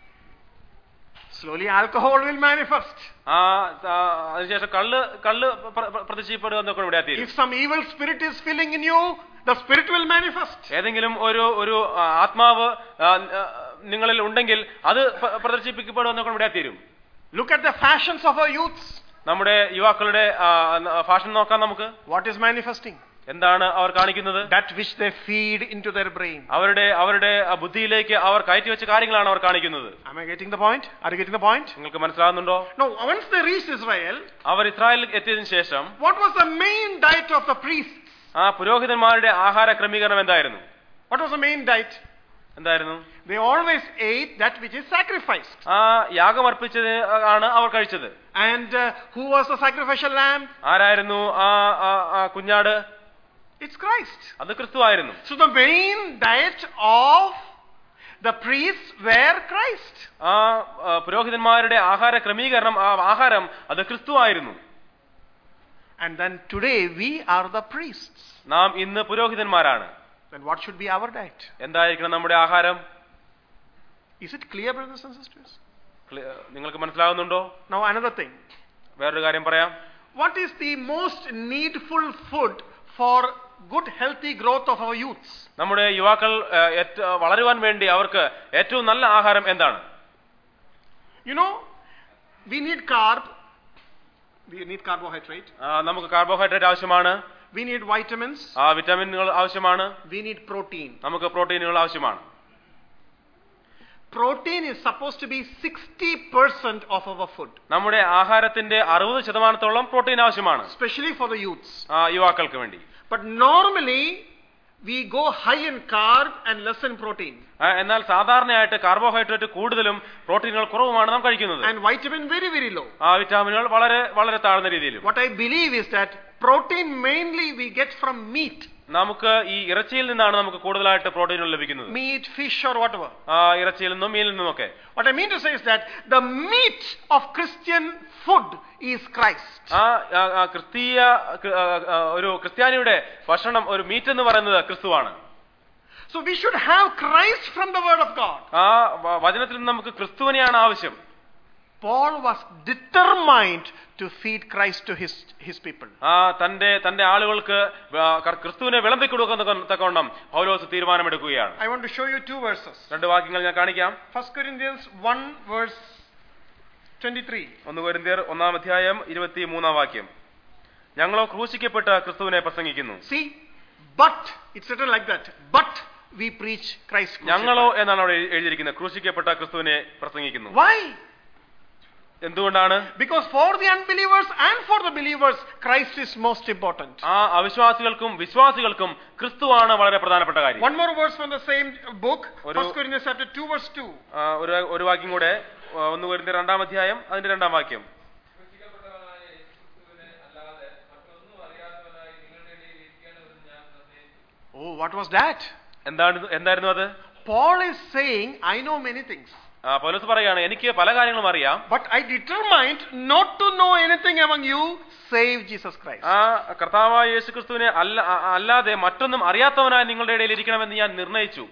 Slowly alcohol will manifest. ആ ആ, അതിനുശേഷം കള്ള് കള്ള് പ്ര- പ്ര- പ്രത്യക്ഷപ്പെടുക എന്നൊക്കെ ഇവിടെ തീരും If some evil spirit is filling in you, the spirit will manifest. ഏതെങ്കിലും ഒരു ഒരു ആ, ആത്മാവ് ആ, ആ, നിങ്ങളിൽ ഉണ്ടെങ്കിൽ അത് പ്ര- പ്രദർശിപ്പിക്കപ്പെടുക എന്നൊക്കെ ഇവിടെ തീരും Look at the fashions of our youths. നമ്മുടെ യുവാക്കളുടെ ഫാഷൻ നോക്കാം നമുക്ക് What is manifesting? എന്താണ് അവർ കാണിക്കുന്നത് That which they feed into their brain. അവരുടെ അവരുടെ ആ ബുദ്ധിയിലേക്ക് അവർ കയറ്റി വെച്ച കാര്യങ്ങളാണ് അവർ കാണിക്കുന്നത് Am I getting the point? Are you getting the point? നിങ്ങൾക്ക് മനസ്സിലാകുന്നുണ്ടോ No, once they reached Israel, അവർ ഇസ്രായേലിൽ എത്തിയതിനു ശേഷം what was the main diet of the priests? ആ പുരോഹിതന്മാരുടെ ആഹാര ക്രമീകരണം എന്തായിരുന്നു What was the main diet? എന്തായിരുന്നു They always ate that which is sacrificed. ആ യാഗമർപ്പിച്ചത് ആണ് അവർ കഴിച്ചത് And uh, who was the sacrificial lamb? ആരായിരുന്നു ആ ആ- ആ കുഞ്ഞാട് It's Christ. അത് ക്രിസ്തു ആയിരുന്നു So the main diet of the priests were Christ. ആ ആ, പുരോഹിതന്മാരുടെ ആഹാര ക്രമീകരണം ആ ആഹാരം അത് ക്രിസ്തു ആയിരുന്നു And then today we are the priests. നാം ഇന്ന് പുരോഹിതന്മാരാണ് Then what should be our diet? എന്തായിരിക്കണം നമ്മുടെ ആഹാരം Is it clear, brothers and sisters? ക്ലി- നിങ്ങൾക്ക് മനസ്സിലാകുന്നുണ്ടോ Now another thing. വേറൊരു കാര്യം പറയാം What is the most needful food for good healthy growth of our youths? നമ്മുടെ യുവാക്കൾ ആ, ഏറ്റ- വളരുവാൻ വേണ്ടി അവർക്ക് ഏറ്റവും നല്ല ആഹാരം എന്താണ് You know, we need carb. We need carbohydrate. ആ, നമുക്ക് കാർബോഹൈഡ്രേറ്റ് ആവശ്യമാണ് We need vitamins. ആ വിറ്റാമിനുകൾ ആവശ്യമാണ് We need protein. നമുക്ക് പ്രോട്ടീനുകൾ ആവശ്യമാണ് Protein is supposed to be 60% of our food, നമ്മുടെ ആഹാരത്തിന്റെ അറുപത് ശതമാനത്തോളം പ്രോട്ടീൻ ആവശ്യമാണ് especially for the youths. ആ, യുവാക്കൾക്ക് വേണ്ടി But normally, we go high in carb and less in protein. ആ, എന്നാൽ സാധാരണയായിട്ട് കാർബോഹൈഡ്രേറ്റ് കൂടുതലും പ്രോട്ടീനുകൾ കുറവുമാണ് നാം കഴിക്കുന്നത് And vitamin very, very low. ആ വിറ്റാമിനുകൾ വളരെ വളരെ താഴ്ന്ന രീതിയിലും What I believe is that protein mainly we get from meat. നമുക്ക് ഈ ഇറച്ചിയിൽ നിന്നാണ് നമുക്ക് കൂടുതലായിട്ട് പ്രോട്ടീനുകൾ ലഭിക്കുന്നത് Meat, fish or whatever. ആ ഇറച്ചിയിൽ നിന്നും മീനിൽ നിന്നുമൊക്കെ What I mean to say is that the meat of Christian food is Christ. ആ ആ, ആ ക്രിസ്തീയ ആ, ആ, ഒരു ക്രിസ്ത്യാനിയുടെ ഭക്ഷണം ഒരു മീറ്റ് എന്ന് പറയുന്നത് ക്രിസ്തുവാണ് So we should have Christ from the Word of God. ആ വ- വചനത്തിൽ നിന്ന് നമുക്ക് ക്രിസ്തുവിനെയാണ് ആവശ്യം Paul was determined to feed Christ to his, his people. ആ തന്റെ തന്റെ ആളുകൾക്ക് ആ, കർ- ക്രിസ്തുവിനെ വിളമ്പി കൊടുക്കുന്ന തക്കവണ്ണം പൗലോസ് തീരുമാനമെടുക്കുകയാണ് I want to show you two verses. രണ്ട് വാക്യങ്ങൾ ഞാൻ കാണിക്കാം 1 Corinthians 1 verse 23. ഒന്ന് കൊരിന്ത്യർ ഒന്നാം അധ്യായം ഇരുപത്തി മൂന്നാം വാക്യം ഞങ്ങളോ ക്രൂശിക്കപ്പെട്ട ക്രിസ്തുവിനെ പ്രസംഗിക്കുന്നു See, but, it's written like that. But we preach Christ. crucified. ഞങ്ങളോ എന്നാണ് അവിടെ എഴു- എഴുതിയിരിക്കുന്നത് ക്രൂശിക്കപ്പെട്ട ക്രിസ്തുവിനെ പ്രസംഗിക്കുന്നു Why? എന്തുകൊണ്ടാണ് Because for the unbelievers and for the believers, Christ is most important. ആ അവിശ്വാസികൾക്കും വിശ്വാസികൾക്കും ക്രിസ്തുവാണ് വളരെ പ്രധാനപ്പെട്ട കാര്യം One more verse from the same book, ഒരു- 1 Corinthians chapter 2 verse 2. ആ, ഒരു ഒരു വാക്യം കൂടെ ആ, ഒന്ന് വരുന്ന രണ്ടാം അധ്യായം അതിന്റെ രണ്ടാം വാക്യം ക്രൂശിക്കപ്പെട്ടവനായ യേശുക്രിസ്തുവിനെ അല്ലാതെ മറ്റൊന്നും അറിയാത്തവനായി നിങ്ങളുടെ ഇടയിൽ ഇരിക്കണമെന്ന് ഞാൻ നിർണയിച്ചു Oh, what was that? എന്താണ് ഇത്? എന്തായിരുന്നു അത് Paul is saying, I know many things. ആ, പൗലോസ് പറയാണ് എനിക്ക് പല കാര്യങ്ങളും അറിയാം But I determined not to know anything among you save Jesus Christ. ആ കർത്താവായ യേശു ക്രിസ്തുവിനെ അല്ല ആ- അല്ലാതെ മറ്റൊന്നും അറിയാത്തവനായി നിങ്ങളുടെ ഇടയിൽ ഇരിക്കണമെന്ന് ഞാൻ നിർണയിച്ചു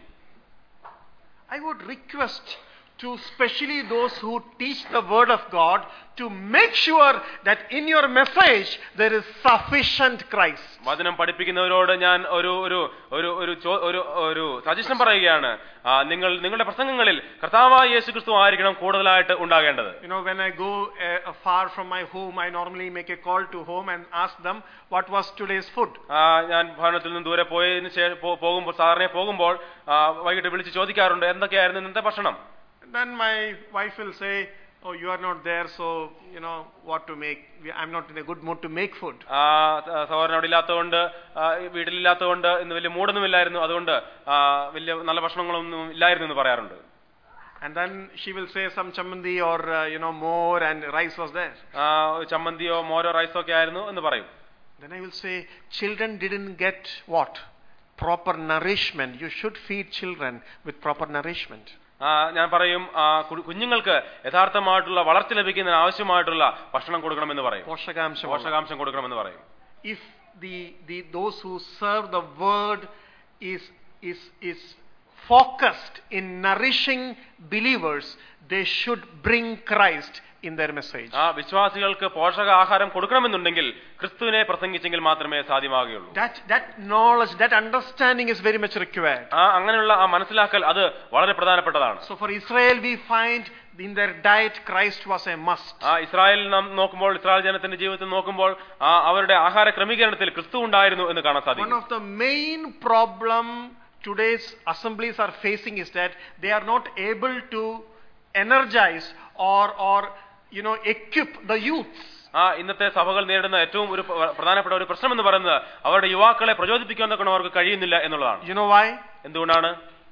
I would request to especially those who teach the word of God to make sure that in your message there is sufficient Christ. വചനം പഠിപ്പിക്കുന്നവരോട് ഞാൻ ഒരു ഒരു ഒരു ഒരു ചോ- ഒരു ഒരു സജഷൻ പറയുകയാണ് ആ, നിങ്ങൾ നിങ്ങളുടെ പ്രസംഗങ്ങളിൽ കർത്താവായ യേശു ക്രിസ്തു ആയിരിക്കണം കൂടുതലായിട്ട് ഉണ്ടാകേണ്ടത് You know, when I go uh, far from my home, I normally make a call to home and ask them what was today's food. ആ, ഞാൻ ഭവനത്തിൽ നിന്ന് ദൂരെ പോയതിനു ശേഷം പോ- പോകുമ്പോൾ സാധാരണ പോകുമ്പോൾ ആ, വൈകിട്ട് വിളിച്ച് ചോദിക്കാറുണ്ട് എന്തൊക്കെയായിരുന്നു ഇന്നത്തെ ഭക്ഷണം And then my wife will say, Oh, you are not there, so you know what to make. We- I'm not in a good mood to make food. ആ, സ- സഹോദരൻ അവിടെ ഇല്ലാത്തതുകൊണ്ട് ആ, വീട്ടിലില്ലാത്തതുകൊണ്ട് ഇന്ന് വലിയ മൂടൊന്നുമില്ലായിരുന്നു അതുകൊണ്ട് ആ, വലിയ നല്ല ഭക്ഷണങ്ങളൊന്നും ഇല്ലായിരുന്നു എന്ന് പറയാറുണ്ട് And then she will say some chamandi or uh, you know more and rice was there. ആ, ചമ്മന്തിയോ മോരോ റൈസോ ഒക്കെ ആയിരുന്നു എന്ന് പറയും Then I will say, children didn't get what? Proper nourishment. You should feed children with proper nourishment. ആ, ഞാൻ പറയും ആ, കു- കുഞ്ഞുങ്ങൾക്ക് യഥാർത്ഥമായിട്ടുള്ള വളർച്ച ലഭിക്കുന്നതിന് ആവശ്യമായിട്ടുള്ള ഭക്ഷണം കൊടുക്കണമെന്ന് പറയും Poshakamsha. പോഷകാംശം കൊടുക്കണമെന്ന് പറയും If the, the those who serve the word is is is focused in nourishing believers, they should bring Christ in their message. ആ വിശ്വാസികൾക്ക് പോഷകാഹാരം കൊടുക്കണമെന്നുണ്ടെങ്കിൽ ക്രിസ്തുവിനെ പ്രസംഗിച്ചെങ്കിൽ മാത്രമേ സാധ്യമാകുകയുള്ളൂ That that knowledge, that understanding is very much required. ആ അങ്ങനെയുള്ള ആ മനസ്സിലാക്കൽ അത് വളരെ പ്രധാനപ്പെട്ടതാണ് So for Israel, we find in their diet Christ was a must. ആ ഇസ്രായേലിൽ നാം നോക്കുമ്പോൾ ഇസ്രായേൽ ജനത്തിന്റെ ജീവിതത്തിൽ നോക്കുമ്പോൾ ആ അവരുടെ ആഹാര ക്രമീകരണത്തിൽ ക്രിസ്തു ഉണ്ടായിരുന്നു എന്ന് കാണാൻ One സാധിക്കും of the main problem today's assemblies are facing is that they are not able to energize or or you know equip the youths. ആ ഇന്നത്തെ സഭകൾ നേരിടുന്ന ഏറ്റവും ഒരു പ്ര- പ്രധാനപ്പെട്ട ഒരു പ്രശ്നം എന്ന് പറയുന്നത് അവരുടെ യുവാക്കളെ പ്രചോദിപ്പിക്കാൻ തൊക്കെ അവർക്ക് കഴിയുന്നില്ല എന്നുള്ളതാണ് You know why? എന്തുകൊണ്ടാണ്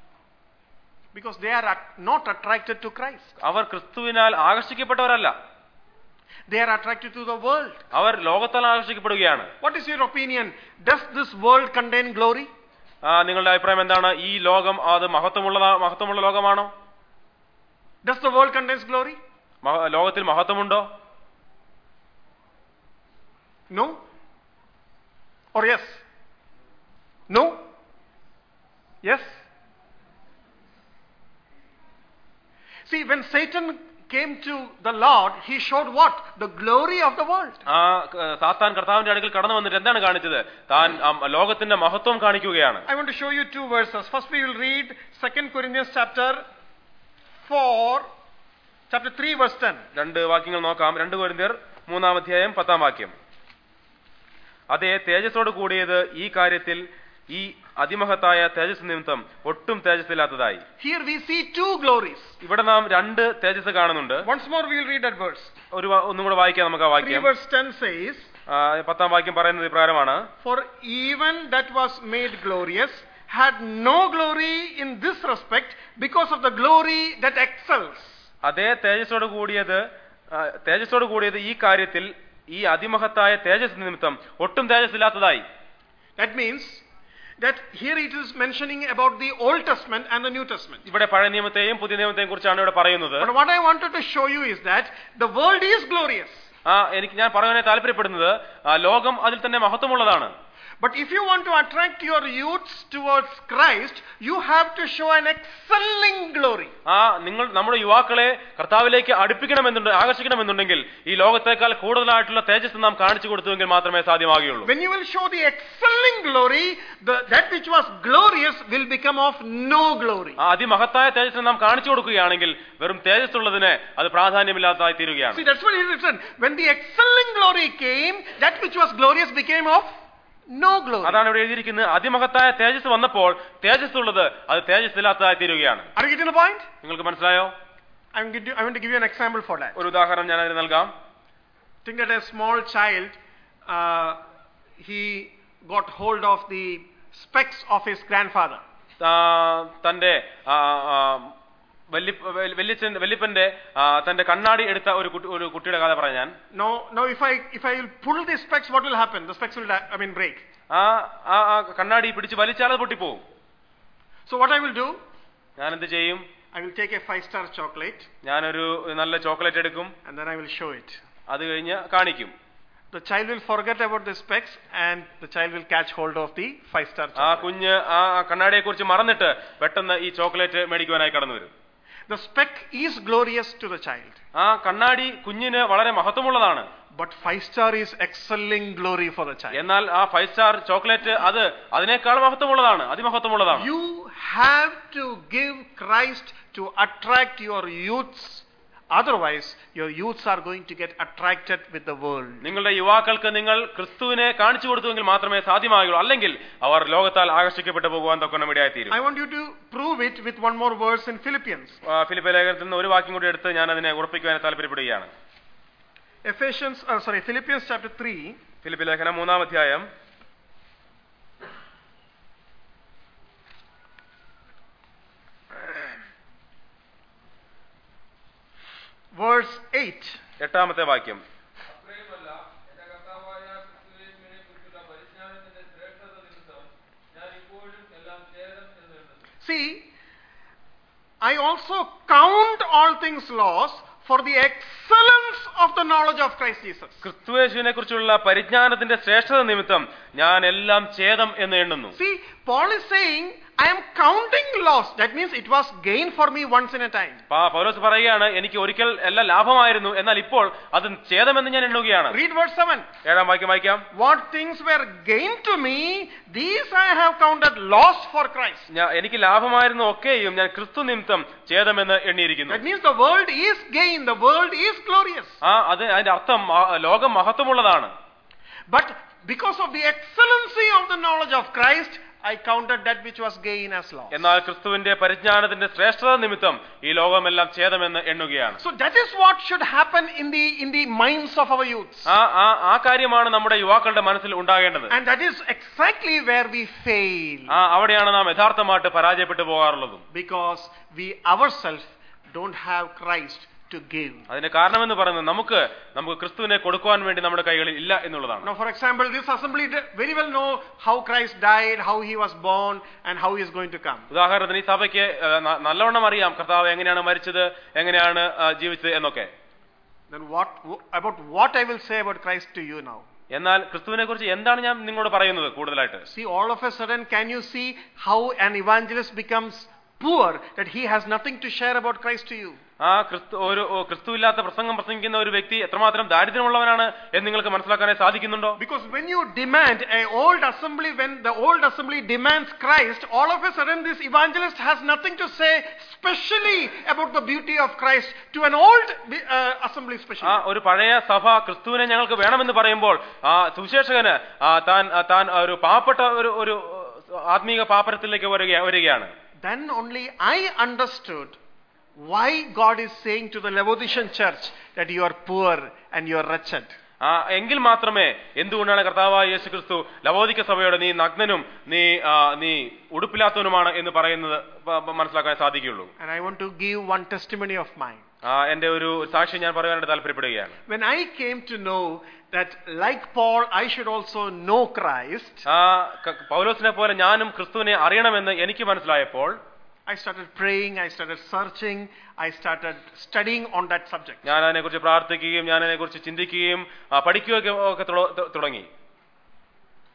Because they are at- not attracted to Christ. Our ക്രിസ്തുവിനാൽ ആകർഷിക്കപ്പെട്ടവരല്ല They are attracted to the world. Our ലോകത്താൽ ആകർഷിക്കപ്പെടുകയാണ് What is your opinion? Does this world contain glory? ആ നിങ്ങളുടെ അഭിപ്രായം എന്താണ് ഈ ലോകം അത് മഹത്വമുള്ള മഹത്വമുള്ള ലോകമാണോ Does the world contains glory? മഹ- ലോകത്തിൽ മഹത്വമുണ്ടോ No? Or yes? No? Yes? See, when Satan came to the Lord, he showed what? The glory of the world. ആ ക- സാത്താൻ കർത്താവിന്റെ അടുക്കൽ കടന്നു വന്നിട്ട് എന്താണ് കാണിച്ചത് താൻ ആ ലോകത്തിന്റെ മഹത്വം കാണിക്കുകയാണ് I want to show you two verses. First, we will read 2 Corinthians chapter 4, chapter 3, verse 10. രണ്ട് വാക്യങ്ങൾ നോക്കാം രണ്ട് കൊരിന്ത്യർ മൂന്നാം അധ്യായം പത്താം വാക്യം അതേ തേജസ്സോട് കൂടിയത് ഈ കാര്യത്തിൽ ഈ അതിമഹത്തായ തേജസ് നിമിത്തം ഒട്ടും തേജസ്സില്ലാത്തതായി Here we see two glories. ഇവിടെ നാം രണ്ട് തേജസ് കാണുന്നുണ്ട് Once more, we will read that verse. ഒരു വാ- ഒന്നും കൂടെ വായിക്കാം നമുക്ക് ആ 3 വാക്യം verse 10 says, ആ, പത്താം വാക്യം പറയുന്നത് ഇപ്രകാരമാണ് For even that was made glorious had no glory in this respect because of the glory that excels. അതേ തേജസ്സോട് കൂടിയത് ആ, തേജസ്സോട് കൂടിയത് ഈ കാര്യത്തിൽ ഈ അതിമഹത്തായ തേജസ് നിമിത്തം ഒട്ടും തേജസ്സില്ലാത്തതായി That means that here it is mentioning about the Old Testament and the New Testament. ഇവിടെ പഴയ നിയമത്തെയും പുതിയ നിയമത്തെയും കുറിച്ചാണ് ഇവിടെ പറയുന്നത് But what I wanted to show you is that the world is glorious. ആ എനിക്ക് ഞാൻ പറയാൻ താല്പര്യപ്പെടുന്നത് ആ, ലോകം അതിൽ തന്നെ മഹത്വമുള്ളതാണ് But if you want to attract your youths towards Christ, you have to show an excelling glory. ആ നിങ്ങൾ നമ്മുടെ യുവാക്കളെ കർത്താവിലേക്ക് അടുപ്പിക്കണമെന്നുണ്ട് ആകർഷിക്കണമെന്നുണ്ടെങ്കിൽ ഈ ലോകത്തേക്കാൾ കൂടുതലായിട്ടുള്ള തേജസ് നാം കാണിച്ചു കൊടുത്തുവെങ്കിൽ മാത്രമേ സാധ്യമാകുകയുള്ളൂ When you will show the excelling glory, the, that which was glorious will become of no glory. ആ അതിമഹത്തായ തേജസ്സിനെ നാം കാണിച്ചു കൊടുക്കുകയാണെങ്കിൽ വെറും തേജസ് ഉള്ളതിന് അത് പ്രാധാന്യമില്ലാത്തതായി തീരുകയാണ് See, that's what it is written. When the excelling glory came, that which was glorious became of no glory. അതാണ് ഇവിടെ എഴുതിയിരിക്കുന്നത് അതിമഹത്തായ തേജസ് വന്നപ്പോൾ തേജസ് ഉള്ളത് അത് തേജസ് ഇല്ലാത്തതായി തീരുകയാണ് Are you getting the point? നിങ്ങൾക്ക് മനസ്സിലായോ I'm going to, I'm going to give you an example for that. ഒരു ഉദാഹരണം ഞാൻ അതിന് നൽകാം Think that a small child, uh, he got hold of the specs of his grandfather. ആ, തന്റെ ആ, ആ, വല്യ- വല്യ- വല്യച്ഛൻ വല്യപ്പന്റെ ആ, തന്റെ കണ്ണാടി എടുത്ത ഒരു കുട്ടി- ഒരു കുട്ടിയുടെ കഥ പറയാം ഞാൻ Now, now if I if I will pull the specs, what will happen? The specs will, di- I mean, break. ആ ആ ആ കണ്ണാടി പിടിച്ച് വലിച്ചാൽ അത് പൊട്ടിപ്പോവും So what I will do? ഞാൻ എന്ത് ചെയ്യും I will take a five-star chocolate ഞാനൊരു നല്ല ചോക്ലേറ്റ് എടുക്കും and then I will show it. അത് കഴിഞ്ഞ് കാണിക്കും The child will forget about the specs and the child will catch hold of the five-star ആ chocolate. കുഞ്ഞ് ആ കണ്ണാടിയെ കുറിച്ച് മറന്നിട്ട് പെട്ടെന്ന് ഈ ചോക്ലേറ്റ് മേടിക്കുവാനായി കടന്നു വരും The spec is glorious to the child, ആ കണ്ണാടി കുഞ്ഞിന് വളരെ മഹത്വമുള്ളതാണ് but five-star is excelling glory for the child. എന്നാൽ ആ ഫൈവ് സ്റ്റാർ ചോക്ലേറ്റ് അത് അതിനേക്കാൾ മഹത്വമുള്ളതാണ് അതിമഹത്വമുള്ളതാണ് You have to give Christ to attract your youths. Otherwise, your youths are going to get attracted with the world. നിങ്ങളുടെ യുവാക്കൾക്ക് നിങ്ങൾ ക്രിസ്തുവിനെ കാണിച്ചു കൊടുത്തുവെങ്കിൽ മാത്രമേ സാധ്യമാകുള്ളൂ അല്ലെങ്കിൽ അവർ ലോകത്താൽ ആകർഷിക്കപ്പെട്ടു പോകുവാൻ തൊക്കെ ഇടയായിത്തീരും I want you to prove it with one more verse in Philippians. ആ, ഫിലിപ്പ് ലേഖനത്തിൽ നിന്ന് ഒരു വാക്യം കൂടി എടുത്ത് ഞാൻ അതിനെ ഉറപ്പിക്കുവാൻ താല്പര്യപ്പെടുകയാണ് Ephesians, uh, sorry, Philippians chapter 3, Philip ലേഖനം മൂന്നാം അധ്യായം verse 8. എട്ടാമത്തെ വാക്യം അത്രയുമല്ല എന്റെ കർത്താവായ ക്രിസ്തുയേശുവിനെ കുറിച്ചുള്ള പരിജ്ഞാനത്തിന്റെ ശ്രേഷ്ഠത നിമിത്തം ഞാൻ ഇപ്പോഴും എല്ലാം ഛേദം എന്ന് എണ്ണുന്നു See, I also count all things lost for the excellence of the knowledge of Christ Jesus. ക്രിസ്തുയേശുവിനെ കുറിച്ചുള്ള പരിജ്ഞാനത്തിന്റെ ശ്രേഷ്ഠത നിമിത്തം ഞാൻ എല്ലാം ഛേദം എന്ന് എണ്ണുന്നു See, Paul is saying, I am counting loss. That means it was gain for me once in a time. പാ- പൗലോസ് പറയുകയാണ് എനിക്ക് ഒരിക്കൽ എല്ലാം ലാഭമായിരുന്നു എന്നാൽ ഇപ്പോൾ അത് ഛേദമെന്ന് ഞാൻ എണ്ണുകയാണ് Read verse 7. ഏഴാം വാക്യം വായിക്കാം What things were gain to me, these I have counted loss for Christ. ഞാൻ എനിക്ക് ലാഭമായിരുന്നു ഒക്കെയും ഞാൻ ക്രിസ്തു നിമിത്തം ഛേദമെന്ന് എണ്ണിയിരിക്കുന്നു That means the world is gain, the world is glorious. ആ അത് അതിന്റെ അർത്ഥം ആ, ലോകം മഹത്വമുള്ളതാണ് But because of the excellency of the knowledge of Christ, I counted that which was gain as loss. എന്നാൽ ക്രിസ്തുവിന്റെ പരിജ്ഞാനത്തിന്റെ ശ്രേഷ്ഠത നിമിത്തം ഈ ലോകമെല്ലാം ഛേദമെന്ന് എണ്ണുകയാണ് So that is what should happen in the in the minds of our youths. ആ ആ ആ കാര്യമാണ് നമ്മുടെ യുവാക്കളുടെ മനസ്സിൽ ഉണ്ടാകേണ്ടത് And that is exactly where we fail. ആ അവിടെയാണ് നാം യഥാർത്ഥമായിട്ട് പരാജയപ്പെട്ടു പോകാറുള്ളതും Because we ourselves don't have Christ to give. അതിന്റെ കാരണമെന്ന് പറയുന്നത് നമുക്ക് നമുക്ക് ക്രിസ്തുവിനെ കൊടുക്കുവാൻ വേണ്ടി നമ്മുടെ കൈകളിൽ ഇല്ല എന്നുള്ളതാണ് Now, for example, this assembly d- very well know how Christ died, how he was born, and how he is going to come. ഉദാഹരണത്തിന് ഈ സഭയ്ക്ക് ആ, ന- നല്ലവണ്ണം അറിയാം കർത്താവ് എങ്ങനെയാണ് മരിച്ചത് എങ്ങനെയാണ് ആ, ജീവിച്ചത് എന്നൊക്കെ Then what wh- about what I will say about Christ to you now? എന്നാൽ ക്രിസ്തുവിനെ കുറിച്ച് എന്താണ് ഞാൻ നിങ്ങളോട് പറയുന്നത് കൂടുതലായിട്ട് See, all of a sudden, can you see how an evangelist becomes poor, that he has nothing to share about Christ to you? ആ ക്രിസ്തു ഒരു ഓ, ക്രിസ്തുവില്ലാത്ത പ്രസംഗം പ്രസംഗിക്കുന്ന ഒരു വ്യക്തി എത്രമാത്രം ദാരിദ്ര്യമുള്ളവനാണ് എന്ന് നിങ്ങൾക്ക് മനസ്സിലാക്കാനായി സാധിക്കുന്നുണ്ടോ Because when you demand a old assembly, when the old assembly demands Christ, all of a sudden this evangelist has nothing to say specially about the beauty of Christ to an old uh, assembly ആ specially. ഒരു പഴയ സഭ ക്രിസ്തുവിനെ ഞങ്ങൾക്ക് വേണമെന്ന് പറയുമ്പോൾ ആ സുവിശേഷകന് ആ, താൻ ആ, താൻ ഒരു പാവപ്പെട്ട ഒരു ഒരു ആത്മീക പാപ്പരത്തിലേക്ക് വരിക വരികയാണ് Then only I understood why God is saying to the Laodicean church that you are poor and you are wretched. ആ എങ്കിൽ മാത്രമേ എന്തുകൊണ്ടാണ് കർത്താവായ യേശു ക്രിസ്തു ലവോദിക്ക സഭയോട് നീ നഗ്നനും നീ ആ, നീ ഉടുപ്പില്ലാത്തവനുമാണ് എന്ന് പറയുന്നത് പ- പ- മനസ്സിലാക്കാൻ സാധിക്കുകയുള്ളൂ And I want to give one testimony of mine. ആ എന്റെ ഒരു സാക്ഷി ഞാൻ പറയാനായിട്ട് താല്പര്യപ്പെടുകയാണ് When I came to know that, like Paul, I should also know Christ, ആ ക- പൗലോസിനെ പോലെ ഞാനും ക്രിസ്തുവിനെ അറിയണമെന്ന് എനിക്ക് മനസ്സിലായപ്പോൾ I started praying, I started searching, I started studying on that subject. ഞാൻ അതിനെക്കുറിച്ച് പ്രാർത്ഥിക്കുകയും ഞാൻ അതിനെക്കുറിച്ച് ചിന്തിക്കുകയും ആ, പഠിക്കുകയൊക്കെ ഒക്കെ തുട- തുടങ്ങി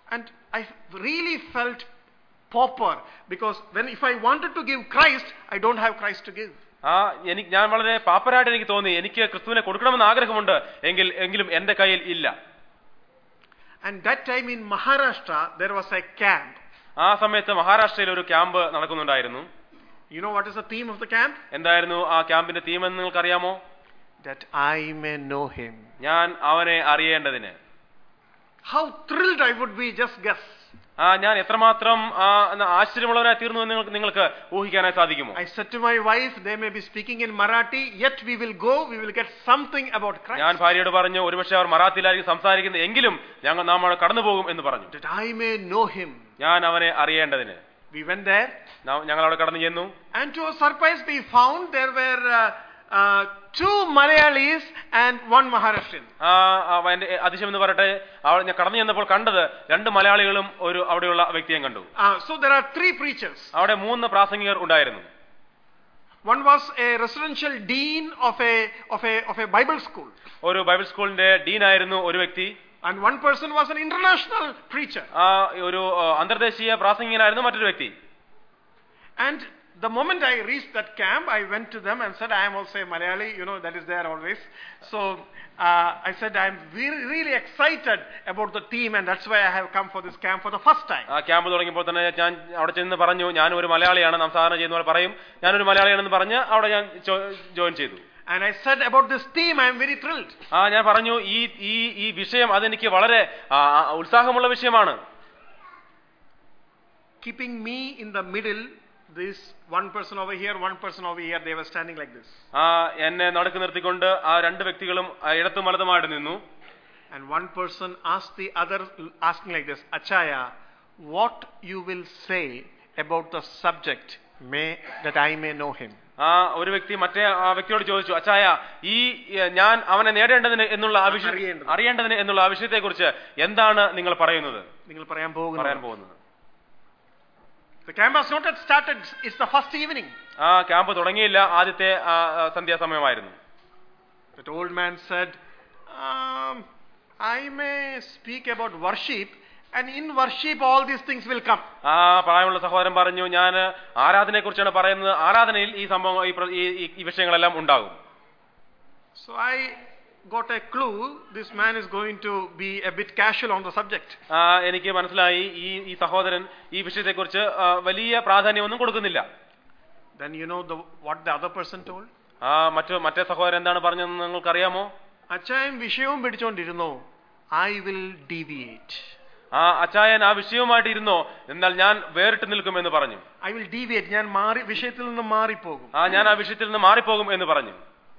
And I really felt pauper because when if I wanted to give Christ, I don't have Christ to give. ആ എനിക്ക് ഞാൻ വളരെ പാപ്പരായിട്ട് എനിക്ക് തോന്നി എനിക്ക് ക്രിസ്തുവിനെ കൊടുക്കണമെന്ന് ആഗ്രഹമുണ്ട് എങ്കിൽ എങ്കിലും എന്റെ കയ്യിൽ ഇല്ല And that time in Maharashtra, there was a camp. ആ സമയത്ത് മഹാരാഷ്ട്രയിൽ ഒരു ക്യാമ്പ് നടക്കുന്നുണ്ടായിരുന്നു You know what is the theme of the camp? എന്തായിരുന്നു ആ ക്യാമ്പിന്റെ തീം എന്ന് നിങ്ങൾക്കറിയാമോ That I may know him. ഞാൻ അവനെ അറിയേണ്ടതിന് How thrilled I would be, just guess. ആ ഞാൻ എത്രമാത്രം ആ, ആശ്ചര്യമുള്ളവരായി തീർന്നു എന്ന് നിങ്ങൾക്ക് നിങ്ങൾക്ക് ഊഹിക്കാനായി സാധിക്കുമോ I said to my wife, they may be speaking in Marathi, yet we will go, we will get something about ഞാൻ Christ. ഭാര്യയോട് പറഞ്ഞു ഒരുപക്ഷെ അവർ മറാത്തിയിലായിരിക്കും സംസാരിക്കുന്നത് എങ്കിലും ഞങ്ങൾ നാം അവിടെ കടന്നു പോകും എന്ന് പറഞ്ഞു That I may know him. ഞാൻ അവനെ അറിയേണ്ടതിന് We went there, നാം- ഞങ്ങൾ അവിടെ കടന്നു ചെന്നു and to our surprise, we found there were uh, uh, two Malayalis and one Maharashtrian. ആ ആ, എന്റെ അതിശയം എന്ന് പറയട്ടെ അവിടെ ഞാൻ കടന്നു ചെന്നപ്പോൾ കണ്ടത് രണ്ട് മലയാളികളും ഒരു അവിടെയുള്ള വ്യക്തിയും കണ്ടു Uh, so there are three preachers. അവിടെ മൂന്ന് പ്രാസംഗികർ ഉണ്ടായിരുന്നു One was a residential dean of a of a of a Bible school, ഒരു ബൈബിൾ സ്കൂളിന്റെ ഡീനായിരുന്നു ഒരു വ്യക്തി and one person was an international preacher. ആ ഒരു ആ, അന്തർദേശീയ പ്രാസംഗികനായിരുന്നു മറ്റൊരു വ്യക്തി And the moment I reached that camp, I went to them and said, I am also a Malayali, you know, that is there always. So uh, I said, I am really, really excited about the team, and that's why I have come for this camp for the first time. ആ camp തുടങ്ങിയപ്പോൾ തന്നെ ഞാൻ അവിടെ ചെന്ന് പറഞ്ഞു ഞാൻ ഒരു മലയാളിയാണ് നാം സാധാരണ ചെയ്യുന്ന പോലെ പറയും ഞാനൊരു മലയാളിയാണെന്ന് പറഞ്ഞ് അവിടെ ഞാൻ ജോയിൻ ചെയ്തു And I said about this team, I am very thrilled. ആ ഞാൻ പറഞ്ഞു ഈ ഈ ഈ വിഷയം അതെനിക്ക് വളരെ ആ, ആ, ഉത്സാഹമുള്ള വിഷയമാണ് Keeping me in the middle, this one person over here, one person over here, they were standing like this. ആ എന്നെ നടുക്ക് നിർത്തിക്കൊണ്ട് ആ രണ്ട് വ്യക്തികളും ആ, ഇടത്തും വലതുമായിട്ട് നിന്നു And one person asked the other, asking like this, Achaya, what you will say about the subject, may that I may know him. ആ ഒരു വ്യക്തി മറ്റേ ആ വ്യക്തിയോട് ചോദിച്ചു അച്ചായ ഈ ഏ, ഞാൻ അവനെ നേടേണ്ടതിന് എന്നുള്ള ആ വിഷയം അറിയേണ്ടത്. അറിയേണ്ടതിന് എന്നുള്ള ആ വിഷയത്തെ കുറിച്ച് എന്താണ് നിങ്ങൾ പറയുന്നത് നിങ്ങൾ പറയാൻ പോകുന്നു. പറയാൻ പോകുന്നത് The camp has not yet started. It's the first evening. ആ ക്യാമ്പ് തുടങ്ങിയില്ല ആദ്യത്തെ ആ, ആ, സന്ധ്യാസമയമായിരുന്നു That old man said, um, I may speak about worship, and in worship all these things will come. ആ പ്രായമുള്ള സഹോദരൻ പറഞ്ഞു ഞാൻ ആരാധനയെ കുറിച്ചാണ് പറയുന്നത് ആരാധനയിൽ ഈ സംഭവം ഈ പ്ര- ഈ- ഈ- ഈ വിഷയങ്ങളെല്ലാം ഉണ്ടാകും So I got a clue this man is going to be a bit casual on the subject. ആ, എനിക്ക് മനസ്സിലായി ഈ ഈ സഹോദരൻ ഈ വിഷയത്തെക്കുറിച്ച് ആ, വലിയ പ്രാധാന്യമൊന്നും കൊടുക്കുന്നില്ല Then you know the, what the other person told? ആ മറ്റു മറ്റേ സഹോദരൻ എന്താണ് പറഞ്ഞതെന്ന് നിങ്ങൾക്കറിയാമോ അച്ചായം വിഷയവും പിടിച്ചോണ്ടിരുന്നോ ഐ വിൽ ഡീവിയേറ്റ് ആ അച്ചായൻ ആ വിഷയവുമായിട്ട് ഇരുന്നോ എന്നാൽ ഞാൻ വേറിട്ട് നിൽക്കുമെന്ന് പറഞ്ഞു ഐ വിൽ ഡീവിയേറ്റ് ഞാൻ മാറി വിഷയത്തിൽ നിന്ന് മാറിപ്പോകും ആ ഞാൻ ആ വിഷയത്തിൽ നിന്ന് മാറിപ്പോകും എന്ന് പറഞ്ഞു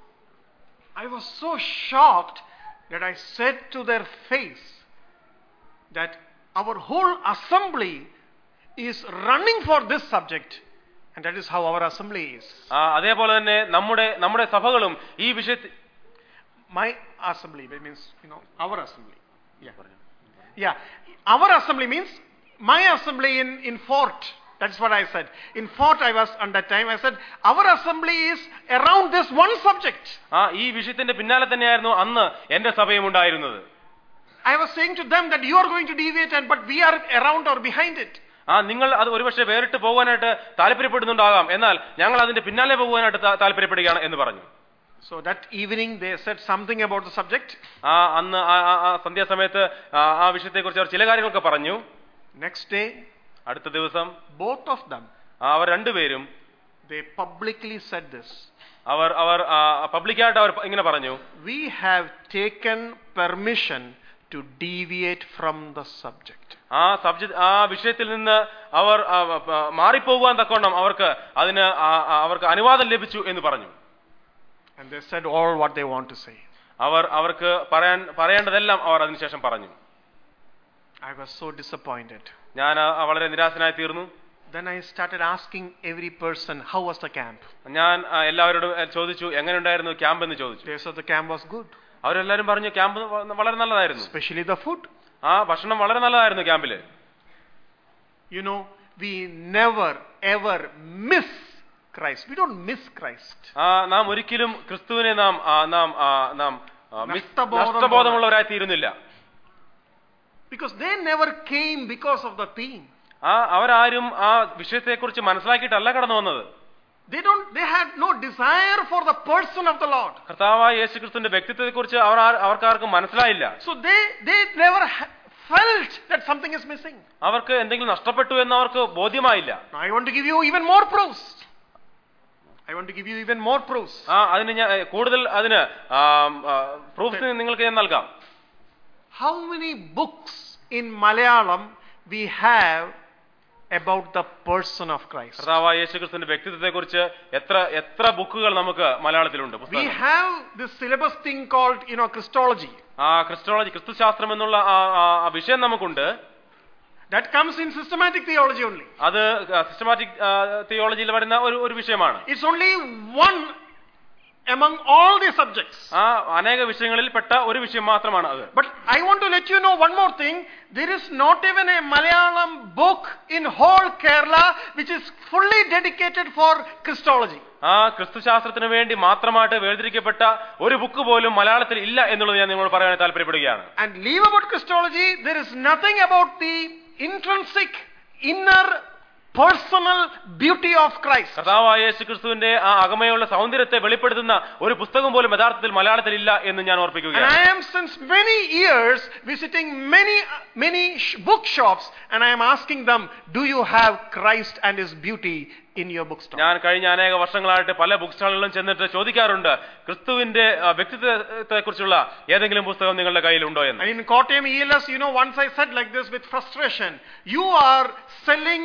I was so shocked that I said to their face that our whole assembly is running for this subject, and that is how our assembly is. ആ അതേപോലെ തന്നെ നമ്മുടെ നമ്മുടെ സഭകളും ഈ വിഷയത്തിൽ My assembly that means you know our assembly. Yeah, yeah. Our assembly means my assembly in in Fort. That's what I said. In Fort, I was on that time. I said our assembly is around this one subject. ആ ഈ വിഷയത്തിന്റെ പിന്നാലെ തന്നെയായിരുന്നു അന്ന് എന്റെ സഭയും ഉണ്ടായിരുന്നത് I was saying to them that you are going to deviate, and but we are around or behind it. ആ നിങ്ങൾ അത് ഒരുപക്ഷെ വേറിട്ട് പോകാനായിട്ട് താല്പര്യപ്പെടുന്നുണ്ടാകാം എന്നാൽ ഞങ്ങൾ അതിന്റെ പിന്നാലെ പോകാനായിട്ട് താ- താല്പര്യപ്പെടുകയാണ് എന്ന് പറഞ്ഞു So that evening they said something about the subject. ആ അന്ന് ആ- ആ- ആ സന്ധ്യാസമയത്ത് ആ ആ വിഷയത്തെക്കുറിച്ച് അവർ ചില കാര്യങ്ങളൊക്കെ പറഞ്ഞു Next day, അടുത്ത ദിവസം both of them ആ അവർ രണ്ടുപേരും they publicly said this. അവർ അവർ ആ, പബ്ലിക്കായിട്ട് അവർ ഇങ്ങനെ പറഞ്ഞു We have taken permission to deviate from the subject. ആ സബ്ജക്ട് ആ വിഷയത്തിൽ നിന്ന് അവർ ആ, ആ, മാറിപ്പോകുവാൻ തക്കവണ്ണം അവർക്ക് അതിന് ആ- ആ, അവർക്ക് അനുവാദം ലഭിച്ചു എന്ന് പറഞ്ഞു And they said all what they want to say. അവർ അവർക്ക് പറയാൻ പറയേണ്ടതെല്ലാം അവർ അതിനുശേഷം പറഞ്ഞു I was so disappointed. ഞാൻ ആ, വളരെ നിരാശനായി തീർന്നു Then I started asking every person, how was the camp? ഞാൻ ആ, എല്ലാവരോടും ആ, ചോദിച്ചു എങ്ങനെയുണ്ടായിരുന്നു ക്യാമ്പ് എന്ന് ചോദിച്ചു They said the camp was good, അവരെല്ലാവരും പറഞ്ഞു ക്യാമ്പ് വ- വളരെ നല്ലതായിരുന്നു especially the food. ആ ഭക്ഷണം വളരെ നല്ലതായിരുന്നു ക്യാമ്പില് You know, we never ever miss Christ. We don't miss Christ. ആ നാം ഒരിക്കലും ക്രിസ്തുവിനെ നാം ആ, നാം ആ, നാം ആ, മിസ്- നഷ്ടബോധം നഷ്ടബോധമുള്ളവരായി തീരുന്നില്ല Because they never came because of the theme. ആ അവരാരും ആ വിഷയത്തെക്കുറിച്ച് മനസ്സിലാക്കിയിട്ടല്ല കടന്നു വന്നത് They don't they had no desire for the person of the Lord. കർത്താവായ യേശു ക്രിസ്തുവിന്റെ വ്യക്തിത്വത്തെക്കുറിച്ച് അവർ ആ- അവർക്കാർക്കും മനസ്സിലായില്ല So they they never ha- felt that something is missing. അവർക്ക് എന്തെങ്കിലും നഷ്ടപ്പെട്ടു എന്ന് അവർക്ക് ബോധ്യമായില്ല Now I want to give you even more proofs. I want to give you even more proofs. ആ അതിന് ഞാൻ ഏ, കൂടുതൽ അതിന് പ്രൂഫ്സ് നിങ്ങൾക്ക് ഞാൻ നൽകാം How many books in Malayalam we have about the person of Christ? കർത്താവായ യേശു ക്രിസ്തുവിന്റെ വ്യക്തിത്വത്തെക്കുറിച്ച് എത്ര എത്ര ബുക്കുകൾ നമുക്ക് മലയാളത്തിലുണ്ട് We പുസ്തകങ്ങൾ have this syllabus thing called, you know, Christology. ആ ക്രിസ്റ്റോളജി ക്രിസ്തുശാസ്ത്രം എന്നുള്ള ആ- ആ ആ വിഷയം നമുക്കുണ്ട് That comes in systematic theology only. അത് സിസ്റ്റമാറ്റിക് തിയോളജിയിൽ വരുന്ന ഒരു ഒരു വിഷയമാണ് It's only one among all the subjects. ആ അനേക വിഷയങ്ങളിൽ പെട്ട ഒരു വിഷയം മാത്രമാണ് അത് But I want to let you know one more thing. There is not even a Malayalam book in whole Kerala which is fully dedicated for Christology. ആ ക്രിസ്തുശാസ്ത്രത്തിന് വേണ്ടി മാത്രമായിട്ട് വേർതിരിക്കപ്പെട്ട ഒരു ബുക്ക് പോലും മലയാളത്തിൽ ഇല്ല എന്നുള്ളത് ഞാൻ നിങ്ങളോട് പറയാൻ താല്പര്യപ്പെടുകയാണ് And leave about Christology, there is nothing about the intrinsic, inner, personal beauty of Christ. കർത്താവായ യേശു ക്രിസ്തുവിന്റെ ആ അകമയുള്ള സൗന്ദര്യത്തെ വെളിപ്പെടുത്തുന്ന ഒരു പുസ്തകം പോലും യഥാർത്ഥത്തിൽ മലയാളത്തിൽ ഇല്ല എന്ന് ഞാൻ And ഓർപ്പിക്കുകയാണ് I am since many years visiting many, many sh- bookshops and I am asking them, do you have Christ and His beauty in your bookstore? ഞാൻ കഴിഞ്ഞ അനേക വർഷങ്ങളായിട്ട് പല ബുക്ക് സ്റ്റാളുകളിലും ചെന്നിട്ട് ചോദിക്കാറുണ്ട് ക്രിസ്തുവിന്റെ ആ, വ്യക്തിത്വത്തെ കുറിച്ചുള്ള ഏതെങ്കിലും പുസ്തകം നിങ്ങളുടെ കയ്യിലുണ്ടോ എന്ന് And in Kottayam ELS, you know, once I said like this with frustration, you are selling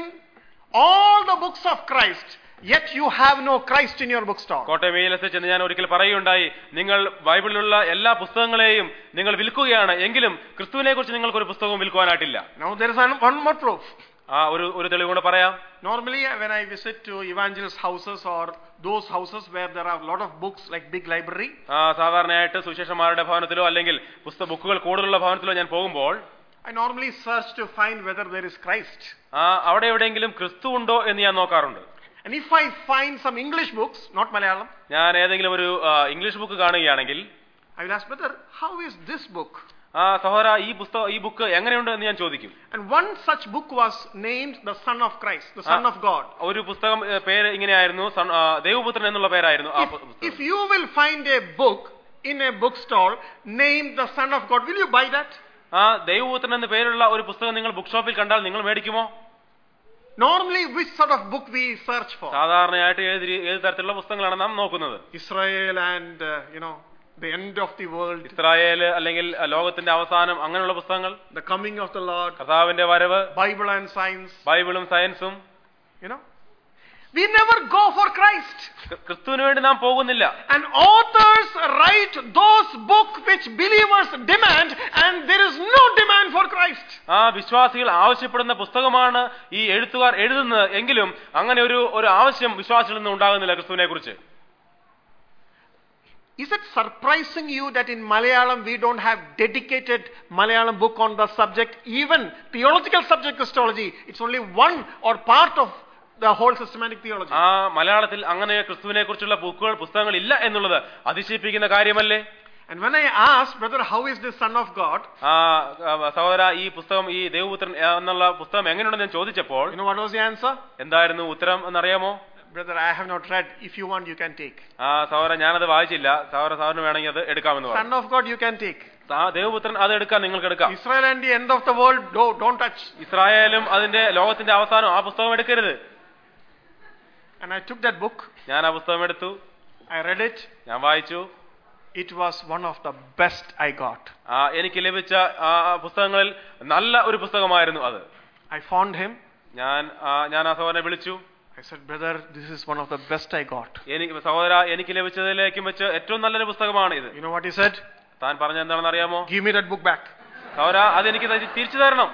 all the books of Christ, yet you have no Christ in your bookstore. Kottayam S ചെന്ന് ഞാൻ ഒരിക്കൽ പറയുകയുണ്ടായി നിങ്ങൾ ബൈബിളിലുള്ള എല്ലാ പുസ്തകങ്ങളെയും നിങ്ങൾ വിൽക്കുകയാണ് എങ്കിലും ക്രിസ്തുവിനെ കുറിച്ച് നിങ്ങൾക്ക് ഒരു പുസ്തകവും വിൽക്കുവാനായിട്ടില്ല Now there is an- one more proof. ആ ഒരു ഒരു തെളിവ് കൂടെ പറയാം Normally, uh, when I visit to evangelist houses or those houses where there are a lot of books, like big library, ആ, സാധാരണയായിട്ട് സുശേഷന്മാരുടെ ഭവനത്തിലോ അല്ലെങ്കിൽ പുസ്തക ബുക്കുകൾ കൂടുതലുള്ള ഭവനത്തിലോ ഞാൻ പോകുമ്പോൾ I normally search to find whether there is Christ. ആ, അവിടെ എവിടെയെങ്കിലും ക്രിസ്തു ഉണ്ടോ എന്ന് ഞാൻ നോക്കാറുണ്ട് And if I find some English books, not Malayalam, ഞാൻ ഏതെങ്കിലും ഒരു ആ, ഇംഗ്ലീഷ് ബുക്ക് കാണുകയാണെങ്കിൽ I will ask, brother, how is this book? ആ സഹോദര ഈ പുസ്തകം ഈ ബുക്ക് എങ്ങനെയുണ്ട് എന്ന് ഞാൻ ചോദിക്കും And one such book was named the Son of Christ, the Son Ah. of God. ഒരു പുസ്തകം ഏ, പേര് ഇങ്ങനെയായിരുന്നു സൺ- ആ, ദേവപുത്രൻ എന്നുള്ള പേരായിരുന്നു ആ If, പു- if പുസ്തകം. you will find a book in a bookstall named the Son of God, will you buy that? ആ ദൈവപുത്രൻ എന്ന് പേരുള്ള ഒരു പുസ്തകം നിങ്ങൾ ബുക്ക് ഷോപ്പിൽ കണ്ടാൽ നിങ്ങൾ മേടിക്കുമോ Normally, which sort of book we search for? സാധാരണയായിട്ട് ഏത് രീ- ഏത് തരത്തിലുള്ള പുസ്തകങ്ങളാണ് നാം നോക്കുന്നത് Israel and, uh, you know, the end of the world, Israel അല്ലെങ്കിൽ ആ, ലോകത്തിന്റെ അവസാനം അങ്ങനെയുള്ള പുസ്തകങ്ങൾ the coming of the Lord, കർത്താവിന്റെ വരവ് Bible and science, ബൈബിളും സയൻസും you know. We never go for Christ. ക്രി- ക്രിസ്തുവിന് വേണ്ടി നാം പോകുന്നില്ല And authors write those books which believers demand, and there is no demand for Christ. ആ വിശ്വാസികൾ ആവശ്യപ്പെടുന്ന പുസ്തകമാണ് ഈ എഴുത്തുകാർ എഴുതുന്നത് എങ്കിലും അങ്ങനെ ഒരു ഒരു ആവശ്യം വിശ്വാസികളിൽ നിന്ന് ഉണ്ടാകുന്നില്ല ക്രിസ്തുവിനെ കുറിച്ച് Is it surprising you that in Malayalam we don't have dedicated Malayalam book on the subject, even theological subject Christology? It's only one or part of the whole systematic theology. ആ മലയാളത്തിൽ അങ്ങനെ ക്രിസ്തുവിനെ കുറിച്ചുള്ള ബുക്കുകൾ പുസ്തകങ്ങൾ ഇല്ല എന്നുള്ളത് അതിശയിപ്പിക്കുന്ന കാര്യമല്ലേ And when I asked, brother, how is this Son of God? ആ ആ, സഹോദര ഈ പുസ്തകം ഈ ദേവപുത്രൻ എന്നുള്ള പുസ്തകം എങ്ങനെയുണ്ടെന്ന് ഞാൻ ചോദിച്ചപ്പോൾ You know what was the answer? എന്തായിരുന്നു ഉത്തരം എന്നറിയാമോ Brother, I have not read. If you want, you can take. ആ സഹോദര ഞാനത് വായിച്ചില്ല സഹോദര സാറിന് വേണമെങ്കിൽ അത് എടുക്കാമെന്ന് പറഞ്ഞു Son of God, you can take. ആ ദേവപുത്രൻ അത് എടുക്കാം നിങ്ങൾക്ക് എടുക്കാം Israel and the end of the world, no, don't touch. ഇസ്രായേലും അതിന്റെ ലോകത്തിന്റെ അവസാനം ആ പുസ്തകം എടുക്കരുത് And I took that book, ഞാൻ ആ പുസ്തകം എടുത്തു I read it. ഞാൻ വായിച്ചു It was one of the best I got. ആ എനിക്ക് ലഭിച്ച ആ ആ പുസ്തകങ്ങളിൽ നല്ല ഒരു പുസ്തകമായിരുന്നു അത് I found him. ഞാൻ ആ, ഞാൻ ആ സഹോദരനെ വിളിച്ചു I said, brother, this is one of the best I got. എനിക്ക് സഹോദര എനിക്ക് ലഭിച്ചതിലേക്കും വെച്ച് ഏറ്റവും നല്ലൊരു പുസ്തകമാണ് ഇത് You know what he said? താൻ പറഞ്ഞ എന്താണെന്ന് അറിയാമോ Give me that book back. സഹോദര അതെനിക്ക് തി- തിരിച്ചു തരണം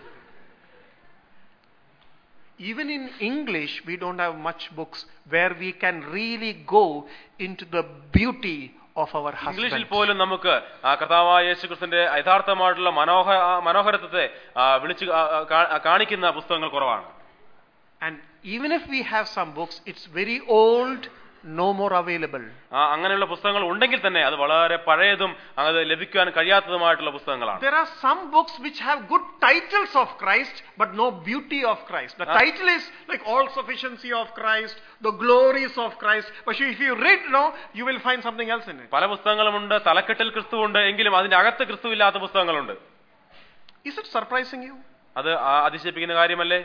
Even in English, we don't have much books where we can really go into the beauty of our ഇംഗ്ലീഷിൽ husband. പോലും നമുക്ക് ആ കർത്താവായ യേശുക്രിസ്തുവിന്റെ യഥാർത്ഥമായിട്ടുള്ള മനോഹ ആ മനോഹരത്വത്തെ ആ, വിളിച്ച് ആ, ആ, കാ- കാണിക്കുന്ന പുസ്തകങ്ങൾ കുറവാണ് And even if we have some books, it's very old no more available. ആ അങ്ങനെയുള്ള പുസ്തകങ്ങൾ ഉണ്ടെങ്കിൽ തന്നെ അത് വളരെ പഴയതും അത് ലഭിക്കുവാൻ കഴിയാത്തതുമായിട്ടുള്ള പുസ്തകങ്ങളാണ് There are some books which have good titles of Christ, but no beauty of Christ. The Ah. title is like all sufficiency of Christ, the glories of Christ. But if you read now, you will find something else in it. പല പുസ്തകങ്ങളുമുണ്ട് തലക്കെട്ടിൽ ക്രിസ്തുവുണ്ട് എങ്കിലും അതിന്റെ അകത്ത് ക്രിസ്തു ഇല്ലാത്ത പുസ്തകങ്ങളുണ്ട് Is it surprising you? അത് ആ അതിശയിപ്പിക്കുന്ന കാര്യമല്ലേ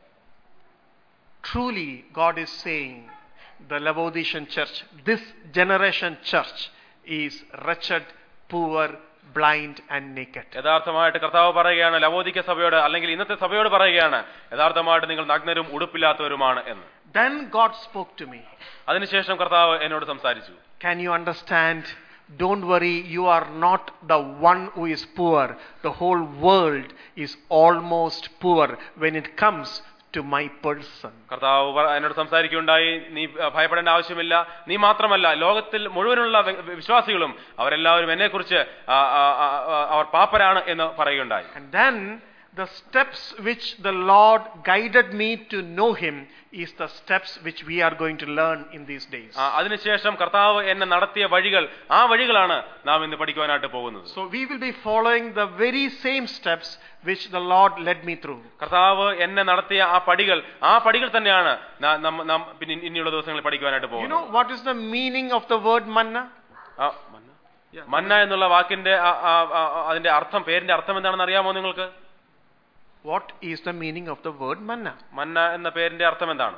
Truly, God is saying, the Laodicean church, this generation church, is wretched, poor, blind, and naked. യഥാർത്ഥമായിട്ട് കർത്താവ് പറയുകയാണ് ലവോദിക്ക സഭയോട് അല്ലെങ്കിൽ ഇന്നത്തെ സഭയോട് പറയുകയാണ് യഥാർത്ഥമായിട്ട് നിങ്ങൾ നഗ്നരും ഉടുപ്പില്ലാത്തവരുമാണ് എന്ന് Then God spoke to me. അതിനുശേഷം കർത്താവ് എന്നോട് സംസാരിച്ചു Can you understand? Don't worry, you are not the one who is poor. The whole world is almost poor when it comes to my person. കർത്താവ് പ- എന്നോട് സംസാരിക്കുകയുണ്ടായി നീ അഹ്, ഭയപ്പെടേണ്ട ആവശ്യമില്ല നീ മാത്രമല്ല ലോകത്തിൽ മുഴുവനുള്ള വി- വിശ്വാസികളും അവരെല്ലാവരും എന്നെക്കുറിച്ച് ആ, ആ, ആ, ആ, അവർ പാപ്പരാണ് എന്ന് പറയുകയുണ്ടായി And then the steps which the Lord guided me to know Him is the steps which we are going to learn in these days. ആ, അതിനുശേഷം കർത്താവ് എന്നെ നടത്തിയ വഴികൾ ആ വഴികളാണ് നാം ഇന്ന് പഠിക്കുവാനായിട്ട് പോകുന്നത് So we will be following the very same steps which the Lord led me through. കർത്താവ് എന്നെ നടത്തിയ ആ പടികൾ ആ പടികൾ തന്നെയാണ് നാ- നമ്മ- നാം പിന്നെ ഇനിയുള്ള ദിവസങ്ങളിൽ പഠിക്കുവാനായിട്ട് You know പോകുന്നത് what is the meaning of the word manna? ആ, മന്ന? മന്ന എന്നുള്ള വാക്കിന്റെ ആ- ആ- ആ- ആ- അതിന്റെ അർത്ഥം പേരിന്റെ അർത്ഥം എന്താണെന്ന് അറിയാമോ നിങ്ങൾക്ക് What is the meaning of the word manna? മന്ന എന്ന പേരിന്റെ അർത്ഥം എന്താണ്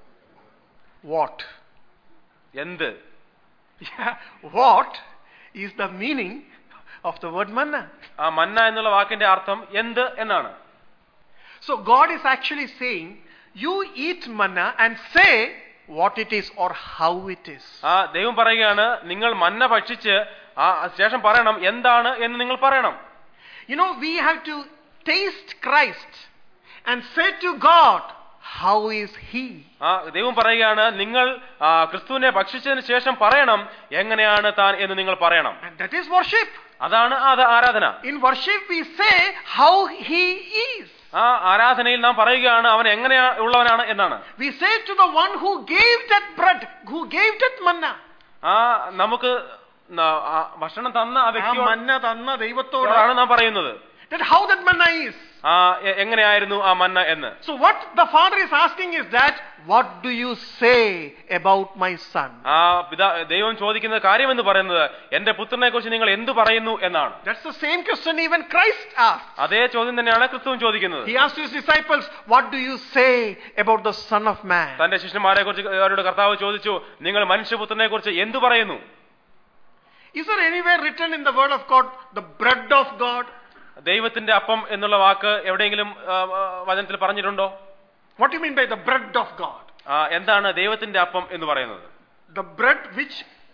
What? എന്ത് Yeah, what is the meaning of the word manna? ആ മന്ന എന്നുള്ള വാക്കിന്റെ അർത്ഥം എന്ത് എന്നാണ് So God is actually saying, you eat manna and say what it is or how it is. ആ ദൈവം പറയുകയാണ് നിങ്ങൾ മന്ന ഭക്ഷിച്ച് ആ ശേഷം പറയണം എന്താണ് എന്ന് നിങ്ങൾ പറയണം You know, we have to taste Christ and say to God, how is He? ആ ദൈവം പറയുകയാണ് നിങ്ങൾ ആ, ക്രിസ്തുവിനെ ഭക്ഷിച്ചതിന് ശേഷം പറയണം എങ്ങനെയാണ് താൻ എന്ന് നിങ്ങൾ പറയണം And that is worship. അതാണ് അത് ആരാധന In worship, we say how He is. ആ ആരാധനയിൽ നാം പറയുകയാണ് അവൻ എങ്ങനെയാ ഉള്ളവനാണ് എന്നാണ് We say to the one who gave that bread, who gave that manna. ആ നമുക്ക് ന- ആ ഭക്ഷണം തന്ന ആ ആ വ്യക്തിയോട് മന്ന തന്ന ദൈവത്തോട് ാണ് നാം പറയുന്നത് that how that manna is. ആ എ- എങ്ങനെയായിരുന്നു ആ മന്ന എന്ന് So what the father is asking is that, what do you say about my son? ആ പിതാ ദൈവം ചോദിക്കുന്ന കാര്യം എന്ന് പറയുന്നത് എന്റെ പുത്രനെ കുറിച്ച് നിങ്ങൾ എന്തു പറയുന്നു എന്നാണ് That's the same question even Christ asked. അതേ ചോദ്യം തന്നെയാണ് ക്രിസ്തുവും ചോദിക്കുന്നത് He asked his disciples, what do you say about the son of man? തന്റെ ശിഷ്യന്മാരെ കുറിച്ച് അവരുടെ കർത്താവ് ചോദിച്ചു നിങ്ങൾ മനുഷ്യപുത്രനെ കുറിച്ച് എന്തു പറയുന്നു Is there anywhere written in the word of God, the bread of God? ദൈവത്തിന്റെ അപ്പം എന്നുള്ള വാക്ക് എവിടെയെങ്കിലും ആ, ആ, വചനത്തിൽ പറഞ്ഞിട്ടുണ്ടോ What do you mean by the bread of God? ആ, എന്താണ് ദൈവത്തിന്റെ അപ്പം എന്ന് പറയുന്നത് The bread which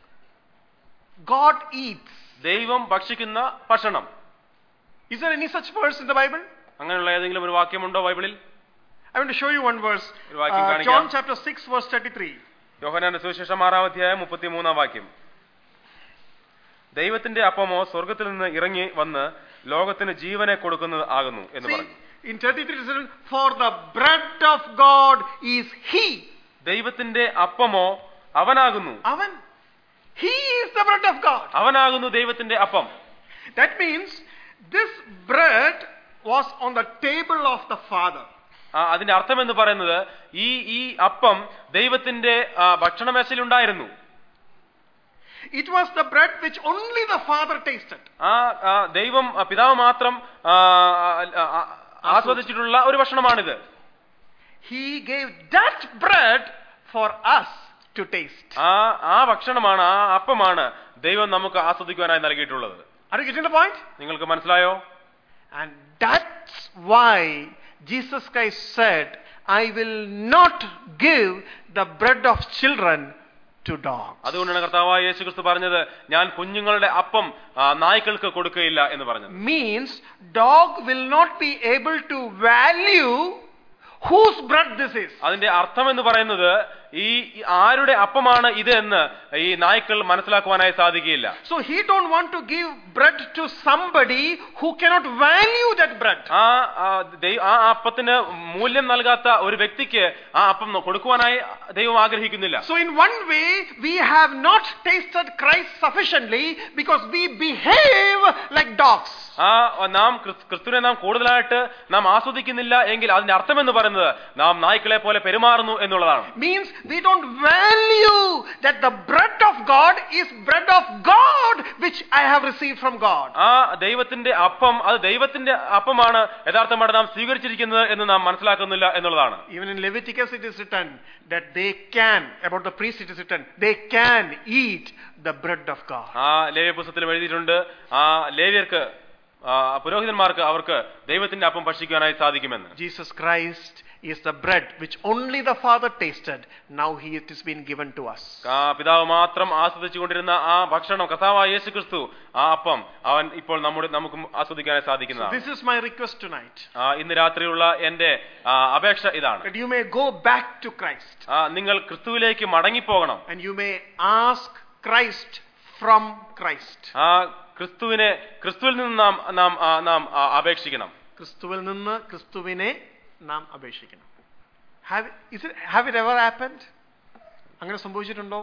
God eats. ദൈവം ഭക്ഷിക്കുന്ന ഭക്ഷണം Is there any such verse in the Bible? അങ്ങനെയുള്ള ഏതെങ്കിലും ഒരു വാക്യമുണ്ടോ ബൈബിളിൽ I want to show you one verse. ഒരു വാക്യം Uh, കാണിക്കാം. John chapter 6 verse 33. യോഹനാന്റെ സുവിശേഷം ആറാം അധ്യായം മുപ്പത്തിമൂന്നാം വാക്യം ദൈവത്തിന്റെ അപ്പമോ സ്വർഗത്തിൽ നിന്ന് ഇറങ്ങി വന്ന് ലോകത്തിന് ജീവനെ കൊടുക്കുന്നത് ആകുന്നു എന്ന് See, പറഞ്ഞു in 33 it is written, for the bread of God is He. ദൈവത്തിന്റെ അപ്പമോ അവനാകുന്നു Avan. He is the bread of God. അവനാകുന്നു ദൈവത്തിന്റെ അപ്പം That means this bread was on the table of the Father. ആ, അതിന്റെ അർത്ഥം എന്ന് പറയുന്നത് ഈ ഈ അപ്പം ദൈവത്തിന്റെ ആ, ഭക്ഷണമേശയിലുണ്ടായിരുന്നു It was the bread which only the Father tasted. ആ ആ, ദൈവം ആ, പിതാവ് മാത്രം ആ, ആ, ആ, ആസ്വദിച്ചിട്ടുള്ള ഒരു ഭക്ഷണമാണിത് He gave that bread for us to taste. ആ ആ ഭക്ഷണമാണ് ആ അപ്പമാണ് ദൈവം നമുക്ക് ആസ്വദിക്കുവാനായി നൽകിയിട്ടുള്ളത് Are you getting the point? നിങ്ങൾക്ക് മനസ്സിലായോ And that's why Jesus Christ said, I will not give the bread of children to dogs. അതുകൊണ്ടാണ് കർത്താവായ യേശു ക്രിസ്തു പറഞ്ഞത് ഞാൻ കുഞ്ഞുങ്ങളുടെ അപ്പം ആ, നായ്ക്കൾക്ക് കൊടുക്കുകയില്ല എന്ന് പറഞ്ഞത് Means dog will not be able to value whose bread this is. അതിന്റെ അർത്ഥം എന്ന് പറയുന്നത് ഈ ഈ ആരുടെ അപ്പമാണ് ഇത് എന്ന് ഈ നായ്ക്കൾ മനസ്സിലാക്കുവാനായി സാധിക്കുകയില്ല So he don't want to give bread to somebody who cannot value that bread. ആ ആ, ദൈ- ആ അപ്പത്തിന് മൂല്യം നൽകാത്ത ഒരു വ്യക്തിക്ക് ആ അപ്പം കൊടുക്കുവാനായി ദൈവം ആഗ്രഹിക്കുന്നില്ല So in one way, we have not tasted Christ sufficiently because we behave like dogs. ആ നാം ക്രിസ്- ക്രിസ്തുവിനെ നാം കൂടുതലായിട്ട് നാം ആസ്വദിക്കുന്നില്ല എങ്കിൽ അതിന്റെ അർത്ഥം എന്ന് പറയുന്നത് നാം നായ്ക്കളെ പോലെ പെരുമാറുന്നു എന്നുള്ളതാണ് Means we don't value that the bread of God is bread of God which I have received from God. ആ ദൈവത്തിന്റെ അപ്പം അത് ദൈവത്തിന്റെ അപ്പമാണ് യഥാർത്ഥമായിട്ട് നാം സ്വീകരിച്ചിരിക്കുന്നത് എന്ന് നാം മനസ്സിലാക്കുന്നില്ല എന്നുള്ളതാണ് Even in Leviticus it is written that they can, about the priest it is written, they can eat the bread of God. ആ ലേവ്യ പുസ്തകത്തിൽ എഴുതിയിട്ടുണ്ട് ആ ലേവ്യർക്ക് ആ, പുരോഹിതന്മാർക്ക് അവർക്ക് ദൈവത്തിന്റെ അപ്പം ഭക്ഷിക്കുവാനായി സാധിക്കുമെന്ന് Jesus Christ is the bread which only the Father tasted. Now he it is been given to us. ആ പിതാവ് മാത്രം ആസ്വദിച്ചുകൊണ്ടിരുന്ന ആ ഭക്ഷണം കഥാവായ യേശു ക്രിസ്തു ആ അപ്പം അവൻ ഇപ്പോൾ നമ്മുടെ നമുക്കും ആസ്വദിക്കാനായി സാധിക്കുന്നതാണ് This is my request tonight. ആ, ഇന്ന് രാത്രിയുള്ള എന്റെ ആ, അപേക്ഷ ഇതാണ് That you may go back to Christ ആ, നിങ്ങൾ ക്രിസ്തുവിലേക്ക് മടങ്ങിപ്പോകണം and you may ask Christ from Christ. ആ ക്രിസ്തുവിനെ ക്രിസ്തുവിൽ നിന്ന് നാം നാം ആ, നാം ആ, അപേക്ഷിക്കണം ക്രിസ്തുവിൽ നിന്ന് ക്രിസ്തുവിനെ നാം അപേക്ഷിക്കണം have is have it ever happened അങ്ങനെ സംഭവിച്ചിട്ടുണ്ടോ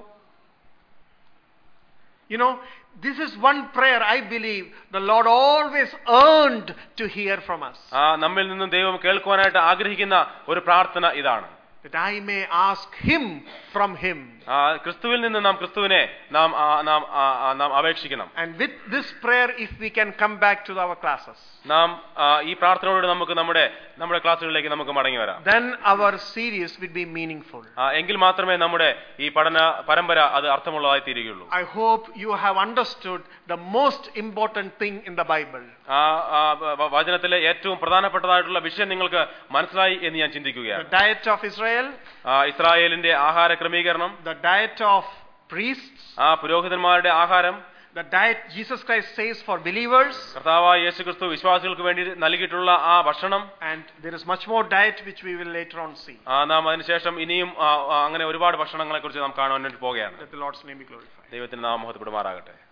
You know, this is one prayer I believe the Lord always earned to hear from us. ആ നമ്മിൽ നിന്നും ദൈവം കേൾക്കുവാനായിട്ട് ആഗ്രഹിക്കുന്ന ഒരു പ്രാർത്ഥന ഇതാണ് That I may ask Him from Him. ആ ക്രിസ്തുവിൽ നിന്ന് നാം ക്രിസ്തുവിനെ നാം ആ, നാം ആ, ആ, നാം അപേക്ഷിക്കണം And with this prayer, if we can come back to our classes, നാം ആ, ഈ പ്രാർത്ഥനയോട് നമുക്ക് നമ്മുടെ നമ്മുടെ ക്ലാസ്സുകളിലേക്ക് നമുക്ക് മടങ്ങി വരാം then our series will be meaningful. ആ, എങ്കിൽ മാത്രമേ നമ്മുടെ ഈ പഠന പരമ്പര അത് അർത്ഥമുള്ളതായി തീരുകയുള്ളൂ I hope you have understood the most important thing in the Bible. ആ ആ, വ- വചനത്തിലെ ഏറ്റവും പ്രധാനപ്പെട്ടതായിട്ടുള്ള വിഷയം നിങ്ങൾക്ക് മനസ്സിലായി എന്ന് ഞാൻ The ചിന്തിക്കുകയാണ് diet of Israel, ആ, ഇസ്രായേലിന്റെ ആഹാര ക്രമീകരണം the diet of priests, ആ പുരോഹിതന്മാരുടെ ആഹാരം the diet Jesus Christ says for believers, കർത്താവായ യേശുക്രിസ്തു വിശ്വാസികൾക്ക് വേണ്ടി നൽകിയിട്ടുള്ള ആ ഭക്ഷണം and there is much more diet which we will later on see. ആ, നാം അതിനുശേഷം ഇനിയും ആ, ആ, അങ്ങനെ ഒരുപാട് ഭക്ഷണങ്ങളെ കുറിച്ച് നാം കാണുവാൻ വേണ്ടി പോവുകയാണ് Let the Lord's name be glorified. ദൈവത്തിന് നാം മഹത്വപ്പെടുമാറാകട്ടെ